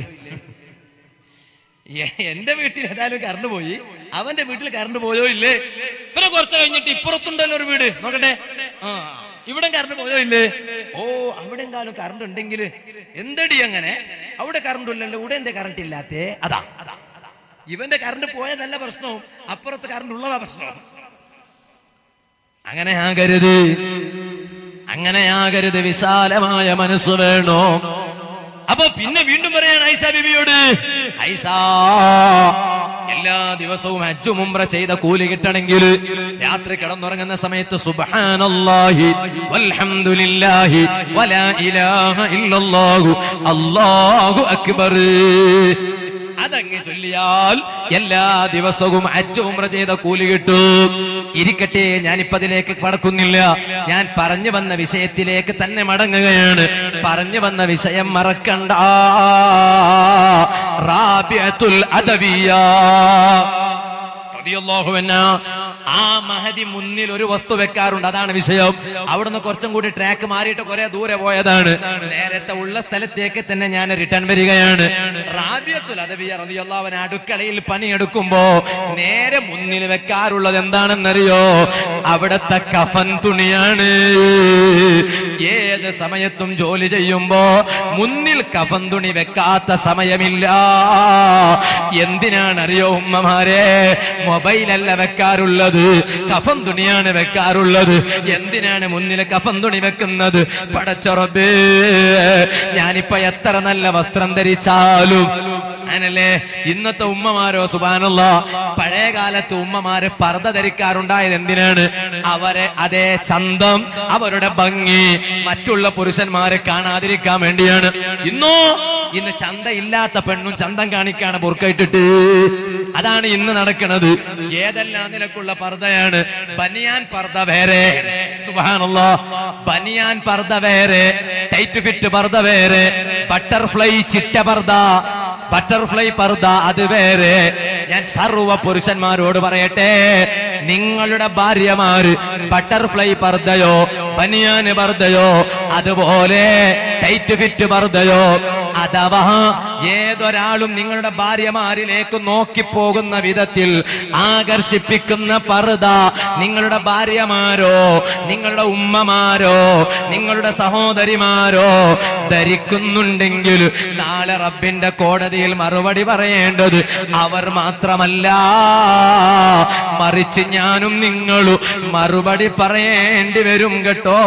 എ- എന്റെ വീട്ടിൽ ഏതായാലും കറണ്ട് പോയി അവന്റെ വീട്ടിൽ കറണ്ട് പോയോ ഇല്ലേ പിന്നെ കുറച്ച് കഴിഞ്ഞിട്ട് ഇപ്പുറത്തുണ്ടല്ലോ ഒരു വീട് നോക്കട്ടെ ആ ഇവിടെ കറണ്ട് പോയോ ഇല്ലേ ഓ അവിടെ എങ്കാലും കറണ്ട് ഉണ്ടെങ്കിൽ എന്തടി അങ്ങനെ അവിടെ കറണ്ട് ഇല്ലല്ലോ ഇവിടെ എന്തേ കറണ്ട് ഇല്ലാത്തേ അതാ ഇവന്റെ കറണ്ട് പോയതല്ല പ്രശ്നവും അപ്പുറത്ത് കറണ്ട് ഉള്ളതാ പ്രശ്നം അങ്ങനെ ആകരുത് അങ്ങനെ ആകരുത് വിശാലമായ മനസ്സ് വേണോ അപ്പൊ പിന്നെ വീണ്ടും പറയാണ് ഐഷ ബിബിയോട് ഐഷ എല്ലാ ദിവസവും ഹജ്ജു മുംറ ചെയ്ത കൂലി കിട്ടണമെങ്കിൽ രാത്രി കിടന്നുറങ്ങുന്ന സമയത്ത് സുബ്ഹാനല്ലാഹി വൽഹംദുലില്ലാഹി വലാ ഇലാഹ ഇല്ലല്ലാഹു അല്ലാഹു അക്ബർ അതങ്ങ് ചൊല്ലിയാൽ എല്ലാ ദിവസവും ഹജ്ജ് ഉംറ ചെയ്ത കൂലി കിട്ടും ഇരിക്കട്ടെ ഞാനിപ്പോ അതിലേക്ക് കടക്കുന്നില്ല ഞാൻ പറഞ്ഞു വന്ന വിഷയത്തിലേക്ക് തന്നെ മടങ്ങുകയാണ് പറഞ്ഞു വന്ന വിഷയം മറക്കണ്ട റാബിയത്തുൽ അദവിയ റളിയല്ലാഹു അൻഹ ആ മഹതി മുന്നിൽ ഒരു വസ്തു വെക്കാറുണ്ട് അതാണ് വിഷയം അവിടുന്ന് കുറച്ചും കൂടി ട്രാക്ക് മാറിയിട്ട് കുറെ ദൂരെ പോയതാണ് നേരത്തെ ഉള്ള സ്ഥലത്തേക്ക് തന്നെ ഞാൻ റിട്ടേൺ വരികയാണ് റാബിയത്തുൽ അദവിയ റളിയല്ലാഹു അൻഹ അടുക്കളയിൽ പണിയെടുക്കുമ്പോ നേരെ മുന്നിൽ വെക്കാറുള്ളത് എന്താണെന്നറിയോ അവിടത്തെ കഫൻ തുണിയാണ് ഏത് സമയത്തും ജോലി ചെയ്യുമ്പോ മുന്നിൽ കഫൻ തുണി വെക്കാത്ത സമയമില്ല എന്തിനാണ് അറിയോ ഉമ്മമാരെ മൊബൈലല്ല വെക്കാറുള്ളത് കഫൻ തുണിയാണ് വെക്കാറുള്ളത് എന്തിനാണ് മുന്നിൽ കഫൻ തുണി വെക്കുന്നത് പടച്ചൊറബേ ഞാനിപ്പോ എത്ര നല്ല വസ്ത്രം ധരിച്ചാലും അങ്ങനല്ലേ ഇന്നത്തെ ഉമ്മമാരോ സുബാനുള്ള പഴയ കാലത്ത് ഉമ്മമാര് പർദ്ദ ധരിക്കാറുണ്ടായത് എന്തിനാണ് അവരെ അതേ ചന്തം അവരുടെ ഭംഗി മറ്റുള്ള പുരുഷന്മാരെ കാണാതിരിക്കാൻ വേണ്ടിയാണ് ഇന്നോ ഇന്ന് ചന്ത ഇല്ലാത്ത പെണ്ണും ചന്തം കാണിക്കാണ് ബുർക്കയിട്ടിട്ട് അതാണ് ഇന്ന് നടക്കുന്നത് ഏതെല്ലാം നിലക്കുള്ള പർദ്ദയാണ് ബനിയാൻ പർദ്ദ വേറെ സുബാനുള്ള ബനിയാൻ പർദ്ദ വേറെ ടൈറ്റ് ഫിറ്റ് പർദ്ദ വേറെ ബട്ടർഫ്ലൈ ചിറ്റ പർദ്ദ ബട്ടർഫ്ലൈ പർദ്ദ അത് വേറെ ഞാൻ സർവ പുരുഷന്മാരോട് പറയട്ടെ നിങ്ങളുടെ ഭാര്യമാര് ബട്ടർഫ്ലൈ പർദ്ദയോ ബനിയാന് പർദ്ദയോ അതുപോലെ ടൈറ്റ് ഫിറ്റ് പർദ്ദയോ അഥവാ ഏതൊരാളും നിങ്ങളുടെ ഭാര്യമാരിലേക്ക് നോക്കിപ്പോകുന്ന വിധത്തിൽ ആകർഷിപ്പിക്കുന്ന പർദ നിങ്ങളുടെ ഭാര്യമാരോ നിങ്ങളുടെ ഉമ്മമാരോ നിങ്ങളുടെ സഹോദരിമാരോ ധരിക്കുന്നുണ്ടെങ്കിൽ നാളെ റബ്ബിന്റെ കോടതിയിൽ മറുപടി പറയേണ്ടത് അവർ മാത്രമല്ല മറിച്ച് ഞാനും നിങ്ങളും മറുപടി പറയേണ്ടി വരും കേട്ടോ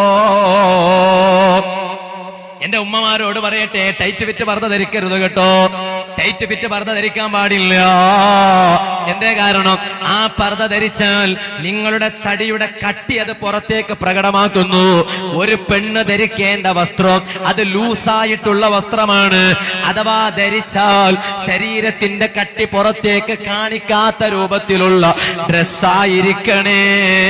എന്റെ ഉമ്മമാരോട് പറയട്ടെ ടൈറ്റ് ഫിറ്റ് പർദ്ദ ധരിക്കരുത് കേട്ടോ ടൈറ്റ് ഫിറ്റ് പർദ്ദ ധരിക്കാൻ പാടില്ല എന്തേ കാരണം ആ പർദ്ദ ധരിച്ചാൽ നിങ്ങളുടെ തടിയുടെ കട്ടി അത് പുറത്തേക്ക് പ്രകടമാക്കുന്നു ഒരു പെണ്ണ് ധരിക്കേണ്ട വസ്ത്രം അത് ലൂസായിട്ടുള്ള വസ്ത്രമാണ് അഥവാ ധരിച്ചാൽ ശരീരത്തിന്റെ കട്ടി പുറത്തേക്ക് കാണിക്കാത്ത രൂപത്തിലുള്ള ഡ്രസ്സായിരിക്കണേ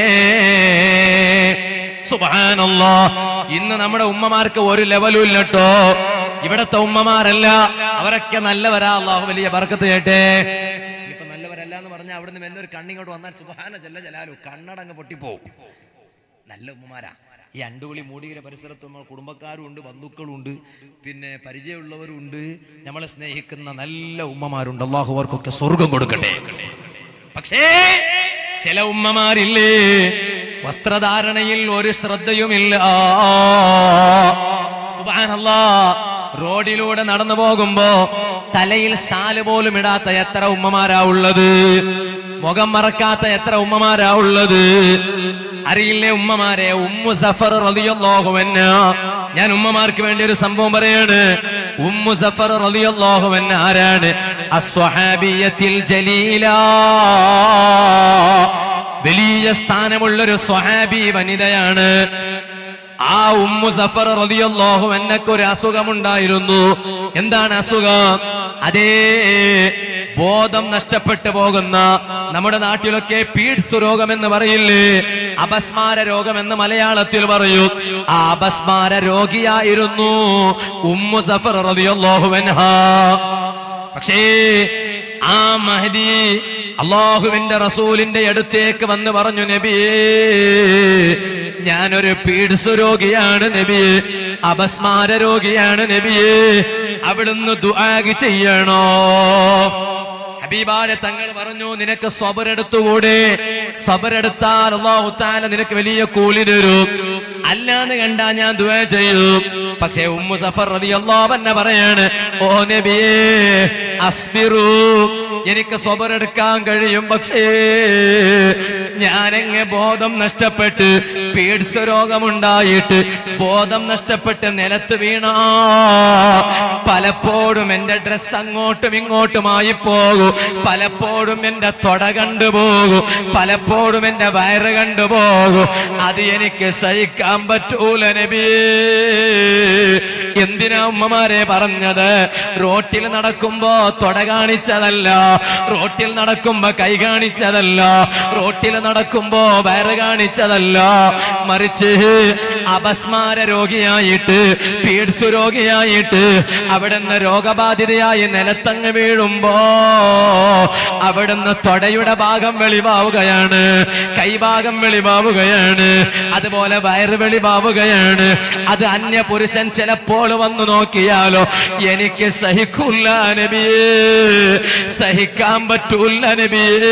സുബാനല്ലോ ഇന്ന് നമ്മുടെ ഉമ്മമാർക്ക് ഒരു ലെവലും ഇല്ല കേട്ടോ ഇവിടത്തെ ഉമ്മമാരല്ല അവരൊക്കെ നല്ലവരാ അള്ളാഹു വലിയ ബർക്കത്ത് കേട്ടെ ഇപ്പൊ നല്ലവരല്ല എന്ന് പറഞ്ഞാൽ അവിടുന്ന് മെല്ലെ ഒരു കണ്ണിങ്ങോട്ട് വന്നാൽ സുബാന ജല്ല ജലാലു കണ്ണടങ്ങ് പൊട്ടിപ്പോവും നല്ല ഉമ്മമാരാ ഈ അണ്ടുകുളി മൂടികര പരിസരത്ത് നമ്മൾ കുടുംബക്കാരും ഉണ്ട് ബന്ധുക്കളും ഉണ്ട് പിന്നെ പരിചയമുള്ളവരും ഉണ്ട് നമ്മളെ സ്നേഹിക്കുന്ന നല്ല ഉമ്മമാരുണ്ട് അള്ളാഹു അവർക്കൊക്കെ സ്വർഗം കൊടുക്കട്ടെ പക്ഷേ ചില ഉമ്മമാരില്ലേ വസ്ത്രധാരണയിൽ ഒരു ശ്രദ്ധയുമില്ല സുബ്ഹാനല്ലാ റോഡിലൂടെ നടന്നു പോകുമ്പോ തലയിൽ ഷാല് പോലും ഇടാത്ത എത്ര ഉമ്മമാരാ ഉള്ളത് മുഖം മറക്കാത്ത എത്ര ഉമ്മമാരാ ഉള്ളത് അറിയില്ലേ ഉമ്മമാരെ ഉമ്മു സഫർ റളിയല്ലാഹു അൻഹ ഞാൻ ഉമ്മമാർക്ക് വേണ്ടി ഒരു സംഭവം പറയാണ് ഉമ്മു സഫർ റളിയല്ലാഹു അൻഹ ആരാണ് അസ്വഹാബിയത്തിൽ ജലീല വലിയ സ്ഥാനമുള്ളൊരു സ്വഹാബി വനിതയാണ് ആ ഉമ്മു സഫർ റളിയല്ലാഹു അൻഹക്ക് ഒരു അസുഖമുണ്ടായിരുന്നു എന്താണ് അസുഖം അതേ ബോധം നഷ്ടപ്പെട്ടു പോകുന്ന നമ്മുടെ നാട്ടിലൊക്കെ പീഡ്സ് രോഗം എന്ന് പറയില്ലേ അപസ്മാര രോഗം എന്ന് മലയാളത്തിൽ പറയൂ ആ അപസ്മാര രോഗിയായിരുന്നു ഉമ്മു സഫർ റളിയല്ലാഹു അൻഹ പക്ഷേ ആ മഹദി അള്ളാഹുവിന്റെ റസൂലിന്റെ അടുത്തേക്ക് വന്ന് പറഞ്ഞു നബിയേ ഞാനൊരു പീഡ്സ് രോഗിയാണ് നബിയേ അപസ്മാര രോഗിയാണ് നബിയേ അവിടുന്ന് ദുആഗ് ചെയ്യണോ ഹബീബാലെ തങ്ങൾ പറഞ്ഞു നിനക്ക് സ്വബരെടുത്തുകൂടെ സ്വബരെടുത്താൽ അള്ളാഹു താല നിനക്ക് വലിയ കൂലി തരും അല്ലാന്ന് കണ്ടാ ഞാൻ ദുആ ചെയ്യും പക്ഷേ ഉമ്മു സഫർ റളിയല്ലാഹു അൻഹ പറയാണ് ഓ നബിയേ അസ്ബിറു എനിക്ക് സ്വബരെടുക്കാൻ കഴിയും പക്ഷേ ഞാനെങ്ങ് ബോധം നഷ്ടപ്പെട്ട് പീഡ്സ് രോഗമുണ്ടായിട്ട് ബോധം നഷ്ടപ്പെട്ട് നിലത്ത് വീണ പലപ്പോഴും എന്റെ ഡ്രസ് അങ്ങോട്ടും ഇങ്ങോട്ടുമായി പോകും പലപ്പോഴും എന്റെ തൊട കണ്ടുപോകും പലപ്പോഴും എന്റെ വയറ് കണ്ടുപോകും അത് എനിക്ക് സഹിക്കാൻ പറ്റൂല നബിയേ എന്തിനാ ഉമ്മമാരെ പറഞ്ഞത് റോട്ടിൽ നടക്കുമ്പോ തൊട കാണിച്ചതല്ല റോട്ടിൽ നടക്കുമ്പോ കൈ കാണിച്ചതല്ല റോട്ടിൽ നടക്കുമ്പോ വയറ് കാണിച്ചതല്ല മറിച്ച് അപസ്മാര രോഗിയായിട്ട് പീഡ്സ് രോഗിയായിട്ട് അവിടുന്ന് രോഗബാധിതയായി നിലത്തങ്ങ് വീഴുമ്പോ അവിടുന്ന് തൊടയുടെ ഭാഗം വെളിവാവുകയാണ് കൈഭാഗം വെളിവാവുകയാണ് അതുപോലെ വയറ് വെളിവാവുകയാണ് അത് അന്യ പുരുഷൻ ചിലപ്പോൾ വന്നു നോക്കിയാലോ എനിക്ക് സഹിക്കൂല നബിയേ സഹിക്കാൻ പറ്റൂല നബിയേ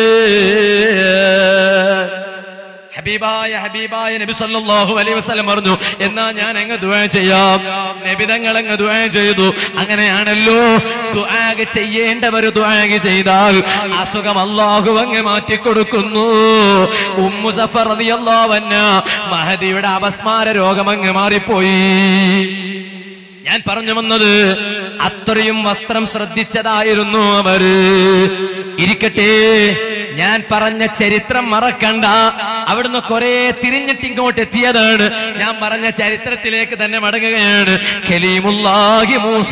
ഹബീബായ ഹബീബായ നബി സല്ലല്ലാഹു അലൈഹി വസല്ലം പറഞ്ഞു എന്നാ ഞാൻ അങ്ങ് ദുആ ചെയ്യാം നബി തങ്ങൾ അങ്ങ് ദുആ ചെയ്തു അങ്ങനെയാണല്ലോ ദുആ ചെയ്യേണ്ടവർ ദുആ ചെയ്താൽ അസുഖം അല്ലാഹു അങ്ങ് മാറ്റി കൊടുക്കുന്നു ഉമ്മു സഫർ റളിയല്ലാഹു അൻഹ മഹദിയുടെ അപസ്മാര രോഗം അങ്ങ് മാറിപ്പോയി ഞാൻ പറഞ്ഞു വന്നത് അത്രയും വസ്ത്രം ശ്രദ്ധിച്ചതായിരുന്നു അവര് ഇരിക്കട്ടെ ഞാൻ പറഞ്ഞ ചരിത്രം മറക്കണ്ട അവിടുന്ന് കുറെ തിരിഞ്ഞിട്ട് ഇങ്ങോട്ട് എത്തിയതാണ് ഞാൻ പറഞ്ഞ ചരിത്രത്തിലേക്ക് തന്നെ മടങ്ങുകയാണ് ഖലീമുല്ലാഹി മൂസ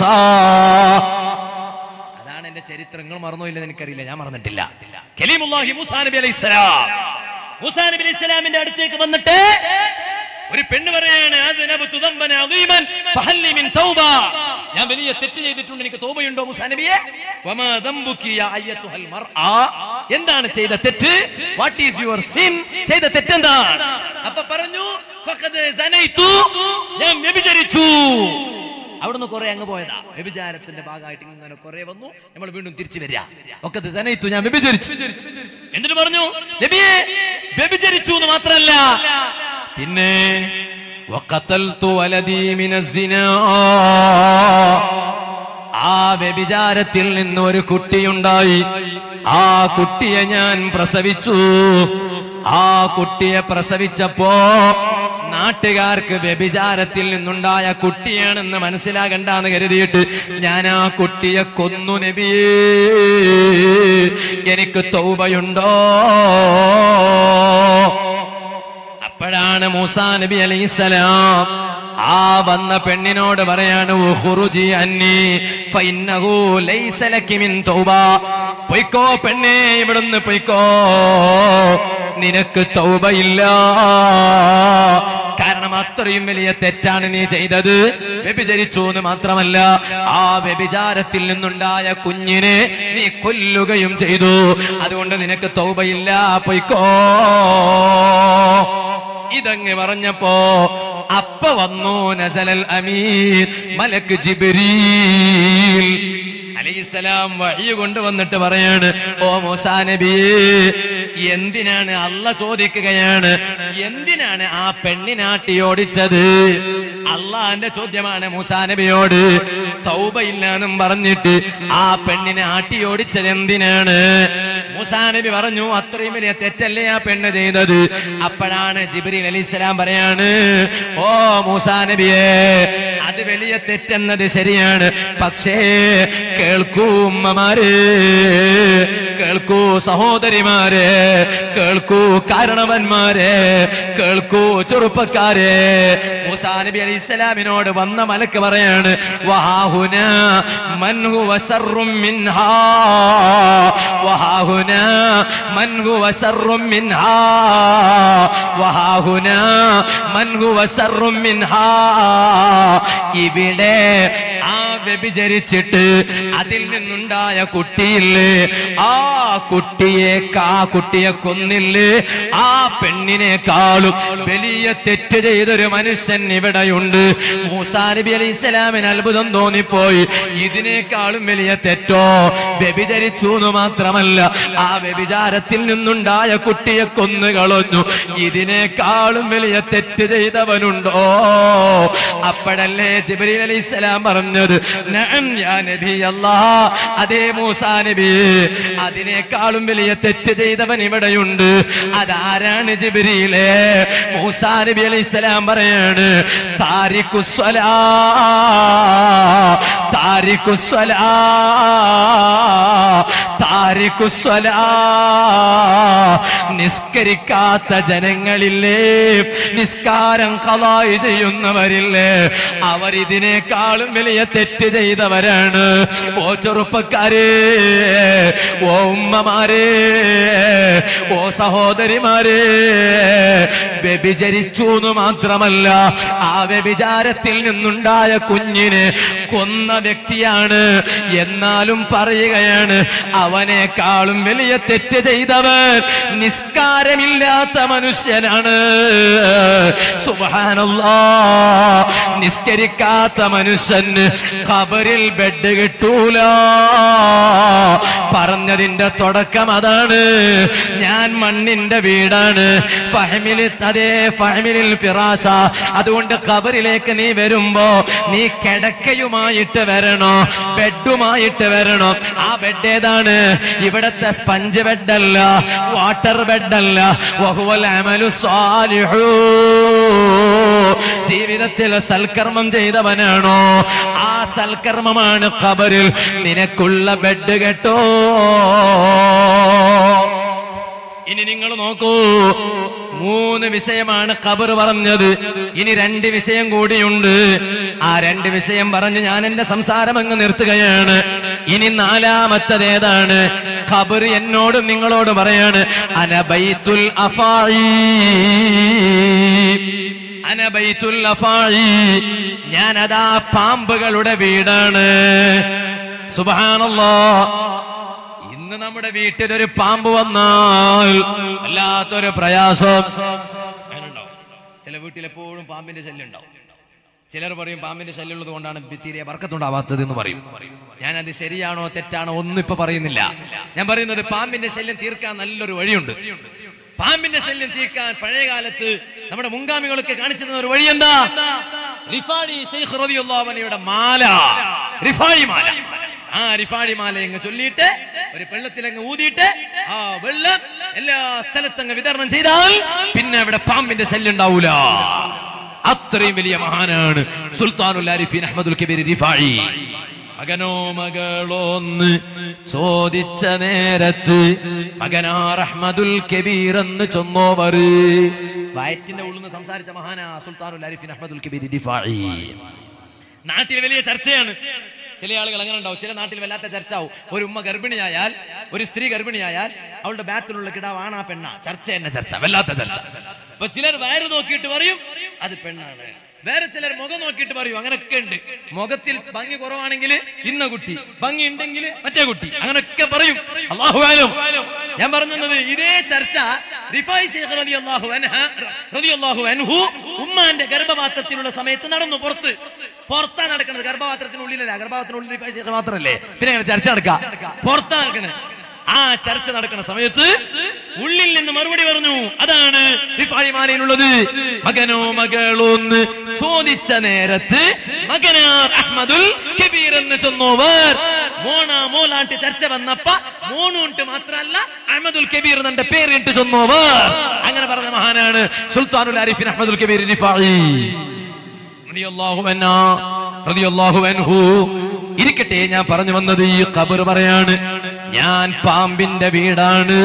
അതാണ് എന്റെ ചരിത്രങ്ങൾ മറന്നോ ഇല്ലെന്ന് എനിക്കറിയില്ല ഞാൻ മറന്നിട്ടില്ല ഖലീമുല്ലാഹി മൂസാ നബി അലൈഹി സ്വലാം മൂസാ നബി അലൈഹി സ്വലാമിന്റെ അടുത്തേക്ക് വന്നിട്ട് ഒരു പെണ്ണ് പറയാണ് "അദ്നബതു ദംബൻ അദീമൻ ഫഹല്ലി മിൻ തൗബ." ഞാൻ വലിയ തെറ്റ് ചെയ്തിട്ടുണ്ട് എനിക്ക് തോബയുണ്ടോ മൂസാ നബിയെ വമാ ദംബുക്കി യാ അയ്യത്തുഹൽ മർആ എന്താണ് ചെയ്ത തെറ്റ് വാട്ട് ഈസ് യുവർ സിൻ ചെയ്ത തെറ്റെന്താണ് അപ്പൊ പറഞ്ഞു ഫഖദ് സനൈതു ഞാൻ വ്യഭിചരിച്ചു അവിടുന്ന് കുറെ അങ്ങ് പോയതാ വ്യഭിചാരത്തിന്റെ ഭാഗമായിട്ട് ഇങ്ങനെ കുറെ വന്നു നമ്മൾ വീണ്ടും തിരിച്ചു വരിക ഒക്കെ സനയിത്തു ഞാൻ വ്യഭിചരിച്ചു എന്നിട്ട് പറഞ്ഞു നബിയെ വ്യഭിചരിച്ചു എന്ന് മാത്രല്ല പിന്നെ വഖതൽതു വലദീ മിനസ്സിനാ. ആ വ്യഭിചാരത്തിൽ നിന്ന് ഒരു കുട്ടിയുണ്ടായി ആ കുട്ടിയെ ഞാൻ പ്രസവിച്ചു ആ കുട്ടിയെ പ്രസവിച്ചപ്പോ നാട്ടുകാർക്ക് വ്യഭിചാരത്തിൽ നിന്നുണ്ടായ കുട്ടിയാണെന്ന് മനസ്സിലാകണ്ടെന്ന് കരുതിയിട്ട് ഞാൻ ആ കുട്ടിയെ കൊന്നു നബിയേ എനിക്ക് തൗബയുണ്ടോ അപ്പോഴാണ് മൂസാ നബി അലൈഹിസ്സലാം ആ വന്ന പെണ്ണിനോട് പറയാണ് "ഉഖ്റുജി അന്നി ഫഇന്നഹു ലൈസ ലക്കി മിൻ തൗബ പൊയ്ക്കോ പെണ്ണേ ഇവിടുന്ന് പൊയ്ക്കോ നിനക്ക് തൗബയില്ല കാരണം അത്രയും വലിയ തെറ്റാണ് നീ ചെയ്തത് വ്യഭിചരിച്ചു എന്ന് മാത്രമല്ല ആ വ്യഭിചാരത്തിൽ നിന്നുണ്ടായ കുഞ്ഞിനെ നീ കൊല്ലുകയും ചെയ്തു അതുകൊണ്ട് നിനക്ക് തൗബയില്ല പൊയ്ക്കോ ഇതങ്ങ് പറഞ്ഞപ്പോ അപ്പ വന്നു നസലൽ അമീൻ മലക്ക് ജിബ്രീൽ അലൈഹിസ്സലാം വഴി കൊണ്ടുവന്നിട്ട് പറയാണ് ഓ മൂസാ നബിയേ എന്തിനാണ് അല്ല ചോദിക്കുകയാണ് എന്തിനാണ് ആ പെണ്ണിനാട്ടി ഓടിച്ചത് അള്ളാന്റെ ചോദ്യമാണ് മൂസാ നബിയോട് തൗബയില്ലാന്നും പറഞ്ഞിട്ട് ആ പെണ്ണിനെ ആട്ടി ഓടിച്ചത് എന്തിനാണ് മൂസാ നബി പറഞ്ഞു അത്രയും വലിയ തെറ്റല്ലേ ആ പെണ്ണ് ചെയ്തത് അപ്പോഴാണ് ജിബ്രീൽ അലി ഇസ്ലാം പറയാണ് ഓ മൂസാ നബിയെ അത് വലിയ തെറ്റെന്നത് ശരിയാണ് പക്ഷേ കേൾക്കൂ ഉമ്മമാര് കേൾക്കൂ സഹോദരിമാരെ കേൾക്കൂ കാരണവന്മാരെ കേൾക്കൂ ചെറുപ്പക്കാരെ മൂസാ നബി അലി ഇസ്ലാമിനോട് വന്ന മലക്ക് പറയാണ് വഹാഹുന മൻ ഹുവ ശർറും മിൻഹാ വഹാഹുന മൻ ഹുവ ശർറും മിൻഹാ വഹാഹുന മൻ ഹുവ ശർറും മിൻഹാ ഇവിടെ ആ വ്യഭിചരിച്ചിട്ട് അതിൽ നിന്നുണ്ടായ കുട്ടിയില്ലേ ആ കുട്ടിയെ ആ കുട്ടിയെ കൊന്നില്ലേ ആ പെണ്ണിനെക്കാളും വലിയ തെറ്റ് ചെയ്തൊരു മനുഷ്യൻ ഇവിടെയുണ്ട് മൂസാ നബി അലി ഇസ്ലാമിന് അത്ഭുതം തോന്നിപ്പോയി ഇതിനേക്കാളും വലിയ തെറ്റോ വ്യഭിചരിച്ചു എന്ന് മാത്രമല്ല ആ വ്യഭിചാരത്തിൽ നിന്നുണ്ടായ കുട്ടിയെ കൊന്നു കളഞ്ഞു ഇതിനേക്കാളും വലിയ തെറ്റ് ചെയ്തവനുണ്ടോ അപ്പോഴല്ലേ ജിബ്രീൽ അലി ഇസ്ലാം പറഞ്ഞത് നഅം യാ നബി അല്ലാ അതേ മൂസാ നബി അതിനേക്കാളും വലിയ തെറ്റ് ചെയ്തവൻ ഇവിടെയുണ്ട് അതാരാണ് ജിബ്രീലെ മൂസാ നബി അലൈഹി സ്വലാം പറയാണ് താരിഖുസ്വലാ താരിഖുസ്വലാ താരിഖുസ്വലാ നിസ്കരിക്കാത്ത ജനങ്ങളില്ലേ നിസ്കാരം കലായി ചെയ്യുന്നവരില്ലേ അവരിതിനേക്കാളും വലിയ തെറ്റ് ചെയ്തവരാണ് ഓ ചെറുപ്പക്കാരെ ഓ ഉമ്മമാരെ ഓ സഹോദരിമാരെ വ്യഭിചരിച്ചു എന്ന് മാത്രമല്ല ആ വ്യഭിചാരത്തിൽ നിന്നുണ്ടായ കുഞ്ഞിന് കൊന്ന വ്യക്തിയാണ് എന്നാലും പറയുകയാണ് അവനേക്കാളും വലിയ തെറ്റ് ചെയ്തവൻ നിസ്കാരമില്ലാത്ത മനുഷ്യനാണ് സുബാനല്ലാ നിസ്കരിക്കാത്ത മനുഷ്യന് ഖബറിൽ ബെഡ് കിട്ടൂല പറഞ്ഞതിന്റെ തുടക്കം അതാണ് ഞാൻ മണ്ണിന്റെ വീടാണ് ഫഹമില് അതേ ഫഹമിലിൽ ഫിറാസ അതുകൊണ്ട് ഖബറിലേക്ക് നീ വരുമ്പോ നീ കിടക്കയുമായിട്ട് വരണോ ബെഡുമായിട്ട് വരണോ ആ ബെഡ് ഏതാണ് ഇവിടത്തെ സ്പഞ്ച് ബെഡല്ല വാട്ടർ ബെഡല്ല വഹുവൽ അമലു സാലിഹൂ ജീവിതത്തിൽ സൽക്കർമ്മം ചെയ്തവനാണോ ആ സൽക്കർമ്മമാണ് ഖബറിൽ നിനക്കുള്ള ബെഡ് കേട്ടോ ഇനി നിങ്ങൾ നോക്കൂ മൂന്ന് വിഷയമാണ് ഖബർ പറഞ്ഞത് ഇനി രണ്ട് വിഷയം കൂടിയുണ്ട് ആ രണ്ട് വിഷയം പറഞ്ഞ് ഞാൻ എന്റെ സംസാരം അങ്ങ് നിർത്തുകയാണ് ഇനി നാലാമത്തത് ഏതാണ് ഖബർ എന്നോടും നിങ്ങളോട് പറയാണ് അനബൈത്തുൽ അഫായി അനബൈത്തുൽ അഫായി ഞാൻ അതാ പാമ്പുകളുടെ വീടാണ് സുബാനല്ലോ ഇന്ന് നമ്മുടെ വീട്ടിൽ ഒരു പാമ്പ് വന്നാൽ വല്ലാത്തൊരു പ്രയാസം അങ്ങനെയുണ്ടാവും ചില വീട്ടിൽ എപ്പോഴും പാമ്പിന്റെ ശല്യം ഉണ്ടാവും ചിലർ പറയും പാമ്പിന്റെ ശല്യം ഉള്ളത് കൊണ്ടാണ് തീരെ വർക്കത്തുണ്ടാവാത്തത് എന്ന് പറയും ഞാനത് ശരിയാണോ തെറ്റാണോ ഒന്നും ഇപ്പൊ പറയുന്നില്ല ഞാൻ പറയുന്നത് പാമ്പിന്റെ ശല്യം തീർക്കാൻ നല്ലൊരു വഴിയുണ്ട് പാമ്പിന്റെ ശല്യം തീർക്കാൻ പഴയ കാലത്ത് നമ്മുടെ മുൻഗാമികളൊക്കെ കാണിച്ചു തന്ന ഒരു വഴി എന്താ റിഫാഡി ശൈഖ് റളിയല്ലാഹു അൻഹുയുടെ മാല റിഫാഴി മാല ആ റിഫാഴി മാല അങ്ങ് ചൊല്ലിയിട്ട് ഒരു വെള്ളത്തിലങ്ങ് ഊതിയിട്ട് ആ വെള്ളം എല്ലാ സ്ഥലത്തങ്ങ് വിതരണം ചെയ്താൽ പിന്നെ അവിടെ പാമ്പിന്റെ ശല്യം ഉണ്ടാവൂല അത്രയും വലിയ മഹാനാണ് സുൽത്താനുൽ ആരിഫീൻ അഹമ്മദുൽ കബീർ റിഫാഴി മകനോ മകളോന്ന് ചോദിച്ച നേരത്ത് മകനാ റഹ്മദുൽ കബീർ എന്ന് ചൊന്നോവർ വയറ്റിന്റെ ഉള്ളിൽ നിന്ന് സംസാരിച്ച മഹാനാ സുൽത്താനുൽ ആരിഫീൻ അഹമ്മദുൽ കബീർ റിഫാഴി നാട്ടിൽ വലിയ ചർച്ചയാണ് ചില ആളുകൾ അങ്ങനെ ഉണ്ടാവും ചില നാട്ടിൽ വല്ലാത്ത ചർച്ചാവും ഒരു ഉമ്മ ഗർഭിണിയായാൽ ഒരു സ്ത്രീ ഗർഭിണിയായാൽ അവളുടെ ബാക്കിലുള്ള കിടാവ് ആണാ പെണ്ണാ ചർച്ച തന്നെ ചർച്ച വല്ലാത്ത ചർച്ച അപ്പൊ ചിലർ വയറ് നോക്കിയിട്ട് പറയും അത് പെണ്ണാണ് വേറെ ചിലർ മുഖം നോക്കിയിട്ട് പറയും അങ്ങനൊക്കെ ഉണ്ട് മുഖത്തിൽ ഭംഗി കുറവാണെങ്കിൽ ഇന്ന കുട്ടി ഭംഗി ഉണ്ടെങ്കിൽ മറ്റേ കുട്ടി അങ്ങനൊക്കെ പറയും അള്ളാഹുവാലും ഞാൻ പറഞ്ഞത് ഇതേ ചർച്ച റിഫായ് ശേഖർ അലി അള്ളാഹു അൻഹു അൻഹു ഉമ്മാന്റെ ഗർഭപാത്രത്തിലുള്ള സമയത്ത് നടന്നു പുറത്ത് പുറത്താ നടക്കുന്നത് ഗർഭപാത്രത്തിനുള്ളിലല്ല ഗർഭപാത്രത്തിനുള്ളിൽ റിഫായ് ശേഖർ മാത്രല്ലേ പിന്നെ അങ്ങനെ ചർച്ച നടക്കുക പുറത്താ നടക്കണേ ആ ചർച്ച നടക്കുന്ന സമയത്ത് ഉള്ളിൽ നിന്ന് മറുപടി പറഞ്ഞു അതാണ് റിഫാഴിമാലയിലുള്ളത് മകനോ മകളോ എന്ന് ചോദിച്ച നേരത്ത് മകനാർ അഹമ്മദുൽ കബീർ എന്ന് ചെന്നോവർ മോണ മോലാട്ട് ചർച്ച വന്നപ്പ മോണുണ്ട് മാത്രല്ല അഹമ്മദുൽ കബീർ എന്നെ പേര് ഇട്ട് ചെന്നോവർ അങ്ങനെ പറഞ്ഞ മഹാനാണ് സുൽത്താനുൽ ആരിഫിൻ അഹമ്മദുൽ കബീർ റിഫാഴി റളിയല്ലാഹു അൻഹു റളിയല്ലാഹു അൻഹു ഇരിക്കട്ടെ ഞാൻ പറഞ്ഞു വന്നത് ഈ ഖബർ പറയാണ് ഞാൻ പാമ്പിന്റെ വീടാണ്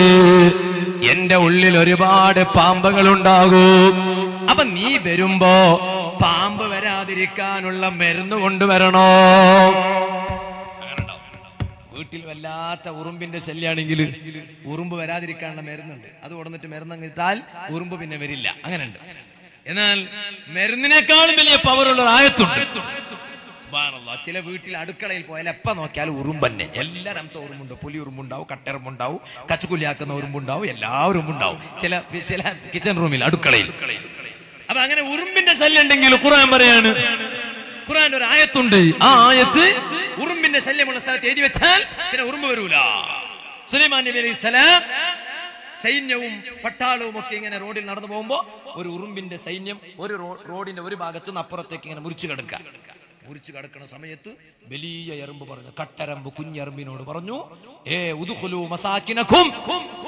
എന്റെ ഉള്ളിൽ ഒരുപാട് പാമ്പുകൾ ഉണ്ടാകും അപ്പൊ നീ വരുമ്പോ പാമ്പ് വരാതിരിക്കാനുള്ള മരുന്ന് കൊണ്ടുവരണോ അങ്ങനെയുണ്ടാവും. വീട്ടിൽ വല്ലാത്ത ഉറുമ്പിന്റെ ശല്യാണെങ്കിൽ ഉറുമ്പ് വരാതിരിക്കാനുള്ള മരുന്നുണ്ട് അത് കൊടുന്നിട്ട് മരുന്ന് ഇട്ടാൽ ഉറുമ്പ് പിന്നെ വരില്ല അങ്ങനെയുണ്ട് എന്നാൽ മരുന്നിനേക്കാളും വലിയ പവറുള്ള ഒരു ആയത്തുണ്ട് സുബ്ഹാനല്ലാഹ്. ചില വീട്ടിൽ അടുക്കളയിൽ പോയാൽ എപ്പ നോക്കിയാലും ഉറുമ്പന്നെ എല്ലാ രമത്തെ ഉറുമ്പുണ്ട് പുലി ഉറുമ്പുണ്ടാവും കട്ടെറുമ്പുണ്ടാവും കച്ചുകുലിയാക്കുന്ന ഉറുമ്പുണ്ടാവും എല്ലാ ഉറുമ്പുണ്ടാവും ചില ചില കിച്ചൺ റൂമിൽ അടുക്കളയിൽ അപ്പൊ അങ്ങനെ ഉറുമ്പിന്റെ ശല്യം ഉണ്ടെങ്കിൽ ഖുർആൻ പറയാണ് ഖുർആൻ ഒരു ആയത്തുണ്ട് ആ ആയത്ത് ഉറുമ്പിന്റെ ശല്യമുള്ള സ്ഥലത്ത് എഴുതി വെച്ചാൽ പിന്നെ ഉറുമ്പ് വരൂല സുലൈമാൻ നബി അലൈഹി സ്വലാം സൈന്യവും പട്ടാളവും ഒക്കെ ഇങ്ങനെ റോഡിൽ നടന്നു പോകുമ്പോ ഒരു ഉറുമ്പിന്റെ സൈന്യം ഒരു റോ- റോഡിന്റെ ഒരു ഭാഗത്ത് നിന്ന് അപ്പുറത്തേക്ക് ഇങ്ങനെ മുറിച്ചു കിടക്കുക മുറിച്ചു കിടക്കുന്ന സമയത്ത് വലിയ എറുമ്പ് പറഞ്ഞു കട്ടരമ്പ് കുഞ്ഞെറുമ്പിനോട് പറഞ്ഞു ഏ ഉദുഖുലു മസാക്കിനക്കും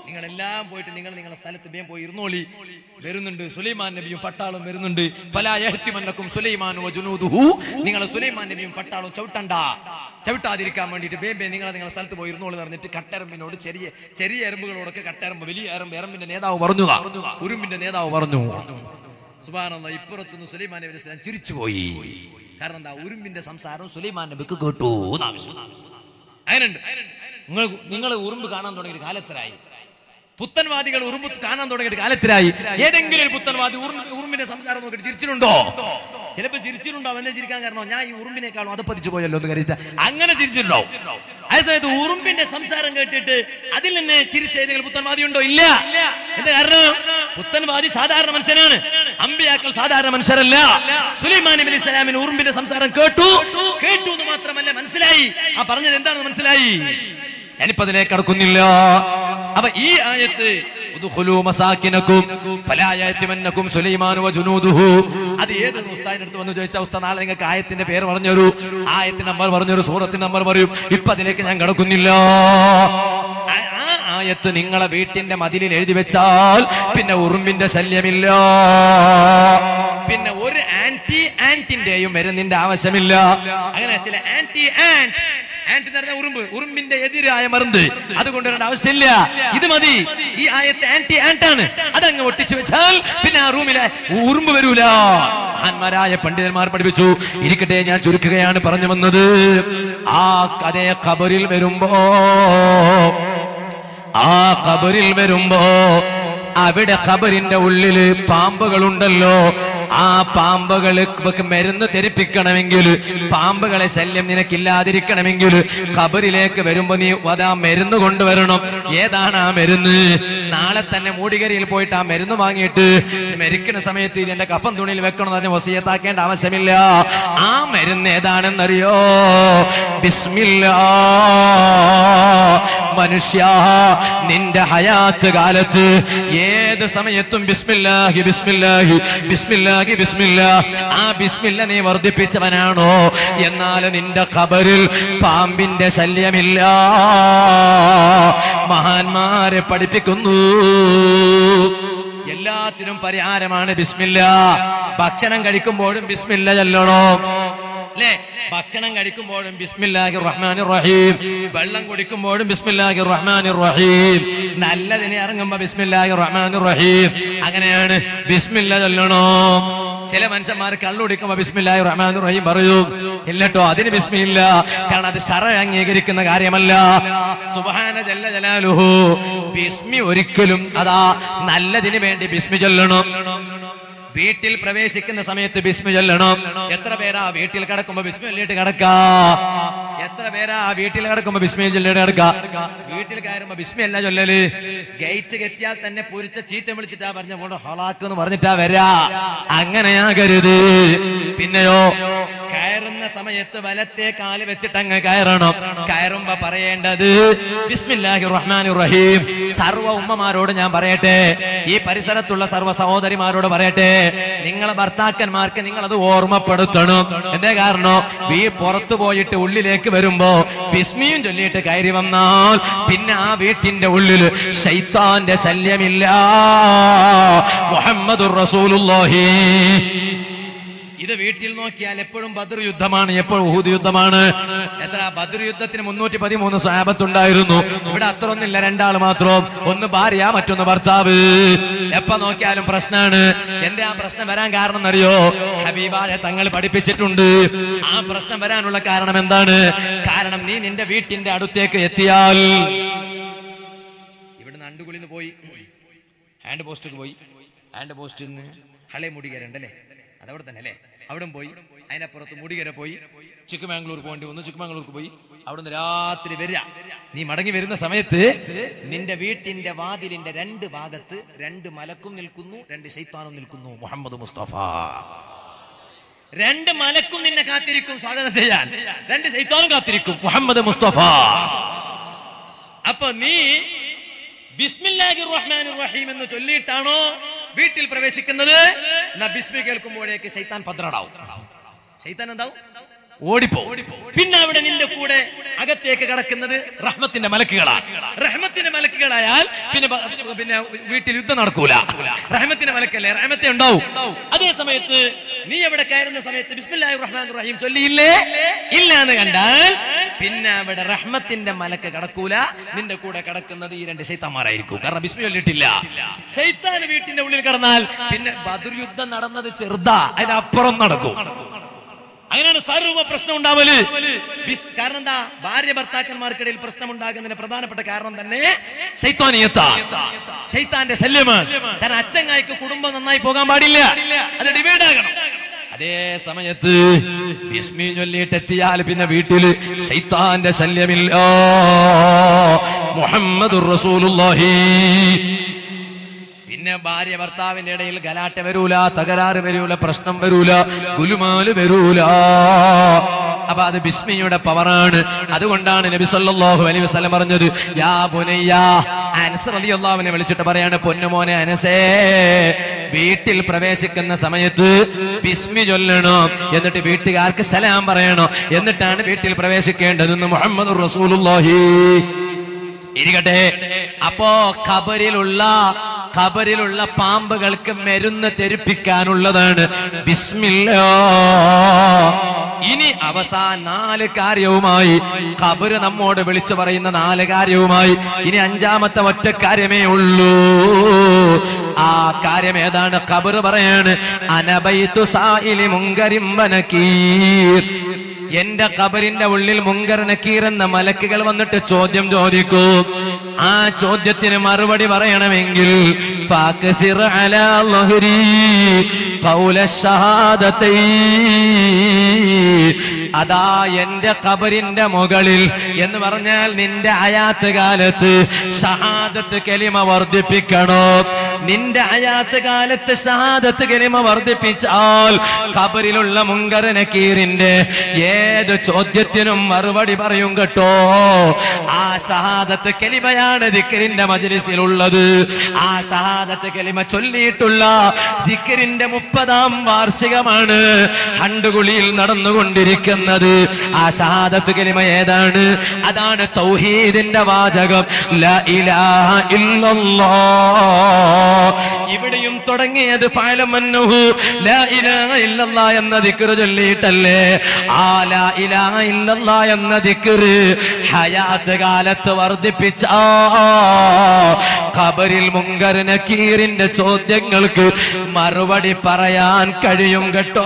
നിങ്ങളെല്ലാം പോയിട്ട് നിങ്ങൾ നിങ്ങളുടെ സ്ഥലത്ത് വേഗം പോയി ഇരുന്നോളി വരുന്നുണ്ട് സുലൈമാൻ നബിയും പട്ടാളും വരുന്നുണ്ട് ഫലാ യഹ്തിമന്നക്കും സുലൈമാനു വജുനൂദുഹു നിങ്ങൾ സുലൈമാൻ നബിയും പട്ടാളും ചവിട്ടണ്ട ചവിട്ടാതിരിക്കാൻ വേണ്ടിയിട്ട് ബേബേ നിങ്ങൾ നിങ്ങളുടെ സ്ഥലത്ത് പോയി ഇരുന്നോളി എന്ന് പറഞ്ഞിട്ട് കട്ടെരമ്പിനോട് ചെറിയ ചെറിയ എറുമ്പുകളോടൊക്കെ കട്ടെരമ്പ് വലിയ എറമ്പ് എറമ്പിന്റെ നേതാവ് പറഞ്ഞതാ ഉറുമ്പിന്റെ നേതാവ് പറഞ്ഞു സുബാനല്ല ഇപ്പുറത്തുനിന്ന് സുലൈമാൻ നബി അലൈഹി സ്വലാം ചിരിച്ചുപോയി കാരണം എന്താ ഉറുമ്പിന്റെ സംസാരം സുലൈമാൻ നബിക്ക് കേട്ടു എന്നാവശ്യം അങ്ങനെയുണ്ട് നിങ്ങൾ നിങ്ങൾ ഉറുമ്പ് കാണാൻ തുടങ്ങിയ കാലത്തിലായി പുത്തൻവാദികൾ ഉറുമ്പ് കാണാൻ തുടങ്ങിയിട്ട് കാലത്തിലായി ഏതെങ്കിലും ഒരു പുത്തൻവാദി ഉറുമ്പ് ഉറുമ്പിന്റെ സംസാരം നോക്കിയിട്ട് ചിരിച്ചിട്ടുണ്ടോ ചിലപ്പോൾ ചിരിച്ചിട്ടുണ്ടോ എന്നെ ചിരിക്കാൻ കാരണം ഞാൻ ഈ ഉറുമ്പിനേക്കാളും അതപ്പതിച്ചു പോയല്ലോ എന്ന് കരുതി അങ്ങനെ ചിരിച്ചിട്ടുണ്ടോ അതേ സമയത്ത് ഉറുമ്പിന്റെ സംസാരം കേട്ടിട്ട് അതിൽ നിന്ന് ചിരിച്ച ഏതെങ്കിലും പുത്തൻവാദി ഉണ്ടോ ഇല്ല എന്താ കാരണം പുത്തൻവാദി സാധാരണ മനുഷ്യനാണ് അമ്പിയാക്കൾ സാധാരണ മനുഷ്യരല്ല സുലൈമാൻ നബി അലൈഹി സ്വലാമിന് ഉറുമ്പിന്റെ സംസാരം കേട്ടു കേട്ടു എന്ന് മാത്രമല്ല മനസ്സിലായി ആ പറഞ്ഞത് എന്താണെന്ന് മനസ്സിലായി ഞാനിപ്പോ അതിലേക്ക് കടക്കുന്നില്ല അപ്പൊ ഈ ആയത്ത് ഉദ്ഖുലൂ മസാകിനകും ഫലാ യഅതിമന്നകും സുലൈമാനു വജുനൂദുഹു അത് ഏത് ഉസ്താദിന്റെ അടുത്ത് വന്ന് ചോദിച്ചാൽ ഉസ്താദ് നാളെ നിങ്ങൾക്ക് ആയത്തിന്റെ പേര് പറഞ്ഞൊരു ആയത്തിന്റെ നമ്പർ പറഞ്ഞൊരു സൂറത്തിന്റെ നമ്പർ പറയും ഇപ്പൊ അതിലേക്ക് ഞാൻ കടക്കുന്നില്ല ആ- ആ ആയത്ത് നിങ്ങളെ വീട്ടിന്റെ മതിലിൽ എഴുതി വെച്ചാൽ പിന്നെ ഉറുമ്പിന്റെ ശല്യമില്ല പിന്നെ ഒരു ആന്റി ആന്റിന്റെയും മരുന്നിന്റെ ആവശ്യമില്ല അങ്ങനെ ചില ആന്റി ആന്റ് ആന്റ് എന്ന് പറഞ്ഞാൽ ഉറുമ്പ് ഉറുമ്പിന്റെ എതിരായ മരുന്ന് അത് കൊണ്ടുവരേണ്ട ആവശ്യമില്ല ഇത് മതി ഈ ആയത്ത് ആന്റി ആന്റ് ആണ് അതങ്ങ് ഒട്ടിച്ചു വെച്ചാൽ പിന്നെ ആ റൂമിലെ ഉറുമ്പ് വരൂല മഹാന്മാരായ പണ്ഡിതന്മാർ പഠിപ്പിച്ചു ഇരിക്കട്ടെ ഞാൻ ചുരുക്കുകയാണ് പറഞ്ഞു വന്നത് ആ കഥയെ കബറിൽ വരുമ്പോ ആ കബറിൽ വരുമ്പോ അവിടെ കബറിന്റെ ഉള്ളില് പാമ്പുകളുണ്ടല്ലോ ആ പാമ്പുകൾക്ക് മരുന്ന് ധരിപ്പിക്കണമെങ്കിൽ പാമ്പുകളെ ശല്യം നിനക്കില്ലാതിരിക്കണമെങ്കിൽ കബറിലേക്ക് വരുമ്പോ നീ അതാ മരുന്ന് കൊണ്ടുവരണം ഏതാണ് ആ മരുന്ന് നാളെ തന്നെ മൂടികരിയിൽ പോയിട്ട് ആ മരുന്ന് വാങ്ങിയിട്ട് മരിക്കുന്ന സമയത്ത് ഇത് എന്റെ കഫൻ തുണിയിൽ വെക്കണം അതിന് വസീയത്താക്കേണ്ട ആവശ്യമില്ല ആ മരുന്ന് ഏതാണെന്നറിയോ ബിസ്മില്ലാ മനുഷ്യ നിന്റെ ഹയാത്ത് കാലത്ത് ഏത് സമയത്തും ബിസ്മില്ലാഹി ബിസ്മില്ലാഹി ബിസ്മില്ലാഹി ബിസ്മില്ലാ ആ ബിസ്മില്ല നീ വർദ്ധിപ്പിച്ചവനാണോ എന്നാൽ നിന്റെ ഖബറിൽ പാമ്പിന്റെ ശല്യമില്ല മഹാന്മാരെ പഠിപ്പിക്കുന്നു എല്ലാത്തിനും പരിഹാരമാണ് ബിസ്മില്ല ഭക്ഷണം കഴിക്കുമ്പോഴും ബിസ്മില്ല ചൊല്ലണോ അല്ലേ ഭക്ഷണം കഴിക്കുമ്പോഴും ബിസ്മില്ലാഹി റഹ്മാൻ റഹീം വെള്ളം കുടിക്കുമ്പോഴും ബിസ്മില്ലാഹി റഹ്മാൻ റഹീം നല്ലതിനെ ഇറങ്ങുമ്പോ ബിസ്മില്ലാഹി റഹ്മാൻ റഹീം അങ്ങനെയാണ് ബിസ്മില്ല ചൊല്ലണോ ചില മനുഷ്യന്മാർ കള്ളുടിക്കുമ്പോ ബിസ്മില്ലാഹി റഹ്മാൻ റഹീം പറയും ഇല്ലട്ടോ അതിന് ബിസ്മില്ല കാരണം അത് ശറ അംഗീകരിക്കുന്ന കാര്യമല്ല സുബഹാന ജല്ല ജലാലുഹു ബിസ്മി ഒരിക്കലും അതാ നല്ലതിന് വേണ്ടി ബിസ്മി ചൊല്ലണം വീട്ടിൽ പ്രവേശിക്കുന്ന സമയത്ത് ബിസ്മി ചൊല്ലണം എത്ര പേരാ വീട്ടിൽ കിടക്കുമ്പോ ബിസ്മി ചൊല്ലിട്ട് കിടക്കാ എത്ര പേരാ വീട്ടിൽ കിടക്കുമ്പോ ബിസ്മി ചൊല്ലിട്ട് കിടക്കാ വീട്ടിൽ കയറുമ്പോ ബിസ്മി അല്ല ചൊല്ലല് ഗേറ്റ് കെത്തിയാൽ തന്നെ പൊരിച്ച ചീത്ത വിളിച്ചിട്ടാ പറഞ്ഞ കൊണ്ട് ഹലാക്ക് എന്ന് പറഞ്ഞിട്ടാ വരാ അങ്ങനെയാകരുത് പിന്നെയോ കയറുന്ന സമയത്ത് വലത്തെ കാല് വെച്ചിട്ട് അങ്ങ് കയറണം കയറുമ്പോ പറയേണ്ടത് ബിസ്മില്ലാഹി റഹ്മാൻ റഹീം സർവ്വ ഉമ്മമാരോട് ഞാൻ പറയട്ടെ ഈ പരിസരത്തുള്ള സർവ്വ സഹോദരിമാരോട് പറയട്ടെ നിങ്ങളെ ഭർത്താക്കന്മാർക്ക് നിങ്ങൾ അത് ഓർമ്മപ്പെടുത്തണം എന്തേ കാരണം വീ പുറത്തു പോയിട്ട് ഉള്ളിലേക്ക് വരുമ്പോ ബിസ്മിയും ചൊല്ലിയിട്ട് കയറി വന്നാൽ പിന്നെ ആ വീട്ടിന്റെ ഉള്ളിൽ ശൈത്താന്റെ ശല്യമില്ല മുഹമ്മദുർ റസൂലുള്ളാഹി ഇത് വീട്ടിൽ നോക്കിയാൽ എപ്പോഴും ബദർ യുദ്ധമാണ് എപ്പോഴും ഉഹുദ് യുദ്ധമാണ് എത്ര ബദർ യുദ്ധത്തിന് മുന്നൂറ്റി പതിമൂന്ന് സാപത്തുണ്ടായിരുന്നു ഇവിടെ അത്ര ഒന്നില്ല രണ്ടാൾ മാത്രം ഒന്ന് ഭാര്യ മറ്റൊന്ന് ഭർത്താവ് എപ്പ നോക്കിയാലും പ്രശ്നമാണ് എന്തേ ആ പ്രശ്നം വരാൻ കാരണം എന്നറിയോ ഹബീബായ തങ്ങൾ പഠിപ്പിച്ചിട്ടുണ്ട് ആ പ്രശ്നം വരാനുള്ള കാരണം എന്താണ് കാരണം നീ നിന്റെ വീട്ടിന്റെ അടുത്തേക്ക് എത്തിയാൽ ഇവിടുന്ന് അണ്ടുകുളിന്ന് പോയി ഹാൻഡ് പോസ്റ്റിൽ പോയി ഹാൻഡ് പോസ്റ്റിൽ നിന്ന് ഹളെ മുടികരുണ്ടല്ലേ അതവിടെ തന്നെ അല്ലേ അവിടെ പോയി അതിനപ്പുറത്ത് മുടികര പോയി ചിക്കമാംഗ്ലൂർ പോകേണ്ടി വന്നു ചിക്കമാംഗ്ലൂർക്ക് പോയി അവിടുന്ന് രാത്രി വരിക നീ മടങ്ങി വരുന്ന സമയത്ത് നിന്റെ വീട്ടിന്റെ വാതിലിന്റെ രണ്ട് ഭാഗത്ത് രണ്ട് മലക്കും നിൽക്കുന്നു രണ്ട് ശൈത്താനും നിൽക്കുന്നു മുഹമ്മദ് മുസ്തഫ രണ്ട് മലക്കും നിന്നെ കാത്തിരിക്കും സ്വാഗതം ചെയ്യാൻ രണ്ട് ശൈത്താനും കാത്തിരിക്കും മുഹമ്മദ് മുസ്തഫ അപ്പൊ നീ ബിസ്മില്ലാഹി റഹ്മാൻ റഹീം എന്ന് ചൊല്ലിയിട്ടാണോ വീട്ടിൽ പ്രവേശിക്കുന്നത് എന്നാ ബിസ്മി കേൾക്കുമ്പോഴേക്ക് ശൈത്താൻ പന്ത്രണ്ടാവും ശൈത്താൻ എന്താവും ഓടിപ്പോ പിന്നെ അവിടെ നിന്റെ കൂടെ അകത്തേക്ക് കടക്കുന്നത് റഹ്മത്തിന്റെ മലക്കുകളാണ് റഹ്മത്തിന്റെ മലക്കുകളായാൽ പിന്നെ ബ- പിന്നെ വീട്ടിൽ യുദ്ധം നടക്കൂല റഹ്മത്തിന്റെ മലക്കല്ലേ റഹ്മത്തെ ഉണ്ടാവും അതേ സമയത്ത് നീ അവിടെ കയറുന്ന സമയത്ത് ബിസ്മില്ലാഹിർ റഹ്മാൻ റഹീം ചൊല്ലിയില്ലേ ഇല്ല എന്ന് കണ്ടാൽ പിന്നെ അവിടെ റഹ്മത്തിന്റെ മലക്ക് കടക്കൂല നിന്റെ കൂടെ കടക്കുന്നത് ഈ രണ്ട് ശൈത്താന്മാരായിരിക്കും കാരണം ബിസ്മി ചൊല്ലിട്ടില്ല ശൈത്താൻ വീട്ടിന്റെ ഉള്ളിൽ കടന്നാൽ പിന്നെ ബദർ യുദ്ധം നടന്നത് ചെറുതാ അതിനപ്പുറം നടക്കും അങ്ങനെയാണ് സർവ്വ പ്രശ്നം ഉണ്ടാവല് ബിസ്- കാരണം എന്താ ഭാര്യ ഭർത്താക്കന്മാർക്കിടയിൽ പ്രശ്നം ഉണ്ടാകുന്നതിന് പ്രധാനപ്പെട്ട കാരണം തന്നെ ശൈത്താനിയത്ത ശൈത്താന്റെ ശല്യമാണ് കാരണം അച്ഛങ്ങായിക്ക് കുടുംബം നന്നായി പോകാൻ പാടില്ല അത് ഡിവൈഡ് ആകണം അതേ സമയത്ത് ബിസ്മി ചൊല്ലിയിട്ടെത്തിയാൽ പിന്നെ വീട്ടില് ശൈത്താന്റെ ശല്യമില്ല മുഹമ്മദുർ റസൂലുള്ളാഹി പിന്നെ ഭാര്യ ഭർത്താവിന്റെ ഇടയിൽ ഗലാട്ട വരൂല തകരാറ് വരൂല പ്രശ്നം വരൂല ഗുലുമാല് വരൂല അപ്പൊ അത് ബിസ്മിയുടെ പവറാണ് അതുകൊണ്ടാണ് നബി സല്ലല്ലാഹു അലൈഹി വസല്ലം പറഞ്ഞത് യാ ബുനയ്യ അനസ് റളിയല്ലാഹുവിനെ വിളിച്ചിട്ട് പറയാണ് പൊന്നുമോനെ അനസേ വീട്ടിൽ പ്രവേശിക്കുന്ന സമയത്ത് ബിസ്മി ചൊല്ലണം എന്നിട്ട് വീട്ടുകാർക്ക് സലാം പറയണം എന്നിട്ടാണ് വീട്ടിൽ പ്രവേശിക്കേണ്ടതെന്ന് മുഹമ്മദ് റസൂലുള്ളാഹി ഇരിക്കട്ടെ അപ്പോ ഖബറിലുള്ള ഖബറിലുള്ള പാമ്പുകൾക്ക് മരുന്ന് തെരിപ്പിക്കാനുള്ളതാണ് ബിസ്മില്ലാ ഇനി അവസാന നാല് കാര്യവുമായി ഖബറ് നമ്മോട് വിളിച്ചു പറയുന്ന നാല് കാര്യവുമായി ഇനി അഞ്ചാമത്തെ ഒറ്റ കാര്യമേ ഉള്ളൂ ആ കാര്യം ഏതാണ് ഖബറ് പറയാണ് അനബൈത്തു സായിലി മുങ്കരിം വനകീർ എന്റെ കബറിന്റെ ഉള്ളിൽ മുങ്കർ നക്കീർ എന്ന മലക്കുകൾ വന്നിട്ട് ചോദ്യം ചോദിക്കും ആ ചോദ്യത്തിന് മറുപടി പറയണമെങ്കിൽ ഫാക്സിർ അലാ ലഹ്രി ഖൗല ഷഹാദത്തൈ അതാ എന്റെ കബറിന്റെ മുകളിൽ എന്ന് പറഞ്ഞാൽ നിന്റെ അയാത്ത് കാലത്ത് ഷഹാദത്ത് കലിമ വർദ്ധിപ്പിക്കണോ നിന്റെ അയാത്ത് കാലത്ത് ഷഹാദത്ത് കലിമ വർദ്ധിപ്പിച്ചാൽ കബറിലുള്ള മുങ്കർ നക്കീറിന്റെ ഏത് ചോദ്യത്തിനും മറുപടി പറയും കേട്ടോ ആ ഷഹാദത്ത് കലിമയാണ് ദിക്കറിന്റെ മജലിസിലുള്ളത് ആ ഷഹാദത്ത് കലിമ ചൊല്ലിയിട്ടുള്ള ദിക്കറിന്റെ മുപ്പതാം വാർഷികമാണ് ഹണ്ടുകുളിയിൽ നടന്നുകൊണ്ടിരിക്കുന്നത് ആ ഷഹാദത്ത് കലിമ ഏതാണ് അതാണ് തൗഹീദിന്റെ വാചകം ലാ ഇലാഹ ഇല്ലല്ലാഹ് ഇവിടെയും തുടങ്ങിയത് ഫഅലമന്നഹു ലാ ഇലാഹ ഇല്ലല്ലാഹ് എന്ന ദിക്ർ ചൊല്ലിയിട്ടല്ലേ ആ ലാ ഇലാഹ ഇല്ലല്ലാഹ് എന്ന ദിക്ർ ഹയാത്ത് കാലത്ത് വർദ്ധിപ്പിച്ച ആ ഖബറിൽ മുങ്കർ നക്കീറിന്റെ ചോദ്യങ്ങൾക്ക് മറുപടി പറയാൻ കഴിയും കേട്ടോ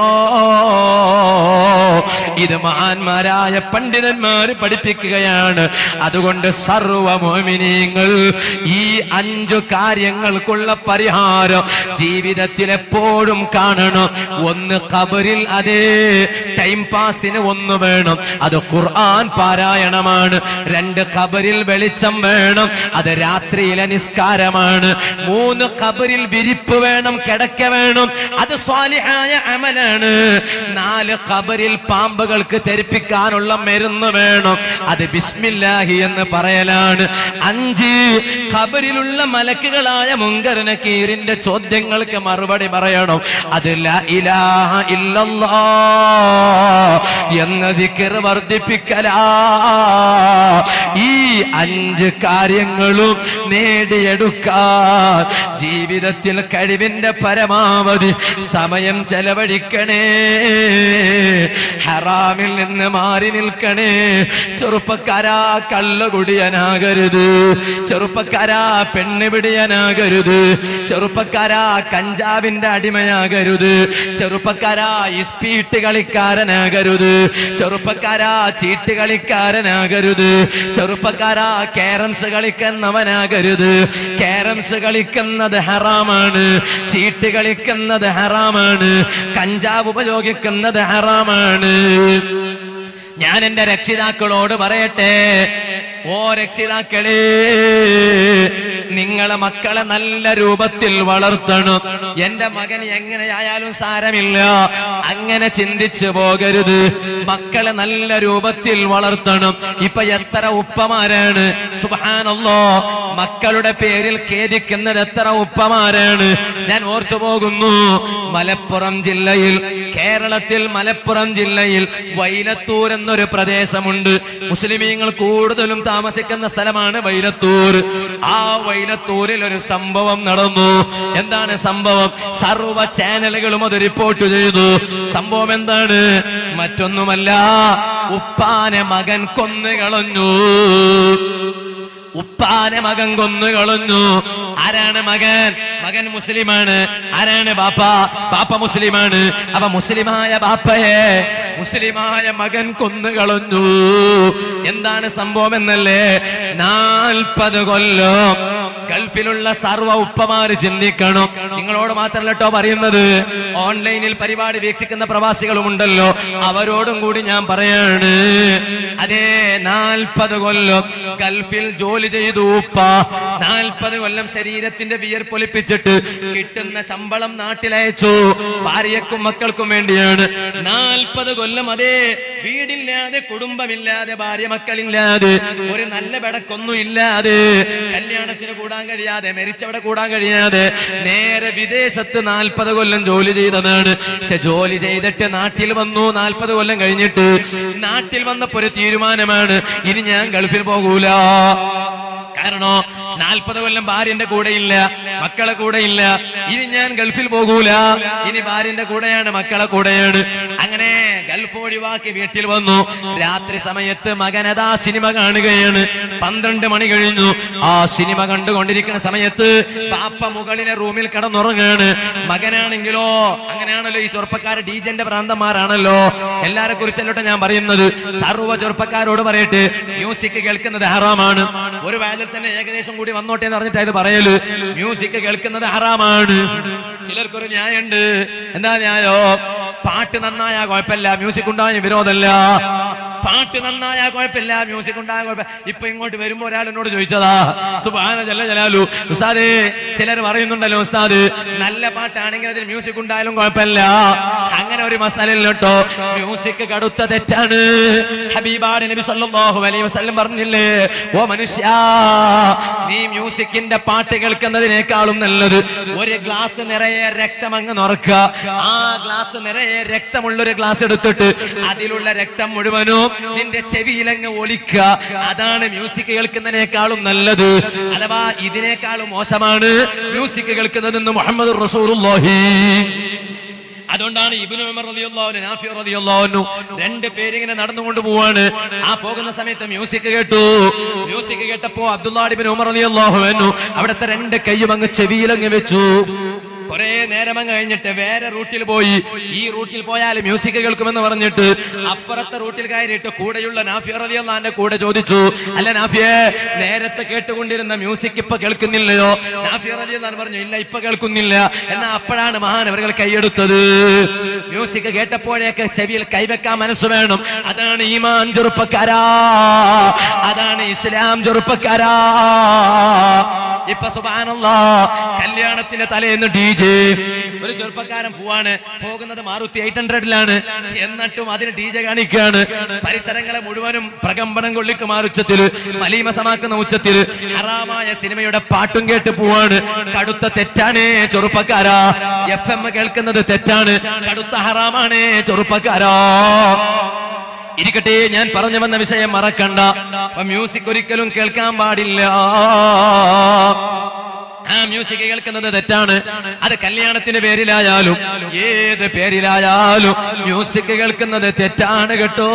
ഇത് മഹാന്മാരായ പണ്ഡിതന്മാർ പഠിപ്പിക്കുകയാണ് അതുകൊണ്ട് സർവ മോമിനീങ്ങൾ ഈ അഞ്ചു കാര്യങ്ങൾക്കുള്ള പരിഹാരം ജീവിതത്തിൽ എപ്പോഴും കാണണം ഒന്ന് ഖബറിൽ അതേ ടൈം പാസിന് ഒന്ന് വേണം അത് ഖുർആൻ പാരായണമാണ് രണ്ട് ഖബറിൽ വെളിച്ചം വേണം അത് രാത്രിയിലെ നിസ്കാരമാണ് മൂന്ന് ഖബറിൽ വിരിപ്പ് വേണം കിടക്ക വേണം അത് സ്വാലിഹായ അമലാണ് നാല് ഖബറിൽ പാമ്പുകൾക്ക് ധരിപ്പിക്കാനുള്ള മരുന്ന് വേണം അത് ബിസ്മില്ലാഹി എന്ന് പറയലാണ് അഞ്ച് ഖബറിലുള്ള മലക്കുകളായ മുങ്കർ നക്കീറിന്റെ ചോദ്യങ്ങൾക്ക് മറുപടി പറയണം അത് ലാ ഇലാഹ ഇല്ലല്ലാഹ് എന്ന ദിക്ർ വർദ്ധിപ്പിക്കലാ ഈ അഞ്ച് കാര്യങ്ങളും നേടിയെടുക്കാൻ ജീവിതത്തിൽ കഴിവിന്റെ പരമാവധി സമയം ചെലവഴിക്കണേ ഹറാമിൽ നിന്ന് മാറി നിൽക്കണേ ചെറുപ്പക്കാരാ കള്ളുകുടിയനാകരുത് ചെറുപ്പക്കാരാ പെണ്ണ് പിടിയനാകരുത് ചെറുപ്പക്കാരാ കഞ്ചാവിന്റെ അടിമയാകരുത് ചെറുപ്പക്കാരാ ഇസ്പീട്ട് കളിക്കാരനാകരുത് ചെറുപ്പക്കാരാ ചീട്ട് കളിക്കാരനാകരുത് ചെറുപ്പക്കാരാ കാരംസ് കളിക്കുന്നവനാകരുത് കാരംസ് കളിക്കുന്നത് ഹറാമാണ് ചീട്ട് കളിക്കുന്നത് ഹറാമാണ് കഞ്ചാവ് ഉപയോഗിക്കുന്നത് ഹറാമാണ് ഞാൻ എന്റെ രക്ഷിതാക്കളോട് പറയട്ടെ ഓ രക്ഷിതാക്കളെ നിങ്ങൾ നിങ്ങളെ മക്കളെ നല്ല രൂപത്തിൽ വളർത്തണം എന്റെ മകൻ എങ്ങനെയായാലും സാരമില്ല അങ്ങനെ ചിന്തിച്ചു പോകരുത് മക്കളെ നല്ല രൂപത്തിൽ വളർത്തണം ഇപ്പൊ എത്ര ഉപ്പമാരാണ് സുബാനല്ലോ മക്കളുടെ പേരിൽ ഖേദിക്കുന്നത് എത്ര ഉപ്പമാരാണ് ഞാൻ ഓർത്തു പോകുന്നു മലപ്പുറം ജില്ലയിൽ കേരളത്തിൽ മലപ്പുറം ജില്ലയിൽ വൈലത്തൂർ എന്നൊരു പ്രദേശമുണ്ട് മുസ്ലിമീങ്ങൾ കൂടുതലും താമസിക്കുന്ന സ്ഥലമാണ് വൈലത്തൂർ ആ വൈലത്തൂരിൽ ഒരു സംഭവം നടന്നു എന്താണ് സംഭവം സർവ ചാനലുകളും അത് റിപ്പോർട്ട് ചെയ്തു സംഭവം എന്താണ് മറ്റൊന്നുമല്ല ഉപ്പാനെ മകൻ കൊന്നു കളഞ്ഞു ഉപ്പാനെ മകൻ കൊന്നു കളഞ്ഞു ആരാണ് മകൻ മകൻ മുസ്ലിമാണ് ആരാണ് ബാപ്പ ബാപ്പ മുസ്ലിമാണ് അപ്പൊ മുസ്ലിമായ ബാപ്പയെ മുസ്ലിമായ മകൻ കൊന്നു കളഞ്ഞു എന്താണ് സംഭവം എന്നല്ലേ നാൽപ്പത് കൊല്ലം ഗൾഫിലുള്ള സർവ്വ ഉപ്പമാര് ചിന്തിക്കണം നിങ്ങളോട് മാത്രമല്ല കേട്ടോ പറയുന്നത് ഓൺലൈനിൽ പരിപാടി വീക്ഷിക്കുന്ന പ്രവാസികളുമുണ്ടല്ലോ അവരോടും കൂടി ഞാൻ പറയാണ് അതേ നാൽപ്പത് കൊല്ലം ഗൾഫിൽ ജോലി ചെയ്തു ഉപ്പ നാൽപ്പത് കൊല്ലം ശരീരത്തിന്റെ വിയർപ്പൊലിപ്പിച്ചിട്ട് കിട്ടുന്ന ശമ്പളം നാട്ടിലയച്ചു ഭാര്യക്കും മക്കൾക്കും വേണ്ടിയാണ് നാൽപ്പത് കൊല്ലം അതേ വീടില്ലാതെ കുടുംബമില്ലാതെ ഭാര്യ മക്കളില്ലാതെ ഒരു നല്ല ബടക്കൊന്നും ഇല്ലാതെ കല്യാണത്തിന് കൂടാൻ കഴിയാതെ മരിച്ചവിടെ കൂടാൻ കഴിയാതെ നേരെ വിദേശത്ത് നാൽപ്പത് കൊല്ലം ജോലി ചെയ്തതാണ് പക്ഷെ ജോലി ചെയ്തിട്ട് നാട്ടിൽ വന്നു നാൽപ്പത് കൊല്ലം കഴിഞ്ഞിട്ട് നാട്ടിൽ വന്നപ്പോ ഒരു തീരുമാനമാണ് ഇനി ഞാൻ ഗൾഫിൽ പോകൂല കാരണോ നാൽപ്പത് കൊല്ലം ഭാര്യന്റെ കൂടെയില്ല മക്കളെ കൂടെയില്ല ഇനി ഞാൻ ഗൾഫിൽ പോകൂല ഇനി ഭാര്യന്റെ കൂടെയാണ് മക്കളെ കൂടെയാണ് അങ്ങനെ ഗൾഫ് ഒഴിവാക്കി വീട്ടിൽ വന്നു രാത്രി സമയത്ത് മകനതാ സിനിമ കാണുകയാണ് പന്ത്രണ്ട് മണി കഴിഞ്ഞു ആ സിനിമ കണ്ടുകൊണ്ടിരിക്കുന്ന സമയത്ത് പാപ്പ മുകളിലെ റൂമിൽ കിടന്നുറങ്ങാണ് മകനാണെങ്കിലോ അങ്ങനെയാണല്ലോ ഈ ചെറുപ്പക്കാർ ഡീജന്റെ പ്രാന്തന്മാരാണല്ലോ എല്ലാരെ കുറിച്ചല്ലോട്ടെ ഞാൻ പറയുന്നത് സർവ്വ ചെറുപ്പക്കാരോട് പറയട്ടെ മ്യൂസിക് കേൾക്കുന്നത് ഹറാമാണ് ഒരു വയലിൽ തന്നെ ഏകദേശം കൂടി വന്നോട്ടെ എന്ന് പറഞ്ഞിട്ട് ഇത് പറയല് മ്യൂസിക് കേൾക്കുന്നത് ഹറാമാണ് ചിലർക്കൊരു ന്യായമുണ്ട് എന്താ ന്യായോ പാട്ട് നന്നായാ കുഴപ്പമില്ല മ്യൂസിക് ഉണ്ടായ വിരോധമല്ല പാട്ട് നന്നായാ കുഴപ്പമില്ല മ്യൂസിക് ഉണ്ടായ കുഴപ്പമില്ല ഇപ്പൊ ഇങ്ങോട്ട് വരുമ്പോ ഒരാൾ എന്നോട് ചോദിച്ചതാ സുബാന ജല്ല ജലാലു ഉസ്താദേ ചിലർ പറയുന്നുണ്ടല്ലോ ഉസ്താദ് നല്ല പാട്ടാണെങ്കിൽ അതിൽ മ്യൂസിക് ഉണ്ടായാലും കുഴപ്പമില്ല അങ്ങനെ ഒരു മസാലയിൽ കേട്ടോ മ്യൂസിക് കടുത്ത തെറ്റാണ് ഹബീബാട് നബി സല്ലല്ലാഹു അലൈഹി വസല്ലം പറഞ്ഞില്ലേ ഓ മനുഷ്യ നീ മ്യൂസിക്കിന്റെ പാട്ട് കേൾക്കുന്നതിനേക്കാളും നല്ലത് ഒരു ഗ്ലാസ് നിറയെ രക്തം അങ്ങ് നുറക്കുക ആ ഗ്ലാസ് നിറയെ രക്തമുള്ള ഒരു ഗ്ലാസ് എടുത്തിട്ട് അതിലുള്ള രക്തം മുഴുവനും നിന്റെ ചെവിയിലങ്ങ് ഒലിക്കുക അതാണ് മ്യൂസിക് കേൾക്കുന്നതിനേക്കാളും നല്ലത് അഥവാ ഇതിനേക്കാളും മോശമാണ് മ്യൂസിക് കേൾക്കുന്നതെന്ന് മുഹമ്മദ് റസൂലുള്ളാഹി അതുകൊണ്ടാണ് ഇബ്നു ഉമർ റളിയല്ലാഹു അൻഹു നാഫി റളിയല്ലാഹു അൻഹു രണ്ട് പേരിങ്ങനെ നടന്നുകൊണ്ട് പോവാണ് ആ പോകുന്ന സമയത്ത് മ്യൂസിക് കേട്ടു മ്യൂസിക് കേട്ടപ്പോ അബ്ദുല്ലാഹ് ഇബ്നു ഉമർ റളിയല്ലാഹു അൻഹു അവിടുത്തെ രണ്ട് കൈയും അങ്ങ് ചെവിയിലങ്ങ് വെച്ചു കുറെ നേരം അങ്ങ് കഴിഞ്ഞിട്ട് വേറെ റൂട്ടിൽ പോയി ഈ റൂട്ടിൽ പോയാൽ മ്യൂസിക് കേൾക്കുമെന്ന് പറഞ്ഞിട്ട് അപ്പുറത്തെ റൂട്ടിൽ കയറിയിട്ട് കൂടെയുള്ള നാഫിയ റളിയല്ലാഹുവിന്റെ കൂടെ ചോദിച്ചു അല്ല നാഫിയെ നേരത്തെ കേട്ടുകൊണ്ടിരുന്ന മ്യൂസിക് ഇപ്പൊ കേൾക്കുന്നില്ലയോ നാഫിയ റളിയല്ലാഹു പറഞ്ഞു ഇല്ല ഇപ്പൊ കേൾക്കുന്നില്ല എന്നാ അപ്പോഴാണ് മഹാനവറുകൾ കൈയെടുത്തത് മ്യൂസിക് കേട്ടപ്പോഴേക്ക് ചെവിയിൽ കൈവെക്കാൻ മനസ്സ് വേണം അതാണ് ഈമാൻ ചെറുപ്പക്കാരാ അതാണ് ഇസ്ലാം ചെറുപ്പക്കാരാ ഇപ്പൊ സുബാനല്ലാ കല്യാണത്തിന്റെ തലേന്ന് ഡി ജെ ഒരു ചെറുപ്പക്കാരൻ പോവാണ് പോകുന്നത് മാറുത്തി എയ്റ്റ് ഹൺഡ്രഡിലാണ് എന്നിട്ടും അതിന് ഡി ജെ കാണിക്കുകയാണ് പരിസരങ്ങളെ മുഴുവനും പ്രകമ്പനം കൊള്ളിക്കുമാർ ഉച്ചത്തില് മലീമസമാക്കുന്ന ഉച്ചത്തില് ഹറാമായ സിനിമയുടെ പാട്ടും കേട്ട് പോവാണ് കടുത്ത തെറ്റാണ് ചെറുപ്പക്കാരാ എഫ് എം കേൾക്കുന്നത് തെറ്റാണ് കടുത്ത ഹറാമാണ് ചെറുപ്പക്കാരാ ഇരിക്കട്ടെ ഞാൻ പറഞ്ഞു വന്ന വിഷയം മറക്കണ്ട അപ്പൊ മ്യൂസിക് ഒരിക്കലും കേൾക്കാൻ പാടില്ല ആ മ്യൂസിക് കേൾക്കുന്നത് തെറ്റാണ് അത് കല്യാണത്തിന്റെ പേരിലായാലും ഏത് പേരിലായാലും മ്യൂസിക് കേൾക്കുന്നത് തെറ്റാണ് കേട്ടോ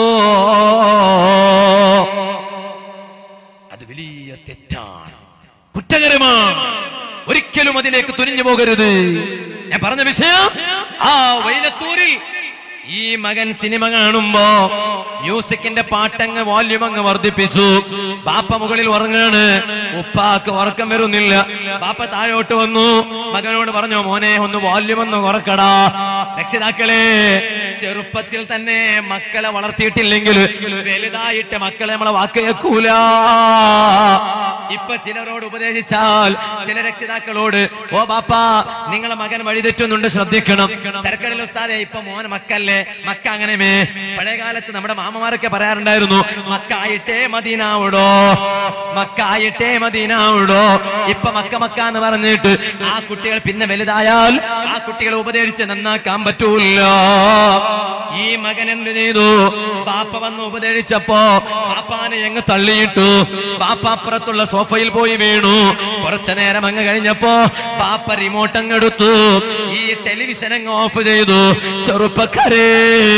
അത് വലിയ തെറ്റാണ് കുറ്റകരമാണ് ഒരിക്കലും അതിലേക്ക് തുനിഞ്ഞു പോകരുത് ഞാൻ പറഞ്ഞ വിഷയം ആ വൈലത്തൂരിൽ ഈ മകൻ സിനിമ കാണുമ്പോ മ്യൂസിക്കിന്റെ പാട്ടങ്ങ് വോല്യൂം അങ്ങ് വർദ്ധിപ്പിച്ചു ബാപ്പ മുകളിൽ ഉറങ്ങാണ് ഉപ്പാക്ക് ഉറക്കം വരുന്നില്ല ബാപ്പ താഴോട്ട് വന്നു മകനോട് പറഞ്ഞു മോനെ ഒന്ന് വോല്യൂം ഒന്ന് കുറക്കടാ രക്ഷിതാക്കളെ ചെറുപ്പത്തിൽ തന്നെ മക്കളെ വളർത്തിയിട്ടില്ലെങ്കിൽ വലുതായിട്ട് മക്കളെ നമ്മളെ വാക്ക് കേൾക്കൂല ഇപ്പൊ ചിലരോട് ഉപദേശിച്ചാൽ ചില രക്ഷിതാക്കളോട് ഓ ബാപ്പാ നിങ്ങളെ മകൻ വഴിതെറ്റുന്നുണ്ട് ശ്രദ്ധിക്കണം തിരക്കടിൽ ഉസ്താദെ ഇപ്പൊ മോൻ മക്കല്ലേ മക്ക അങ്ങനെ മേ പഴയ കാലത്ത് നമ്മുടെ മാമമാരൊക്കെ പറയാറുണ്ടായിരുന്നു മക്കായിട്ടേ മദീനാവിടോ മക്കായിട്ടേ മദീനാവിടോ ഇപ്പൊ മക്ക മക്ക എന്ന് പറഞ്ഞിട്ട് ആ കുട്ടികൾ പിന്നെ വലുതായാൽ ആ കുട്ടികളെ ഉപദേശിച്ച് നന്നാക്കാൻ പറ്റൂല ഈ മകൻ എന്ത് ചെയ്തു പാപ്പ വന്ന് ഉപദേശിച്ചപ്പോ പാപ്പാനെ എങ്ങ് തള്ളിയിട്ടു പാപ്പ അപ്പുറത്തുള്ള സോഫയിൽ പോയി വീണു കുറച്ചു നേരം അങ്ങ് കഴിഞ്ഞപ്പോ പാപ്പ റിമോട്ട് അങ്ങ് എടുത്തു ഈ ടെലിവിഷൻ അങ്ങ് ഓഫ് ചെയ്തു ചെറുപ്പക്കാരെ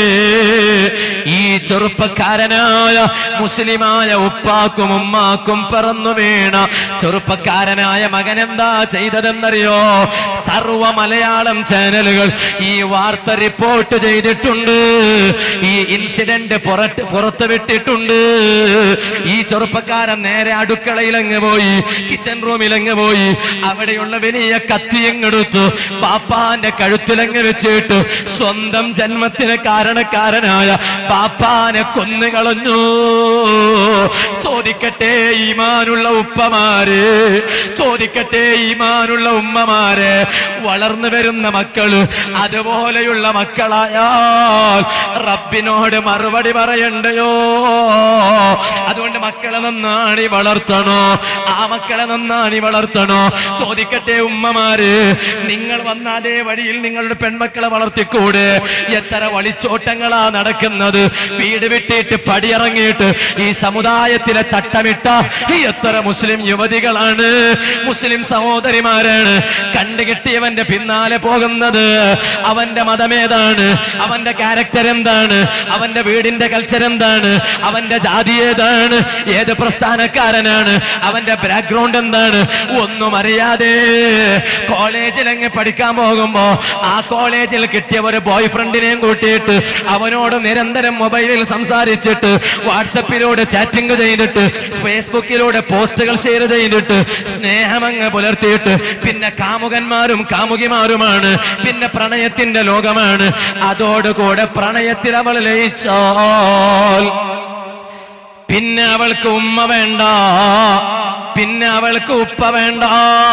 ഈ ചെറുപ്പക്കാരനായ മുസ്ലിമായ ഉപ്പാക്കും ഉമ്മാക്കും പറന്നു വീണ ചെറുപ്പക്കാരനായ മകൻ എന്താ ചെയ്തതെന്നറിയോ സർവ മലയാളം ചാനലുകൾ ഈ വാർത്ത റിപ്പോർട്ട് ചെയ്തിട്ടുണ്ട് ഈ ഇൻസിഡന്റ് പുറത്ത് പുറത്ത് വിട്ടിട്ടുണ്ട് ഈ ചെറുപ്പക്കാരൻ നേരെ അടുക്കളയിലങ്ങ് പോയി കിച്ചൺ റൂമിലങ്ങ് പോയി അവിടെയുള്ള വലിയ കത്തിയങ്ങെടുത്തു പാപ്പാന്റെ കഴുത്തിലങ്ങ് വെച്ചിട്ട് സ്വന്തം ജന്മത്തിന് കാരണക്കാരനായ പാപ്പാനെ കൊന്നുകളഞ്ഞു ചോദിക്കട്ടെ ഈമാനുള്ള ഉപ്പമാര് ചോദിക്കട്ടെ ഈമാനുള്ള ഉമ്മമാര് വളർന്നു വരുന്ന മക്കള് അതുപോലെയുള്ള മക്കളായാൽ റബ്ബിനോട് മറുപടി പറയണ്ടയോ അതുകൊണ്ട് മക്കളെ നന്നാണി വളർത്തണോ ആ മക്കളെ നന്നാണി വളർത്തണോ ചോദിക്കട്ടെ ഉമ്മമാര് നിങ്ങൾ വന്ന അതേ വഴിയിൽ നിങ്ങളുടെ പെൺമക്കളെ വളർത്തിക്കൂടെ എത്ര വളിച്ചോട്ടങ്ങളാ നടക്കുന്നത് വീട് വിട്ടിട്ട് പടിയിറങ്ങിയിട്ട് ഈ സമുദായത്തിലെ തട്ടമിട്ട ഈ എത്ര മുസ്ലിം യുവതികളാണ് മുസ്ലിം സഹോദരിമാരാണ് കണ്ടുകിട്ടിയവന്റെ പിന്നാലെ പോകുന്നത് അവന്റെ മതമേതാണ് അവന്റെ ക്യാരക്ടർ എന്താണ് അവന്റെ വീടിന്റെ കൾച്ചർ എന്താണ് അവന്റെ ജാതി ഏതാണ് ഏത് പ്രസ്ഥാനക്കാരനാണ് അവന്റെ ബാക്ക്ഗ്രൗണ്ട് എന്താണ് ഒന്നും അറിയാതെ കോളേജിൽ അങ്ങ് പഠിക്കാൻ പോകുമ്പോ ആ കോളേജിൽ കിട്ടിയ ഒരു ബോയ് ഫ്രണ്ടിനെയും കൂട്ടിയിട്ട് അവനോട് നിരന്തരം മൊബൈലിൽ സംസാരിച്ചിട്ട് വാട്സപ്പിലൂടെ ചാറ്റിംഗ് ചെയ്തിട്ട് ഫേസ്ബുക്കിലൂടെ പോസ്റ്റുകൾ ഷെയർ ചെയ്തിട്ട് സ്നേഹമങ്ങ് പുലർത്തിയിട്ട് പിന്നെ കാമുകന്മാരും കാമുകിമാരുമാണ് പിന്നെ പ്രണയത്തിന്റെ ലോകമാണ് അതോടുകൂടെ പ്രണയത്തിൽ അവൾ ലയിച്ചാൽ പിന്നെ അവൾക്ക് ഉമ്മ വേണ്ട പിന്നെ അവൾക്ക് ഉപ്പ വേണ്ട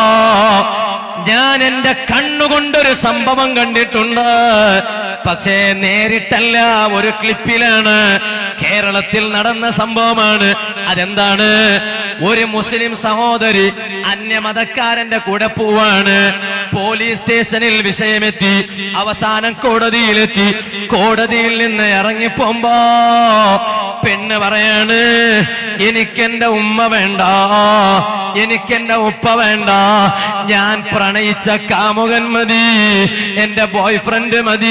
ഞാൻ എന്റെ കണ്ണുകൊണ്ടൊരു സംഭവം കണ്ടിട്ടുണ്ട് പക്ഷേ നേരിട്ടല്ല ഒരു ക്ലിപ്പിലാണ് കേരളത്തിൽ നടന്ന സംഭവമാണ് അതെന്താണ് ഒരു മുസ്ലിം സഹോദരി അന്യമതക്കാരന്റെ കൂടെ പോവാണ് പോലീസ് സ്റ്റേഷനിൽ വിഷയമെത്തി അവസാനം കോടതിയിലെത്തി കോടതിയിൽ നിന്ന് ഇറങ്ങിപ്പോമ്പോ പെണ്ണ് പറയാണ് എനിക്കെന്റെ ഉമ്മ വേണ്ട എനിക്കെന്റെ ഉപ്പ വേണ്ട ഞാൻ പ്രണയിച്ച കാമുകൻ മതി എന്റെ ബോയ് ഫ്രണ്ട് മതി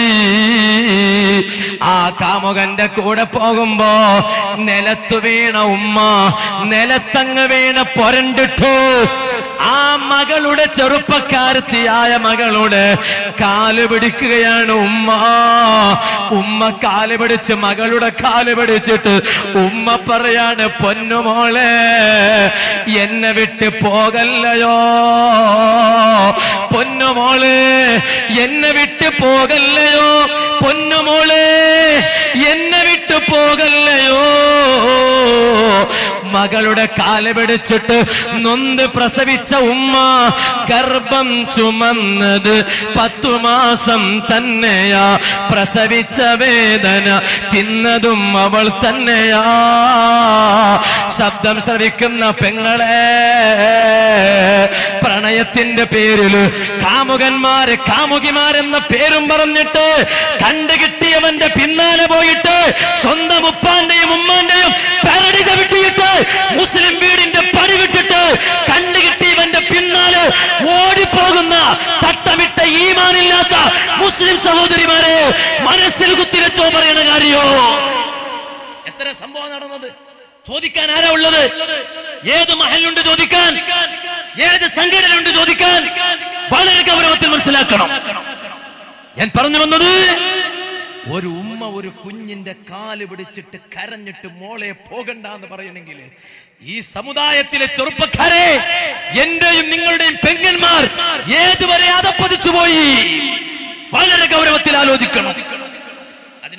ആ കാമുകന്റെ കൂടെ പോകുമ്പോ നിലത്ത് വീണ ഉമ്മ നിലത്തങ്ങ് വീണ പൊരണ്ടിട്ടു ആ മകളുടെ ചെറുപ്പക്കാരത്തിയായ മകളുടെ കാല് പിടിക്കുകയാണ് ഉമ്മ ഉമ്മ കാല് പിടിച്ച് മകളുടെ കാല് പിടിച്ചിട്ട് ഉമ്മ പറയാണ് പൊന്നുമോളെ എന്നെ വിട്ട് പോകല്ലയോ പൊന്നുമോളെ എന്നെ വിട്ട് പോകല്ലയോ പൊന്നുമോളെ എന്നെ വിട്ട് പോകല്ലയോ മകളുടെ കാല് പിടിച്ചിട്ട് നൊന്ത് പ്രസവിച്ച ഉമ്മ ഗർഭം ചുമന്നത് പത്തു മാസം തന്നെയാ പ്രസവിച്ച വേദന തിന്നതും അവൾ തന്നെയാ ശബ്ദം ശ്രവിക്കുന്ന പെങ്ങളെ പ്രണയത്തിന്റെ പേരില് കാമുകന്മാര് കാമുകിമാരെന്ന പേരും പറഞ്ഞിട്ട് കണ്ടുകിട്ടിയവന്റെ പിന്നാലെ പോയിട്ട് സ്വന്തം ഉപ്പാന്റെയും ഉമ്മാന്റെയും പരടി ചവിട്ടിയിട്ട് മുസ്ലിം വീടിന്റെ പടി വിട്ടിട്ട് കണ്ടുകിട്ടിയവന്റെ പിന്നാലെ ഓടിപ്പോകുന്ന തട്ടമിട്ട ഈമാനില്ലാത്ത മുസ്ലിം സഹോദരിമാരെ മനസ്സിൽ കുത്തിവെച്ചോ പറയണ കാര്യോ എത്ര സംഭവം നടന്നത് ചോദിക്കാൻ ആരാ ഉള്ളത് ഏത് മഹലുണ്ട് ചോദിക്കാൻ ഏത് സംഘടനയുണ്ട് ചോദിക്കാൻ വളരെ ഗൗരവത്തിൽ മനസ്സിലാക്കണം ഞാൻ പറഞ്ഞു വന്നത് ഒരു ഉമ്മ ഒരു കുഞ്ഞിന്റെ കാല് പിടിച്ചിട്ട് കരഞ്ഞിട്ട് മോളെ പോകണ്ട എന്ന് പറയണമെങ്കിൽ ഈ സമുദായത്തിലെ ചെറുപ്പക്കാരെ എന്റെയും നിങ്ങളുടെയും പെങ്ങന്മാർ ഏതുവരെ അതപ്പതിച്ചു പോയി വളരെ ഗൗരവത്തിൽ ആലോചിക്കണം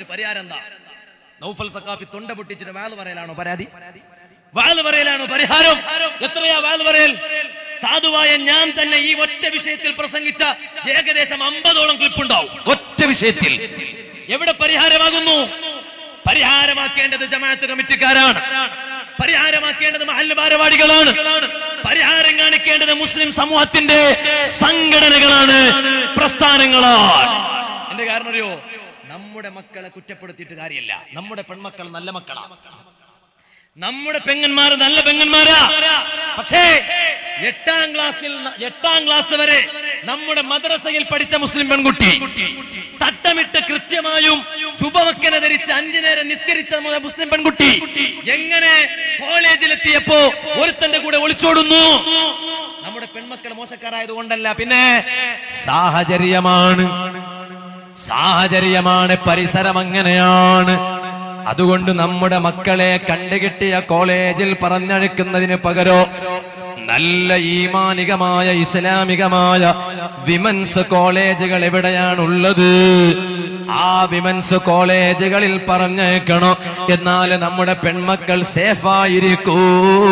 പരിഹാരം എന്താ നൗഫൽ സക്കാഫി തൊണ്ട പൊട്ടിച്ചിട്ട് വാല് പറയലാണോ പരാതി വാല് പറയലാണോ പരിഹാരം എത്രയാ വാല് പറയൽ സാധുവായ ഞാൻ തന്നെ ഈ ഒറ്റ വിഷയത്തിൽ പ്രസംഗിച്ച ഏകദേശം അമ്പതോളം ക്ലിപ്പുണ്ടാവും ഒറ്റ വിഷയത്തിൽ എവിടെ പരിഹാരമാകുന്നു പരിഹാരമാക്കേണ്ടത് ജമാഅത്ത് കമ്മിറ്റിക്കാരാണ് പരിഹാരമാക്കേണ്ടത് മഹല്ല് ഭാരവാടികളാണ് പരിഹാരം കാണിക്കേണ്ടത് മുസ്ലിം സമൂഹത്തിന്റെ സംഘടനകളാണ് പ്രസ്ഥാനങ്ങളാണ് എന്റെ കാരണം അറിയോ നമ്മുടെ മക്കളെ കുറ്റപ്പെടുത്തിയിട്ട് കാര്യമില്ല നമ്മുടെ പെൺമക്കൾ നല്ല മക്കളാണ് നമ്മുടെ പെങ്ങന്മാര് നല്ല പെങ്ങന്മാരാ പക്ഷേ എട്ടാം ക്ലാസ്സിൽ ന- എട്ടാം ക്ലാസ് വരെ നമ്മുടെ മദ്രസയിൽ പഠിച്ച മുസ്ലിം പെൺകുട്ടി തട്ടമിട്ട് കൃത്യമായും ചുബവക്കനെ ധരിച്ച് അഞ്ചു നേരം നിസ്കരിച്ച മു- മുസ്ലിം പെൺകുട്ടി എങ്ങനെ കോളേജിലെത്തിയപ്പോ ഒരുത്തന്റെ കൂടെ ഒളിച്ചോടുന്നു നമ്മുടെ പെൺമക്കൾ മോശക്കാരായത് കൊണ്ടല്ല പിന്നെ സാഹചര്യമാണ് സാഹചര്യമാണ് പരിസരം അങ്ങനെയാണ് അതുകൊണ്ട് നമ്മുടെ മക്കളെ കണ്ടുകിട്ടിയ കോളേജിൽ പറഞ്ഞഴക്കുന്നതിന് പകരോ നല്ല ഈമാനികമായ ഇസ്ലാമികമായ വിമൻസ് കോളേജുകൾ എവിടെയാണുള്ളത് ആ വിമൻസ് കോളേജുകളിൽ പറഞ്ഞേക്കണോ എന്നാൽ നമ്മുടെ പെൺമക്കൾ സേഫായിരിക്കൂ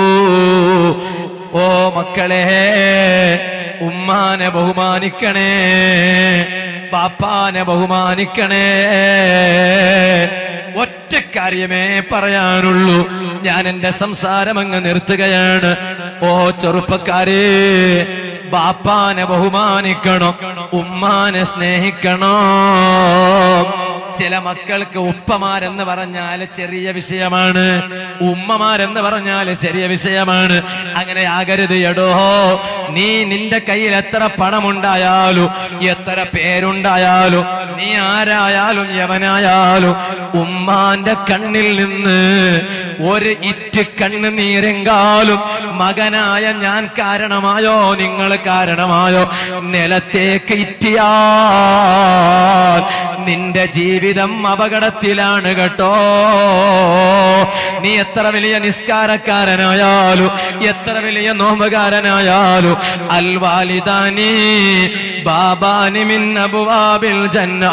ഓ മക്കളെ ഉമ്മാനെ ബഹുമാനിക്കണേ പാപ്പാനെ ബഹുമാനിക്കണേ ഒറ്റ കാര്യമേ പറയാനുള്ളൂ ഞാൻ എന്റെ സംസാരം അങ്ങ് നിർത്തുകയാണ് ഓ ചെറുപ്പക്കാരെ ബാപ്പാനെ ബഹുമാനിക്കണം ഉമ്മാനെ സ്നേഹിക്കണം ചില മക്കൾക്ക് ഉപ്പമാരെന്ന് പറഞ്ഞാൽ ചെറിയ വിഷയമാണ് ഉമ്മമാരെന്ന് പറഞ്ഞാൽ ചെറിയ വിഷയമാണ് അങ്ങനെ ആകരുത് എടോ നീ നിന്റെ കയ്യിൽ എത്ര പണമുണ്ടായാലും എത്ര പേരുണ്ടായാലും നീ ആരായാലും യവനായാലും ഉമ്മാന്റെ കണ്ണിൽ നിന്ന് ഒരു ഇറ്റ് കണ്ണ് നീരെങ്കാലും മകനായ ഞാൻ കാരണമായോ നിങ്ങൾ കാരണമായോ നിലത്തേക്ക് ഇറ്റിയാൽ നിന്റെ ജീവിതം അപകടത്തിലാണ് കേട്ടോ നീ എത്ര വലിയ നിസ്കാരക്കാരനായാലും എത്ര വലിയ നോമ്പുകാരനായാലും അൽവാലിദാനി ബാബാനി മിൻ അബുവാബിൽ ജന്നാ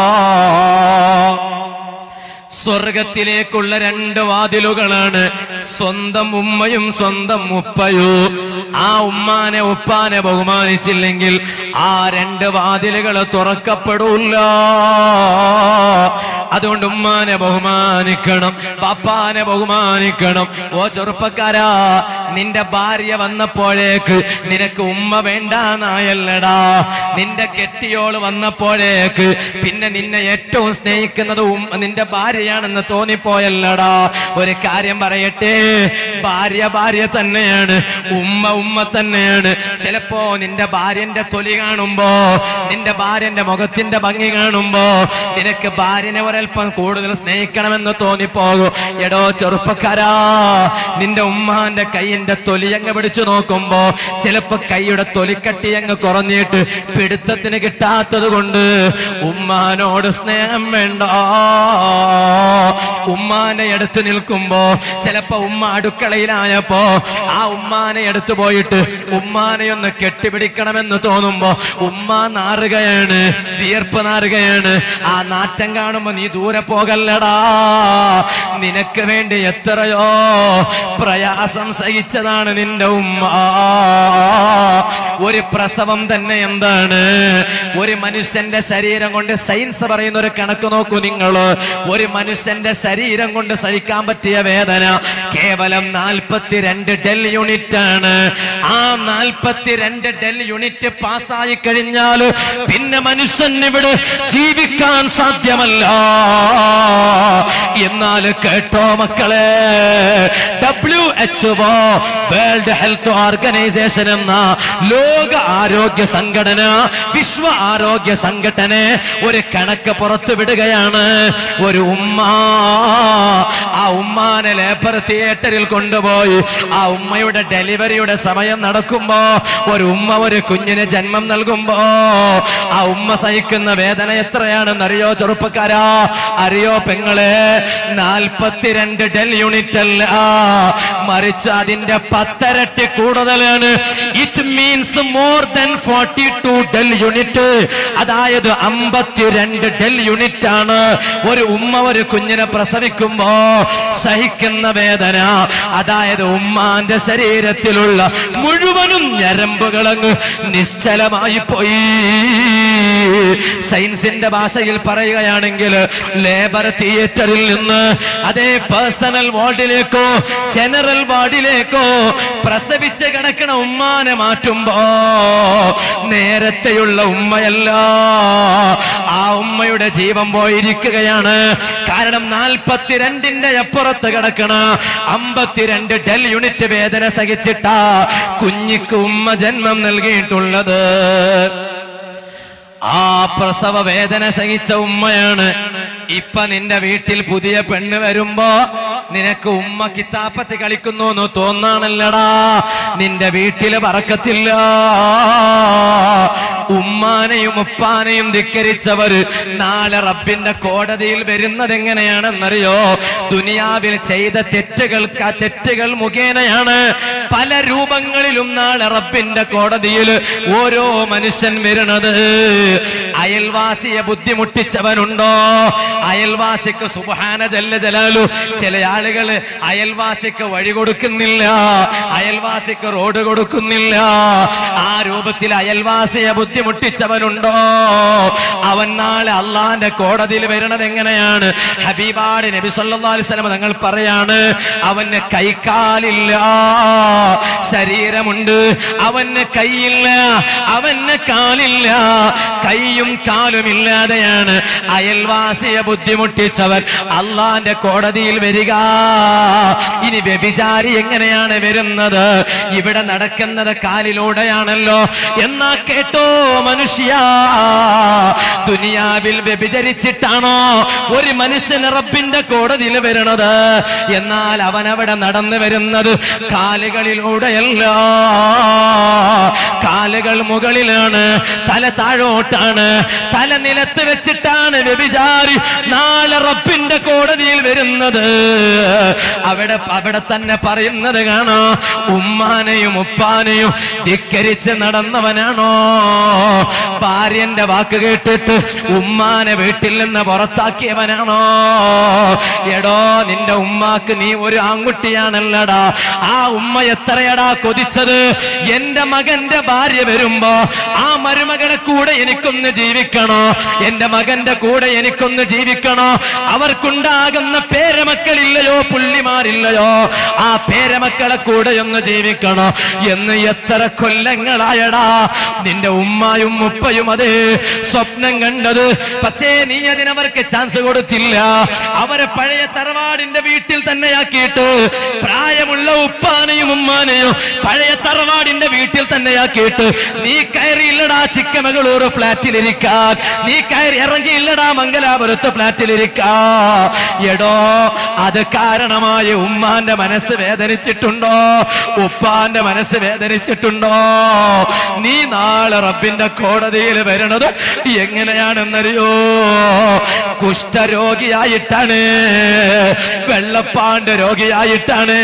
സ്വർഗത്തിലേക്കുള്ള രണ്ട് വാതിലുകളാണ് സ്വന്തം ഉമ്മയും സ്വന്തം ഉപ്പയോ ആ ഉമ്മാനെ ഉപ്പാനെ ബഹുമാനിച്ചില്ലെങ്കിൽ ആ രണ്ട് വാതിലുകൾ തുറക്കപ്പെടൂല്ല അതുകൊണ്ട് ഉമ്മാനെ ബഹുമാനിക്കണം പാപ്പാനെ ബഹുമാനിക്കണം ഓ ചെറുപ്പക്കാരാ നിന്റെ ഭാര്യ വന്നപ്പോഴേക്ക് നിനക്ക് ഉമ്മ വേണ്ടാന്നായല്ലടാ നിന്റെ കെട്ടിയോള് വന്നപ്പോഴേക്ക് പിന്നെ നിന്നെ ഏറ്റവും സ്നേഹിക്കുന്നത് ഉമ്മ നിന്റെ ഭാര്യയാണെന്ന് തോന്നിപ്പോയല്ലടാ ഒരു കാര്യം പറയട്ടെ ഭാര്യ ഭാര്യ തന്നെയാണ് ഉമ്മ ഉമ്മ തന്നെയാണ് ചിലപ്പോ നിന്റെ ഭാര്യന്റെ തൊലി കാണുമ്പോ നിന്റെ ഭാര്യന്റെ മുഖത്തിന്റെ ഭംഗി കാണുമ്പോ നിനക്ക് ഭാര്യനെ ഒരൽപ്പം കൂടുതൽ സ്നേഹിക്കണമെന്ന് തോന്നിപ്പോകും എടോ ചെറുപ്പക്കാരാ നിന്റെ ഉമ്മാന്റെ കൈയിന്റെ തൊലി അങ്ങ് പിടിച്ചു നോക്കുമ്പോ ചിലപ്പോ കൈയുടെ തൊലിക്കട്ടി അങ്ങ് കുറഞ്ഞിട്ട് പിടുത്തത്തിന് കിട്ടാത്തത് കൊണ്ട് ഉമ്മാനോട് സ്നേഹം വേണ്ട ഉമ്മാനെ എടുത്ത് നിൽക്കുമ്പോ ചിലപ്പോ ഉമ്മ അടുക്കളയിലായപ്പോ ആ ഉമ്മാനെ എടുത്തു പോയിട്ട് ഉമ്മാനെ ഒന്ന് കെട്ടിപ്പിടിക്കണമെന്ന് തോന്നുമ്പോ ഉമ്മ നാറുകയാണ് വിയർപ്പ് നാറുകയാണ് ആ നാറ്റം കാണുമ്പോ നീ ദൂരെ പോകല്ലടാ നിനക്ക് വേണ്ടി എത്രയോ പ്രയാസം സഹിച്ചതാണ് നിന്റെ ഉമ്മ ഒരു പ്രസവം തന്നെ എന്താണ് ഒരു മനുഷ്യന്റെ ശരീരം കൊണ്ട് സയൻസ് പറയുന്ന ഒരു കണക്ക് നോക്കൂ നിങ്ങൾ ഒരു മനുഷ്യന്റെ ശരീരം കൊണ്ട് സഹിക്കാൻ പറ്റിയ വേദന കേവലം നാൽപ്പത്തിരണ്ട് ഡെൽ യൂണിറ്റ് ആണ് ആ നാൽപ്പത്തിരണ്ട് ഡെൽ യൂണിറ്റ് പാസ്സായി കഴിഞ്ഞാൽ പിന്നെ മനുഷ്യൻ ഇവിടെ ജീവിക്കാൻ സാധ്യമല്ല എന്നാൽ കേട്ടോ മക്കളെ W H O world health organisation എന്ന ലോക ആരോഗ്യ സംഘടന വിശ്വ ആരോഗ്യ സംഘടന ഒരു കണക്ക് പുറത്തു വിടുകയാണ് ഒരു ഉമ്മ ആ ഉമ്മാനെ ലേബർ തിയേറ്ററിൽ കൊണ്ടുപോയി ആ ഉമ്മയുടെ ഡെലിവറിയുടെ സമയം നടക്കുമ്പോ നടക്കുമ്പോ ഒരു ഉമ്മ ഒരു കുഞ്ഞിന് ജന്മം നൽകുമ്പോ ആ ഉമ്മ സഹിക്കുന്ന വേദന എത്രയാണെന്ന് അറിയോ ചെറുപ്പക്കാരാ അറിയോ പെങ്ങളെ നാൽപ്പത്തിരണ്ട് ഡെൽ യൂണിറ്റ് അല്ല മറിച്ച് അതിന്റെ പത്തരട്ടി കൂടുതലാണ് it means more than forty two del unit അതായത് അമ്പത്തിരണ്ട് ഡെൽ യൂണിറ്റ് ആണ് ഒരു ഉമ്മ ഒരു കുഞ്ഞിനെ പ്രസവിക്കുമ്പോ സഹിക്കുന്ന വേദന അതായത് ഉമ്മാന്റെ ശരീരത്തിലുള്ള മുഴുവനും ഞരമ്പുകളങ്ങ് നിശ്ചലമായി പോയി സയൻസിന്റെ ഭാഷയിൽ പറയുകയാണെങ്കിൽ ലേബർ തിയേറ്ററിൽ നിന്ന് അതേ പേഴ്സണൽ വാർഡിലേക്കോ ജനറൽ വാർഡിലേക്കോ പ്രസവിച്ച് കിടക്കണ ഉമ്മാനെ മാറ്റുമ്പോ നേരത്തെയുള്ള ഉമ്മയല്ല ആ ഉമ്മയുടെ ജീവൻ പോയിരിക്കുകയാണ് കാരണം നാൽപ്പത്തിരണ്ടിന്റെ അപ്പുറത്ത് കിടക്കണ അമ്പത്തിരണ്ട് ഡെൽ യൂണിറ്റ് വേദന സഹിച്ചിട്ടാ കുഞ്ഞിക്ക് ഉമ്മ ജന്മം നൽകിയിട്ടുള്ളത് ആ പ്രസവ വേദന സഹിച്ച ഉമ്മയാണ് ഇപ്പൊ നിന്റെ വീട്ടിൽ പുതിയ പെണ്ണ് വരുമ്പോ നിനക്ക് ഉമ്മ കിത്താപ്പത്തി കളിക്കുന്നു എന്ന് തോന്നാണല്ലടാ നിന്റെ വീട്ടില് പറക്കത്തില്ല ഉമ്മാനെയും ഉപ്പാനെയും ധിക്കരിച്ചവര് നാളെ റബ്ബിന്റെ കോടതിയിൽ വരുന്നത് എങ്ങനെയാണെന്നറിയോ ദുനിയാവിൽ ചെയ്ത തെറ്റുകൾക്ക് ആ തെറ്റുകൾ മുഖേനയാണ് പല രൂപങ്ങളിലും നാളെ റബ്ബിന്റെ കോടതിയിൽ ഓരോ മനുഷ്യൻ വരുന്നത് അയൽവാസിയെ ബുദ്ധിമുട്ടിച്ചവനുണ്ടോ അയൽവാസിക്ക് സുബഹാന ജല്ല ജലാലു ചില ആളുകൾ അയൽവാസിക്ക് വഴി കൊടുക്കുന്നില്ല അയൽവാസിക്ക് റോഡ് കൊടുക്കുന്നില്ല ആ രൂപത്തിൽ അയൽവാസിയെ ബുദ്ധിമുട്ടിച്ചവനുണ്ടോ അവൻ നാളെ അള്ളാന്റെ കോടതിയിൽ വരണത് എങ്ങനെയാണ് ഹബീബാട് നബി സല്ലല്ലാഹു അലൈഹി വസല്ലം തങ്ങൾ പറയാണ് അവന് കൈക്കാലില്ല ശരീരമുണ്ട് അവന് കൈയില്ല അവന് കാലില്ല കൈയും കാലും ഇല്ലാതെയാണ് അയൽവാസിയെ ബുദ്ധിമുട്ടിച്ചവൻ അള്ളാന്റെ കോടതിയിൽ വരിക ഇനി വ്യഭിചാരി എങ്ങനെയാണ് വരുന്നത് ഇവിടെ നടക്കുന്നത് കാലിലൂടെയാണല്ലോ എന്നാ കേട്ടോ മനുഷ്യ ദുനിയാവിൽ വ്യഭിചരിച്ചിട്ടാണോ ഒരു മനുഷ്യന് റബ്ബിന്റെ കോടതിയിൽ വരണത് എന്നാൽ അവൻ അവിടെ നടന്നു വരുന്നത് കാലുകളിലൂടെയല്ല കാലുകൾ മുകളിലാണ് തല താഴോട്ടാണ് തല നിലത്ത് വെച്ചിട്ടാണ് വ്യഭിചാരി നാളെ റബ്ബിന്റെ കോടതിയിൽ വരുന്നത് അവിടെ അവിടെ തന്നെ പറയുന്നത് കാണോ ഉമ്മാനെയും ഉപ്പാനെയും ധിക്കരിച്ച് നടന്നവനാണോ ഭാര്യന്റെ വാക്ക് കേട്ടിട്ട് ഉമ്മാനെ വീട്ടിൽ നിന്ന് പുറത്താക്കിയവനാണോ എടോ നിന്റെ ഉമ്മാക്ക് നീ ഒരു ആൺകുട്ടിയാണല്ലടാ ആ ഉമ്മ എത്രയടാ കൊതിച്ചത് എന്റെ മകന്റെ ഭാര്യ വരുമ്പോ ആ മരുമകനെ കൂടെ എനിക്കൊന്ന് ജീവിക്കണോ എന്റെ മകന്റെ കൂടെ എനിക്കൊന്ന് ജീവിക്കണോ അവർക്കുണ്ടാകുന്ന പേരമക്കളില്ലയോ പുള്ളിമാരില്ലയോ ആ പേരമക്കളെ കൂടെ ഒന്ന് ജീവിക്കണോ എന്ന് എത്ര കൊല്ലങ്ങളായടാ നിന്റെ ഉമ്മായും ഉപ്പയും അതേ സ്വപ്നം കണ്ടത് പക്ഷേ നീ അതിനവർക്ക് ചാൻസ് കൊടുത്തില്ല അവരെ പഴയ തറവാടിന്റെ വീട്ടിൽ തന്നെയാക്കിയിട്ട് പ്രായമുള്ള ഉപ്പാനെയും ഉമ്മാനെയും പഴയ തറവാടിന്റെ വീട്ടിൽ തന്നെയാക്കിയിട്ട് നീ കയറിയില്ലടാ ചിക്കമകളൂർ ഫ്ലാറ്റിലിരിക്കാൻ നീ കയറി ഇറങ്ങിയില്ലടാ മംഗലാപുരത്ത് ഫ്ലാറ്റിലിരിക്കാ എടോ അത് കാരണമായി ഉമ്മാന്റെ മനസ്സ് വേദനിച്ചിട്ടുണ്ടോ ഉപ്പാന്റെ മനസ്സ് വേദനിച്ചിട്ടുണ്ടോ നീ നാളെ റബ്ബിന്റെ കോടതിയിൽ വരണത് എങ്ങനെയാണെന്നറിയോ കുഷ്ഠരോഗിയായിട്ടാണ് വെള്ളപ്പാണ്ട് രോഗിയായിട്ടാണ്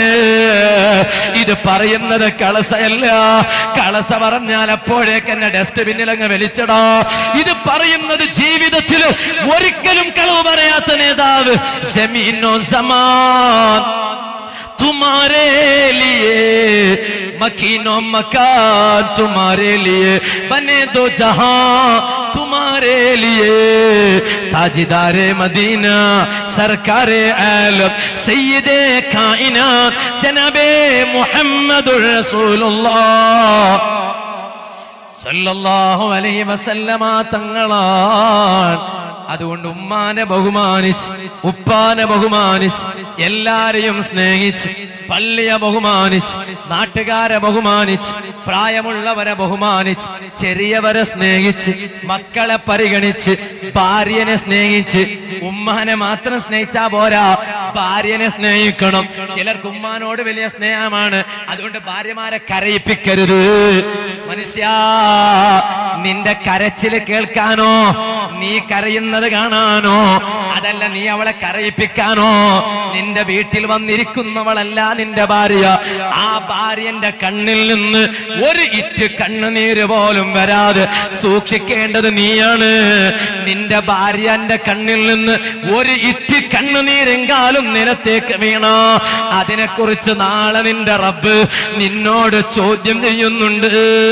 ഇത് പറയുന്നത് കളസയല്ല കളസ പറഞ്ഞാൽ അപ്പോഴേക്ക് എന്നെ ഡസ്റ്റ്ബിന്നിൽ അങ്ങ് വലിച്ചടോ ഇത് പറയുന്നത് ജീവിതത്തിൽ ഒരിക്കലും കളവ് പറയാത്ത നേതാവ് ജമീനോ സമാൻ तुम्हारे लिए मकीनो मकान तुम्हारे लिए बने दो जहां तुम्हारे लिए ताजदारे मदीना सरकारे आलम सैयदे कायनात जनाबे मुहम्मदुर रसूलुल्लाह സല്ലല്ലാഹു അലൈഹി വസല്ലമ തങ്ങളാണ് അതുകൊണ്ട് ഉമ്മാനെ ബഹുമാനിച്ച് ഉപ്പാനെ ബഹുമാനിച്ച് എല്ലാരെയും സ്നേഹിച്ച് പള്ളിയെ ബഹുമാനിച്ച് നാട്ടുകാരെ ബഹുമാനിച്ച് പ്രായമുള്ളവരെ ബഹുമാനിച്ച് ചെറിയവരെ സ്നേഹിച്ച് മക്കളെ പരിഗണിച്ച് ഭാര്യനെ സ്നേഹിച്ച് ഉമ്മാനെ മാത്രം സ്നേഹിച്ചാ പോരാ ഭാര്യനെ സ്നേഹിക്കണം ചിലർക്ക് ഉമ്മാനോട് വലിയ സ്നേഹമാണ് അതുകൊണ്ട് ഭാര്യമാരെ കരയിപ്പിക്കരുത് മനുഷ്യ നിന്റെ കരച്ചില് കേൾക്കാനോ നീ കരയുന്നത് കാണാനോ അതല്ല നീ അവളെ കരയിപ്പിക്കാനോ നിന്റെ വീട്ടിൽ വന്നിരിക്കുന്നവളല്ല നിന്റെ ഭാര്യ ആ ഭാര്യന്റെ കണ്ണിൽ നിന്ന് ഒരു ഇറ്റ് കണ്ണുനീര് പോലും വരാതെ സൂക്ഷിക്കേണ്ടത് നീയാണ് നിന്റെ ഭാര്യന്റെ കണ്ണിൽ നിന്ന് ഒരു ഇറ്റ് കണ്ണുനീരെങ്കാലും നിലത്തേക്ക് വീണ അതിനെക്കുറിച്ച് നാളെ നിന്റെ റബ്ബ് നിന്നോട് ചോദ്യം ചെയ്യുന്നുണ്ട്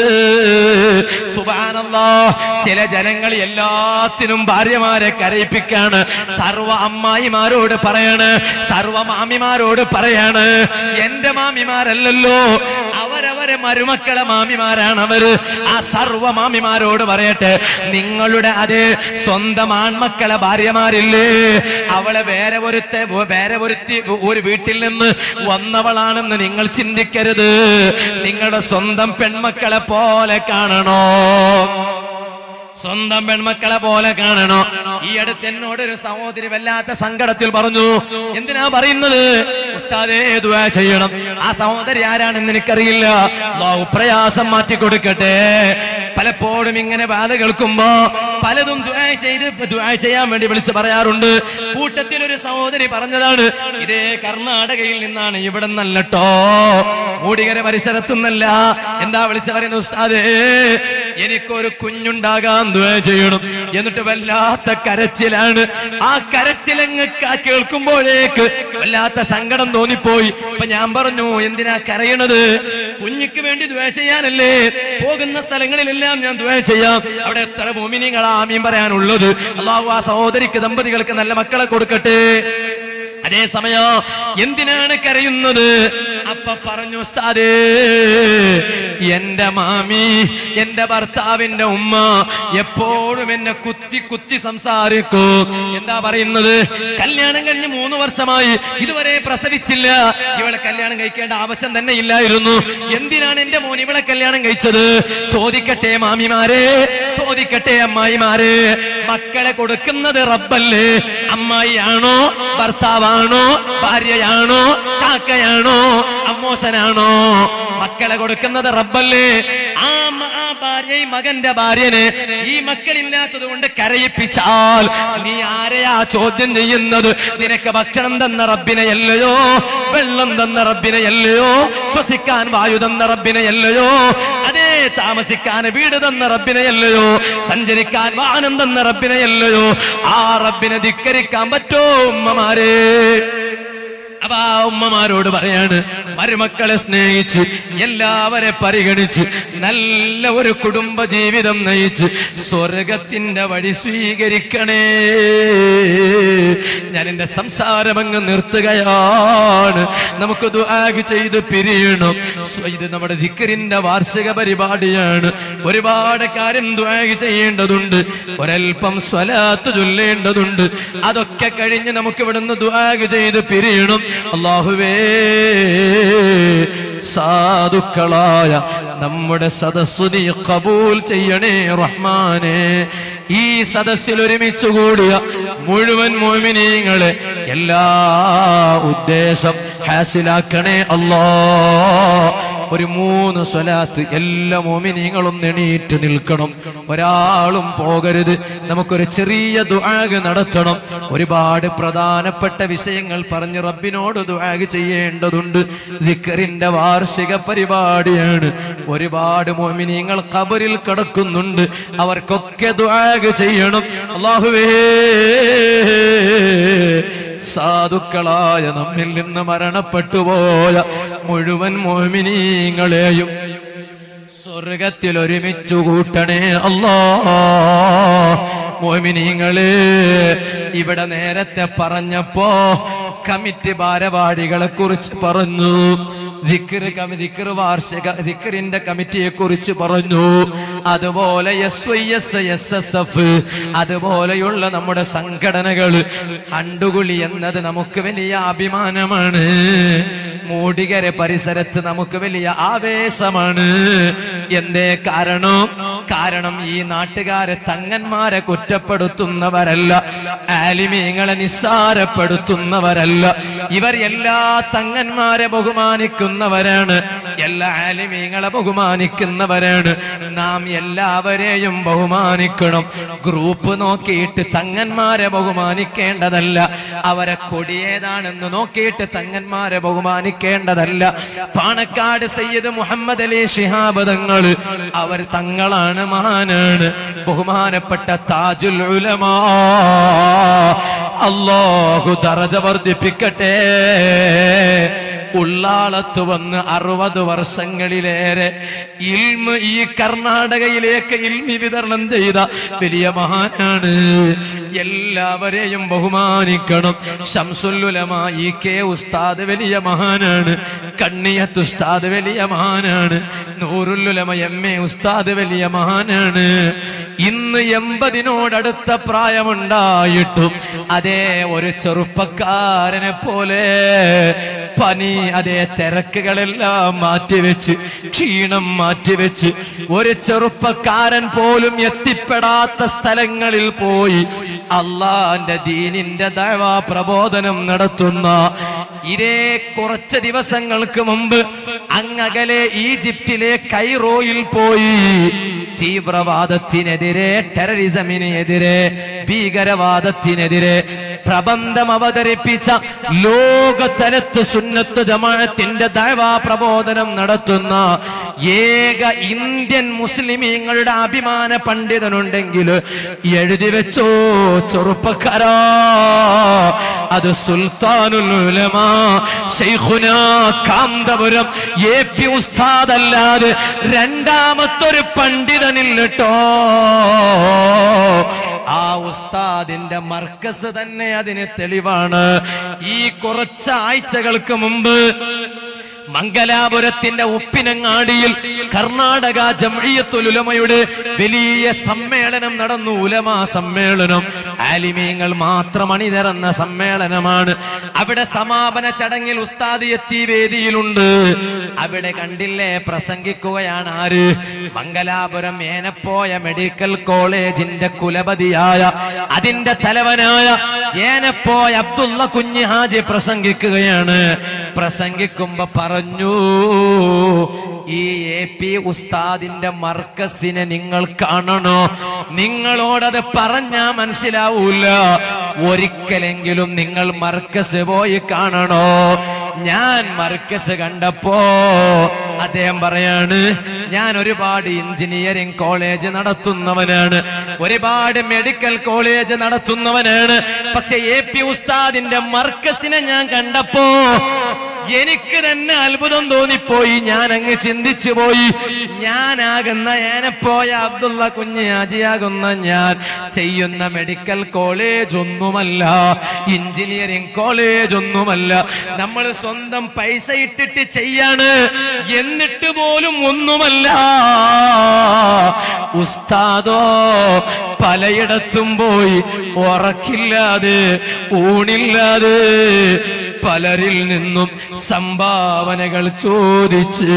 സുബാനല്ലോ ചില ജനങ്ങൾ എല്ലാത്തിനും ഭാര്യമാരെ കരയിപ്പിക്കാണ് സർവ അമ്മായിമാരോട് പറയാണ് സർവ മാമിമാരോട് പറയാണ് എന്റെ മാമിമാരല്ലല്ലോ അവരവരെ മരുമക്കളെ മാമിമാരാണ് അവര് ആ സർവ മാമിമാരോട് പറയട്ടെ നിങ്ങളുടെ അതേ സ്വന്തം ആൺമക്കളെ ഭാര്യമാരില്ലേ അവളെ വേറെ ഒരുത്തെ വേറെ ഒരുത്തി ഒരു വീട്ടിൽ നിന്ന് വന്നവളാണെന്ന് നിങ്ങൾ ചിന്തിക്കരുത് നിങ്ങളുടെ സ്വന്തം പെൺമക്കളെ പോലെ കാണണോ സ്വന്തം പെൺമക്കളെ പോലെ കാണണോ ഈ അടുത്ത് എന്നോട് ഒരു സഹോദരി വല്ലാത്ത സങ്കടത്തിൽ പറഞ്ഞു എന്തിനാ പറയുന്നത് ഉസ്താദേ ദുആ ചെയ്യണം ആ സഹോദരി ആരാണെന്ന് എനിക്കറിയില്ല അല്ലാഹു പ്രയാസം മാറ്റി കൊടുക്കട്ടെ പലപ്പോഴും ഇങ്ങനെ ബാധ കേൾക്കുമ്പോ പലതും ദുആ ചെയ്ത് ദുആ ചെയ്യാൻ വേണ്ടി വിളിച്ച് പറയാറുണ്ട് കൂട്ടത്തിൽ ഒരു സഹോദരി പറഞ്ഞതാണ് ഇതേ കർണാടകയിൽ നിന്നാണ് ഇവിടെ നല്ലട്ടോ മൂടികര പരിസരത്തു നിന്നല്ല എന്താ വിളിച്ച് പറയുന്നത് ഉസ്താദേ എനിക്കൊരു കുഞ്ഞുണ്ടാകാൻ ദുആ ചെയ്യണം എന്നിട്ട് വല്ലാത്ത കരച്ചിലാണ് ആ കരച്ചിലങ്ങ് ക- കേൾക്കുമ്പോഴേക്ക് വല്ലാത്ത സങ്കടം തോന്നിപ്പോയി അപ്പൊ ഞാൻ പറഞ്ഞു എന്തിനാ കരയണത് കുഞ്ഞിക്ക് വേണ്ടി ദുആ ചെയ്യാനല്ലേ പോകുന്ന സ്ഥലങ്ങളിലെല്ലാം ഞാൻ ദുആ ചെയ്യാം അവിടെ എത്ര മോമിനിങ്ങൾ ആമീൻ പറയാനുള്ളത് അള്ളാഹു ആ സഹോദരിക്ക് ദമ്പതികൾക്ക് നല്ല മക്കളെ കൊടുക്കട്ടെ അതേസമയോ എന്തിനാണ് കരയുന്നത് അപ്പ പറഞ്ഞു ഉസ്താദേ എന്റെ മാമി എന്റെ ഭർത്താവിന്റെ ഉമ്മ എപ്പോഴും എന്നെ കുത്തി കുത്തി സംസാരിക്കും എന്താ പറയുന്നത് കല്യാണം കഴിഞ്ഞ് മൂന്ന് വർഷമായി ഇതുവരെ പ്രസവിച്ചില്ല ഇവളെ കല്യാണം കഴിക്കേണ്ട ആവശ്യം തന്നെ ഇല്ലായിരുന്നു എന്തിനാണ് എന്റെ മോൻ ഇവളെ കല്യാണം കഴിച്ചത് ചോദിക്കട്ടെ മാമിമാരെ ചോദിക്കട്ടെ അമ്മായിമാരെ മക്കളെ കൊടുക്കുന്നത് റബ്ബല്ലേ അമ്മായിയാണോ ഭർത്താവാണോ ഭാര്യയാണോ കാക്കയാണോ അമ്മോശനാണോ മക്കളെ കൊടുക്കുന്നത് റബ്ബല്ലേ ആ മ- ആ ഭാര്യയും മകന്റെ ഭാര്യനെ ഈ മക്കളില്ലാത്തത് കൊണ്ട് കരയിപ്പിച്ചാൽ നീ ആരെയാ ചോദ്യം ചെയ്യുന്നത് നിനക്ക് ഭക്ഷണം തന്ന റബ്ബിനെ അല്ലയോ വെള്ളം തന്ന റബ്ബിനെ അല്ലയോ ശ്വസിക്കാൻ വായു തന്ന റബ്ബിനെ അല്ലയോ അതേ താമസിക്കാൻ വീട് തന്ന റബ്ബിനെ അല്ലയോ സഞ്ചരിക്കാൻ വാഹനം തന്ന റബ്ബിനെ അല്ലയോ ആ റബ്ബിനെ ധിക്കരിക്കാൻ പറ്റോ ഉമ്മമാരെ അപ്പൊ ആ ഉമ്മമാരോട് പറയാണ് മരുമക്കളെ സ്നേഹിച്ച് എല്ലാവരെ പരിഗണിച്ച് നല്ല ഒരു കുടുംബ ജീവിതം നയിച്ച് സ്വർഗത്തിന്റെ വഴി സ്വീകരിക്കണേ ഞാൻ എന്റെ സംസാരം അങ്ങ് നിർത്തുകയാണ് നമുക്ക് ദുആഗ് ചെയ്ത് പിരിയണം സ്വ- ഇത് നമ്മുടെ ധിക്കറിന്റെ വാർഷിക പരിപാടിയാണ് ഒരുപാട് കാര്യം ദുആഗ് ചെയ്യേണ്ടതുണ്ട് ഒരൽപ്പം സ്വലാത്ത് ചൊല്ലേണ്ടതുണ്ട് അതൊക്കെ കഴിഞ്ഞ് നമുക്ക് ഇവിടുന്ന് ദുആഗ് ചെയ്ത് പിരിയണം അള്ളാഹുവേ സാധുക്കളായ നമ്മുടെ സദസ്സു നീ കബൂൽ ചെയ്യണേ റഹ്മാനെ ഈ സദസ്സിൽ ഒരുമിച്ച് കൂടിയ മുഴുവൻ മോമിനീങ്ങളെ എല്ലാ ഉദ്ദേശം ഹാസിലാക്കണേ അല്ലാ ഒരു മൂന്ന് സ്വലാത്ത് എല്ലാ മോമിനീങ്ങളും എണീറ്റ് നിൽക്കണം ഒരാളും പോകരുത് നമുക്കൊരു ചെറിയ ദുആഗ് നടത്തണം ഒരുപാട് പ്രധാനപ്പെട്ട വിഷയങ്ങൾ പറഞ്ഞ് റബ്ബിനോട് ദുആഗ് ചെയ്യേണ്ടതുണ്ട് ദിക്കറിന്റെ വാർഷിക പരിപാടിയാണ് ഒരുപാട് മോമിനീങ്ങൾ ഖബറിൽ കിടക്കുന്നുണ്ട് അവർക്കൊക്കെ ദുആഗ് ചെയ്യണം അള്ളാഹുവേ സാധുക്കളായ നമ്മിൽ നിന്ന് മരണപ്പെട്ടു പോയ മുഴുവൻ മോമിനീങ്ങളെയും സ്വർഗത്തിൽ ഒരുമിച്ചു കൂട്ടണേ അല്ലാ മോമിനിങ്ങള് ഇവിടെ നേരത്തെ പറഞ്ഞപ്പോ കമ്മിറ്റി ഭാരവാടികളെ കുറിച്ച് പറഞ്ഞു ദിക്ർ കമി ദിക്ർ വാർഷിക ദിക്റിന്റെ കമ്മിറ്റിയെ കുറിച്ച് പറഞ്ഞു അതുപോലെ S Y S S S F അതുപോലെയുള്ള നമ്മുടെ സംഘടനകൾ ഹണ്ടുകുളി എന്നത് നമുക്ക് വലിയ അഭിമാനമാണ് മൂടികര പരിസരത്ത് നമുക്ക് വലിയ ആവേശമാണ് എന്തേ കാരണം കാരണം ഈ നാട്ടുകാരെ തങ്ങന്മാരെ കുറ്റപ്പെടുത്തുന്നവരല്ല ആലിമീങ്ങളെ നിസ്സാരപ്പെടുത്തുന്നവരല്ല ഇവർ എല്ലാ തങ്ങന്മാരെ ബഹുമാനിക്കുന്നവരാണ് എല്ലാ ആലിമീങ്ങളെ ബഹുമാനിക്കുന്നവരാണ് നാം എല്ലാവരെയും ബഹുമാനിക്കണം ഗ്രൂപ്പ് നോക്കിയിട്ട് തങ്ങന്മാരെ ബഹുമാനിക്കേണ്ടതല്ല അവരെ കൊടിയേതാണെന്ന് നോക്കിയിട്ട് തങ്ങന്മാരെ ബഹുമാനിക്കേണ്ടതല്ല പാണക്കാട് സയ്യിദ് മുഹമ്മദ് അലി ശിഹാബ് തങ്ങൾ അവർ തങ്ങളാണ് മഹാനാണ് ബഹുമാനപ്പെട്ട താജുൽ ഉലമാ അല്ലാഹു ദറജ വർദ്ധിപ്പിക്കട്ടെ ഉള്ളാളത്ത് വന്ന് അറുപത് വർഷങ്ങളിലേറെ ഇൽമ ഈ കർണാടകയിലേക്ക് ഇൽമി വിതരണം ചെയ്ത വലിയ മഹാനാണ് എല്ലാവരെയും ബഹുമാനിക്കണം ഷംസുല്ലുലമ ഈ കെ ഉസ്താദ് വലിയ മഹാനാണ് കണ്ണിയത്ത് ഉസ്താദ് വലിയ മഹാനാണ് നൂറുല്ലുലമ എം എ ഉസ്താദ് വലിയ മഹാനാണ് ഇന്ന് എൺപതിനോടടുത്ത പ്രായമുണ്ടായിട്ടും അതേ ഒരു ചെറുപ്പക്കാരനെ പോലെ പനി അതേ തിരക്കുകളെല്ലാം മാറ്റിവെച്ച് ക്ഷീണം മാറ്റിവെച്ച് ഒരു ചെറുപ്പക്കാരൻ പോലും എത്തിപ്പെടാത്ത സ്ഥലങ്ങളിൽ പോയി അള്ളാന്റെ ദീനിന്റെ ദഴവാ പ്രബോധനം നടത്തുന്ന ഇതേ കുറച്ച് ദിവസങ്ങൾക്ക് മുമ്പ് അങ്ങകലെ ഈജിപ്തിലെ കൈറോയിൽ പോയി തീവ്രവാദത്തിനെതിരെ ടെററിസമിനെതിരെ ഭീകരവാദത്തിനെതിരെ പ്രബന്ധം അവതരിപ്പിച്ച ലോകതലത്ത് സുന്നത്ത് ജമാഅത്തിന്റെ ദൈവാ പ്രബോധനം നടത്തുന്ന ഏക ഇന്ത്യൻ മുസ്ലിമീങ്ങളുടെ അഭിമാന പണ്ഡിതനുണ്ടെങ്കിൽ എഴുതി വെച്ചോ ചെറുപ്പക്കാരാ അത് സുൽത്താനുൽ ഉലമാ ശൈഖുനാ കാന്തപുരം എ പി ഉസ്താദ് അല്ലാതെ രണ്ടാമത്തൊരു പണ്ഡിതനിൽ കേട്ടോ ആ ഉസ്താദിന്റെ മർക്കസ് തന്നെ അതിന് തെളിവാണ് ഈ കുറച്ച് ആഴ്ചകൾക്ക് മുമ്പ് മംഗലാപുരത്തിന്റെ ഉപ്പിനങ്ങാടിയിൽ കർണാടക ജംഇയ്യത്തുൽ ഉലമയുടെ വലിയ സമ്മേളനം നടന്നു ഉലമാ സമ്മേളനം ആലിമീങ്ങൾ മാത്രം അണിനിരന്ന സമ്മേളനമാണ് അവിടെ സമാപന ചടങ്ങിൽ ഉസ്താദ് എത്തി വേദിയിലുണ്ട് അവിടെ കണ്ടില്ലേ പ്രസംഗിക്കുകയാണ് ആര് മംഗലാപുരം ഏനപ്പോയ മെഡിക്കൽ കോളേജിന്റെ കുലപതിയായ അതിന്റെ തലവനായ ഏനപ്പോയ അബ്ദുള്ള കുഞ്ഞ് ഹാജി പ്രസംഗിക്കുകയാണ് പ്രസംഗിക്കുമ്പോ പറഞ്ഞു ഈ എ പി ഉസ്താദിന്റെ മർക്കസിനെ നിങ്ങൾ കാണണോ നിങ്ങളോടത് പറഞ്ഞാ മനസ്സിലാവൂല ഒരിക്കലെങ്കിലും നിങ്ങൾ മർക്കസ് പോയി കാണണോ ഞാൻ മർക്കസ് കണ്ടപ്പോ അദ്ദേഹം പറയാണ് ഞാൻ ഒരുപാട് എഞ്ചിനീയറിംഗ് കോളേജ് നടത്തുന്നവനാണ് ഒരുപാട് മെഡിക്കൽ കോളേജ് നടത്തുന്നവനാണ് പക്ഷെ എ പി ഉസ്താദിന്റെ മർക്കസിനെ ഞാൻ കണ്ടപ്പോ എനിക്ക് തന്നെ അത്ഭുതം തോന്നിപ്പോയി ഞാൻ അങ്ങ് ചിന്തിച്ചു പോയി ഞാനാകുന്ന ഏനപ്പോയ അബ്ദുള്ള കുഞ്ഞ് ആജിയാകുന്ന ഞാൻ ചെയ്യുന്ന മെഡിക്കൽ കോളേജ് ഒന്നുമല്ല എഞ്ചിനീയറിംഗ് കോളേജ് ഒന്നുമല്ല നമ്മൾ സ്വന്തം പൈസ ഇട്ടിട്ട് ചെയ്യാണ് എന്നിട്ട് പോലും ഒന്നുമല്ല ഉസ്താദോ പലയിടത്തും പോയി ഉറക്കില്ലാതെ ഊണില്ലാതെ പലരിൽ നിന്നും സംഭാവനകൾ ചോദിച്ച്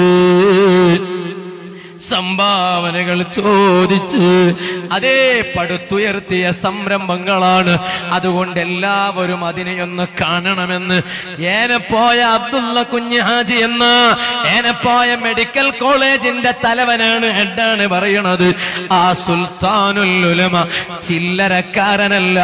സംഭാവനകൾ ചോദിച്ച് അതേ പടുത്തുയർത്തിയ സംരംഭങ്ങളാണ് അതുകൊണ്ട് എല്ലാവരും അതിനെയൊന്ന് കാണണമെന്ന് ഏനപ്പോയ അബ്ദുള്ള കുഞ്ഞ് ഹാജി എന്ന ഏനപ്പോയ മെഡിക്കൽ കോളേജിന്റെ തലവനാണ് ഹെഡാണ് പറയണത് ആ സുൽത്താനുൽ ഉലമ ചില്ലരക്കാരനല്ല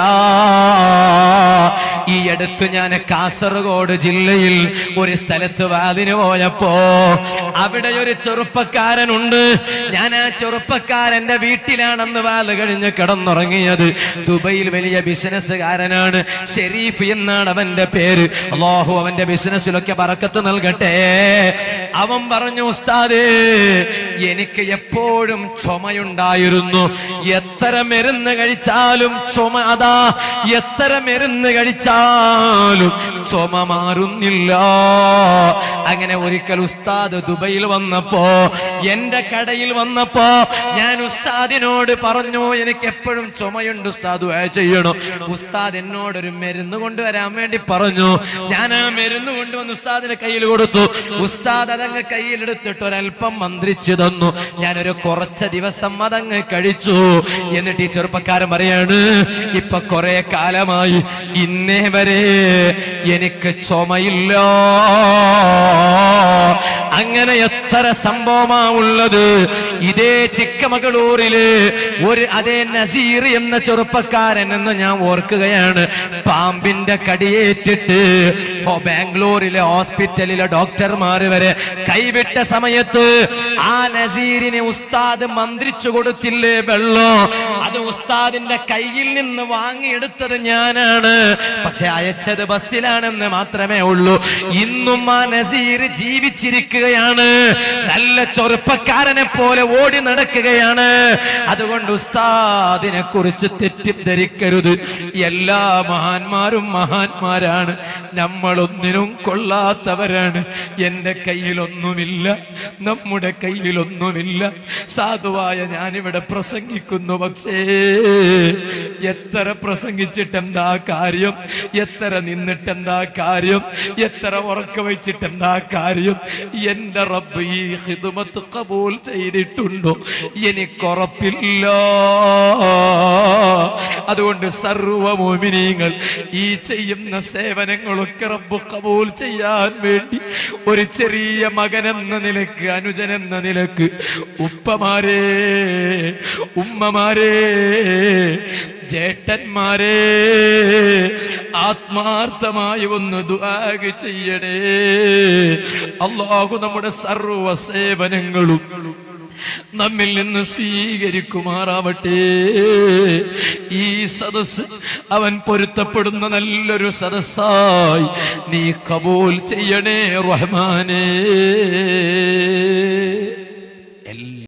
ഈ അടുത്ത് ഞാൻ കാസർഗോഡ് ജില്ലയിൽ ഒരു സ്ഥലത്ത് വാതിന് പോയപ്പോ അവിടെ ഒരു ചെറുപ്പക്കാരനുണ്ട് ഞാൻ ആ ചെറുപ്പക്കാരന്റെ വീട്ടിലാണെന്ന് വാല് കഴിഞ്ഞ് കിടന്നുറങ്ങിയത് ദുബൈയിൽ വലിയ ബിസിനസ്സുകാരനാണ് ഷെരീഫ് എന്നാണ് അവന്റെ പേര് അള്ളാഹു അവന്റെ ബിസിനസ്സിലൊക്കെ പറക്കത്ത് നൽകട്ടെ അവൻ പറഞ്ഞു ഉസ്താദേ എനിക്ക് എപ്പോഴും ചുമയുണ്ടായിരുന്നു എത്ര മരുന്ന് കഴിച്ചാലും ചുമ അതാ എത്ര മരുന്ന് കഴിച്ചാലും ചുമ മാറുന്നില്ല അങ്ങനെ ഒരിക്കൽ ഉസ്താദ് ദുബൈയിൽ വന്നപ്പോ എന്റെ കടയിൽ വന്നപ്പോ ഞാൻ ഉസ്താദിനോട് പറഞ്ഞു എനിക്ക് എപ്പോഴും ചുമയുണ്ട് ഉസ്താദ് ദുആ ചെയ്യണം ഉസ്താദ് എന്നോട് ഒരു മരുന്ന് കൊണ്ടുവരാൻ വേണ്ടി പറഞ്ഞു ഞാൻ ആ മരുന്ന് കൊണ്ടുവന്ന് ഉസ്താദിന് കയ്യിൽ കൊടുത്തു ഉസ്താദ് അതങ്ങ് കയ്യിലെടുത്തിട്ട് ഒരല്പം മന്ത്രിച്ചു തന്നു ഞാനൊരു കുറച്ച് ദിവസം അതങ്ങ് കഴിച്ചു എന്നിട്ട് ഈ ചെറുപ്പക്കാരൻ പറയാണ് ഇപ്പൊ കുറെ കാലമായി ഇന്നേ വരെ എനിക്ക് ചുമയില്ല അങ്ങനെ എത്ര സംഭവമാ ഉള്ളത് ഇതേ ചിക്കമകളൂരില് ഒരു അതേ നസീർ എന്ന ചെറുപ്പക്കാരൻ എന്ന് ഞാൻ ഓർക്കുകയാണ് പാമ്പിന്റെ കടിയേറ്റിട്ട് ഹോ ബാംഗ്ലൂരിലെ ഹോസ്പിറ്റലിലെ ഡോക്ടർമാർ വരെ കൈവിട്ട സമയത്ത് ആ നസീറിനെ ഉസ്താദ് മന്ത്രിച്ചു കൊടുത്തില്ലേ വെള്ളം അത് ഉസ്താദിന്റെ കയ്യിൽ നിന്ന് വാങ്ങിയെടുത്തത് ഞാനാണ് പക്ഷെ അയച്ചത് ബസ്സിലാണെന്ന് മാത്രമേ ഉള്ളൂ ഇന്നും ആ നസീർ ജീവിച്ചിരിക്കുകയാണ് നല്ല ചെറുപ്പക്കാരനെ പോലെ ഓടി നടക്കുകയാണ് അതുകൊണ്ട് ഉസ്താദിനെ കുറിച്ച് തെറ്റിദ്ധരിക്കരുത് എല്ലാ മഹാന്മാരും മഹാന്മാരാണ് നമ്മളൊന്നിനും കൊള്ളാത്തവരാണ് എൻ്റെ കയ്യിലൊന്നുമില്ല നമ്മുടെ കയ്യിലൊന്നുമില്ല സാധുവായ ഞാനിവിടെ പ്രസംഗിക്കുന്നു പക്ഷേ എത്ര പ്രസംഗിച്ചിട്ടെന്താ കാര്യം എത്ര നിന്നിട്ടെന്താ കാര്യം എത്ര ഉറക്ക വെച്ചിട്ടെന്താ കാര്യം എന്റെ റബ്ബ് ഈ ഹിദുമത്ത് കബൂൽ ചെയ്തിട്ടുണ്ടോ എനിക്കുറപ്പില്ല അതുകൊണ്ട് സർവമോമിനീങ്ങൾ ഈ ചെയ്യുന്ന സേവനങ്ങളൊക്കെ റബ്ബ് കബൂൽ ചെയ്യാൻ വേണ്ടി ഒരു ചെറിയ മകൻ എന്ന നിലക്ക് അനുജൻ എന്ന നിലക്ക് ഉപ്പമാരെ ഉമ്മമാരെ ജേട്ടന്മാരെ ആത്മാർത്ഥമായി ഒന്ന് ദുആഗ് ചെയ്യണേ അള്ളാഹു നമ്മുടെ സർവ സേവനങ്ങളും നമ്മിൽ നിന്ന് സ്വീകരിക്കുമാറാവട്ടെ ഈ സദസ് അവൻ പൊരുത്തപ്പെടുന്ന നല്ലൊരു സദസ്സായി നീ കബൂൽ ചെയ്യണേ റഹ്മാനേ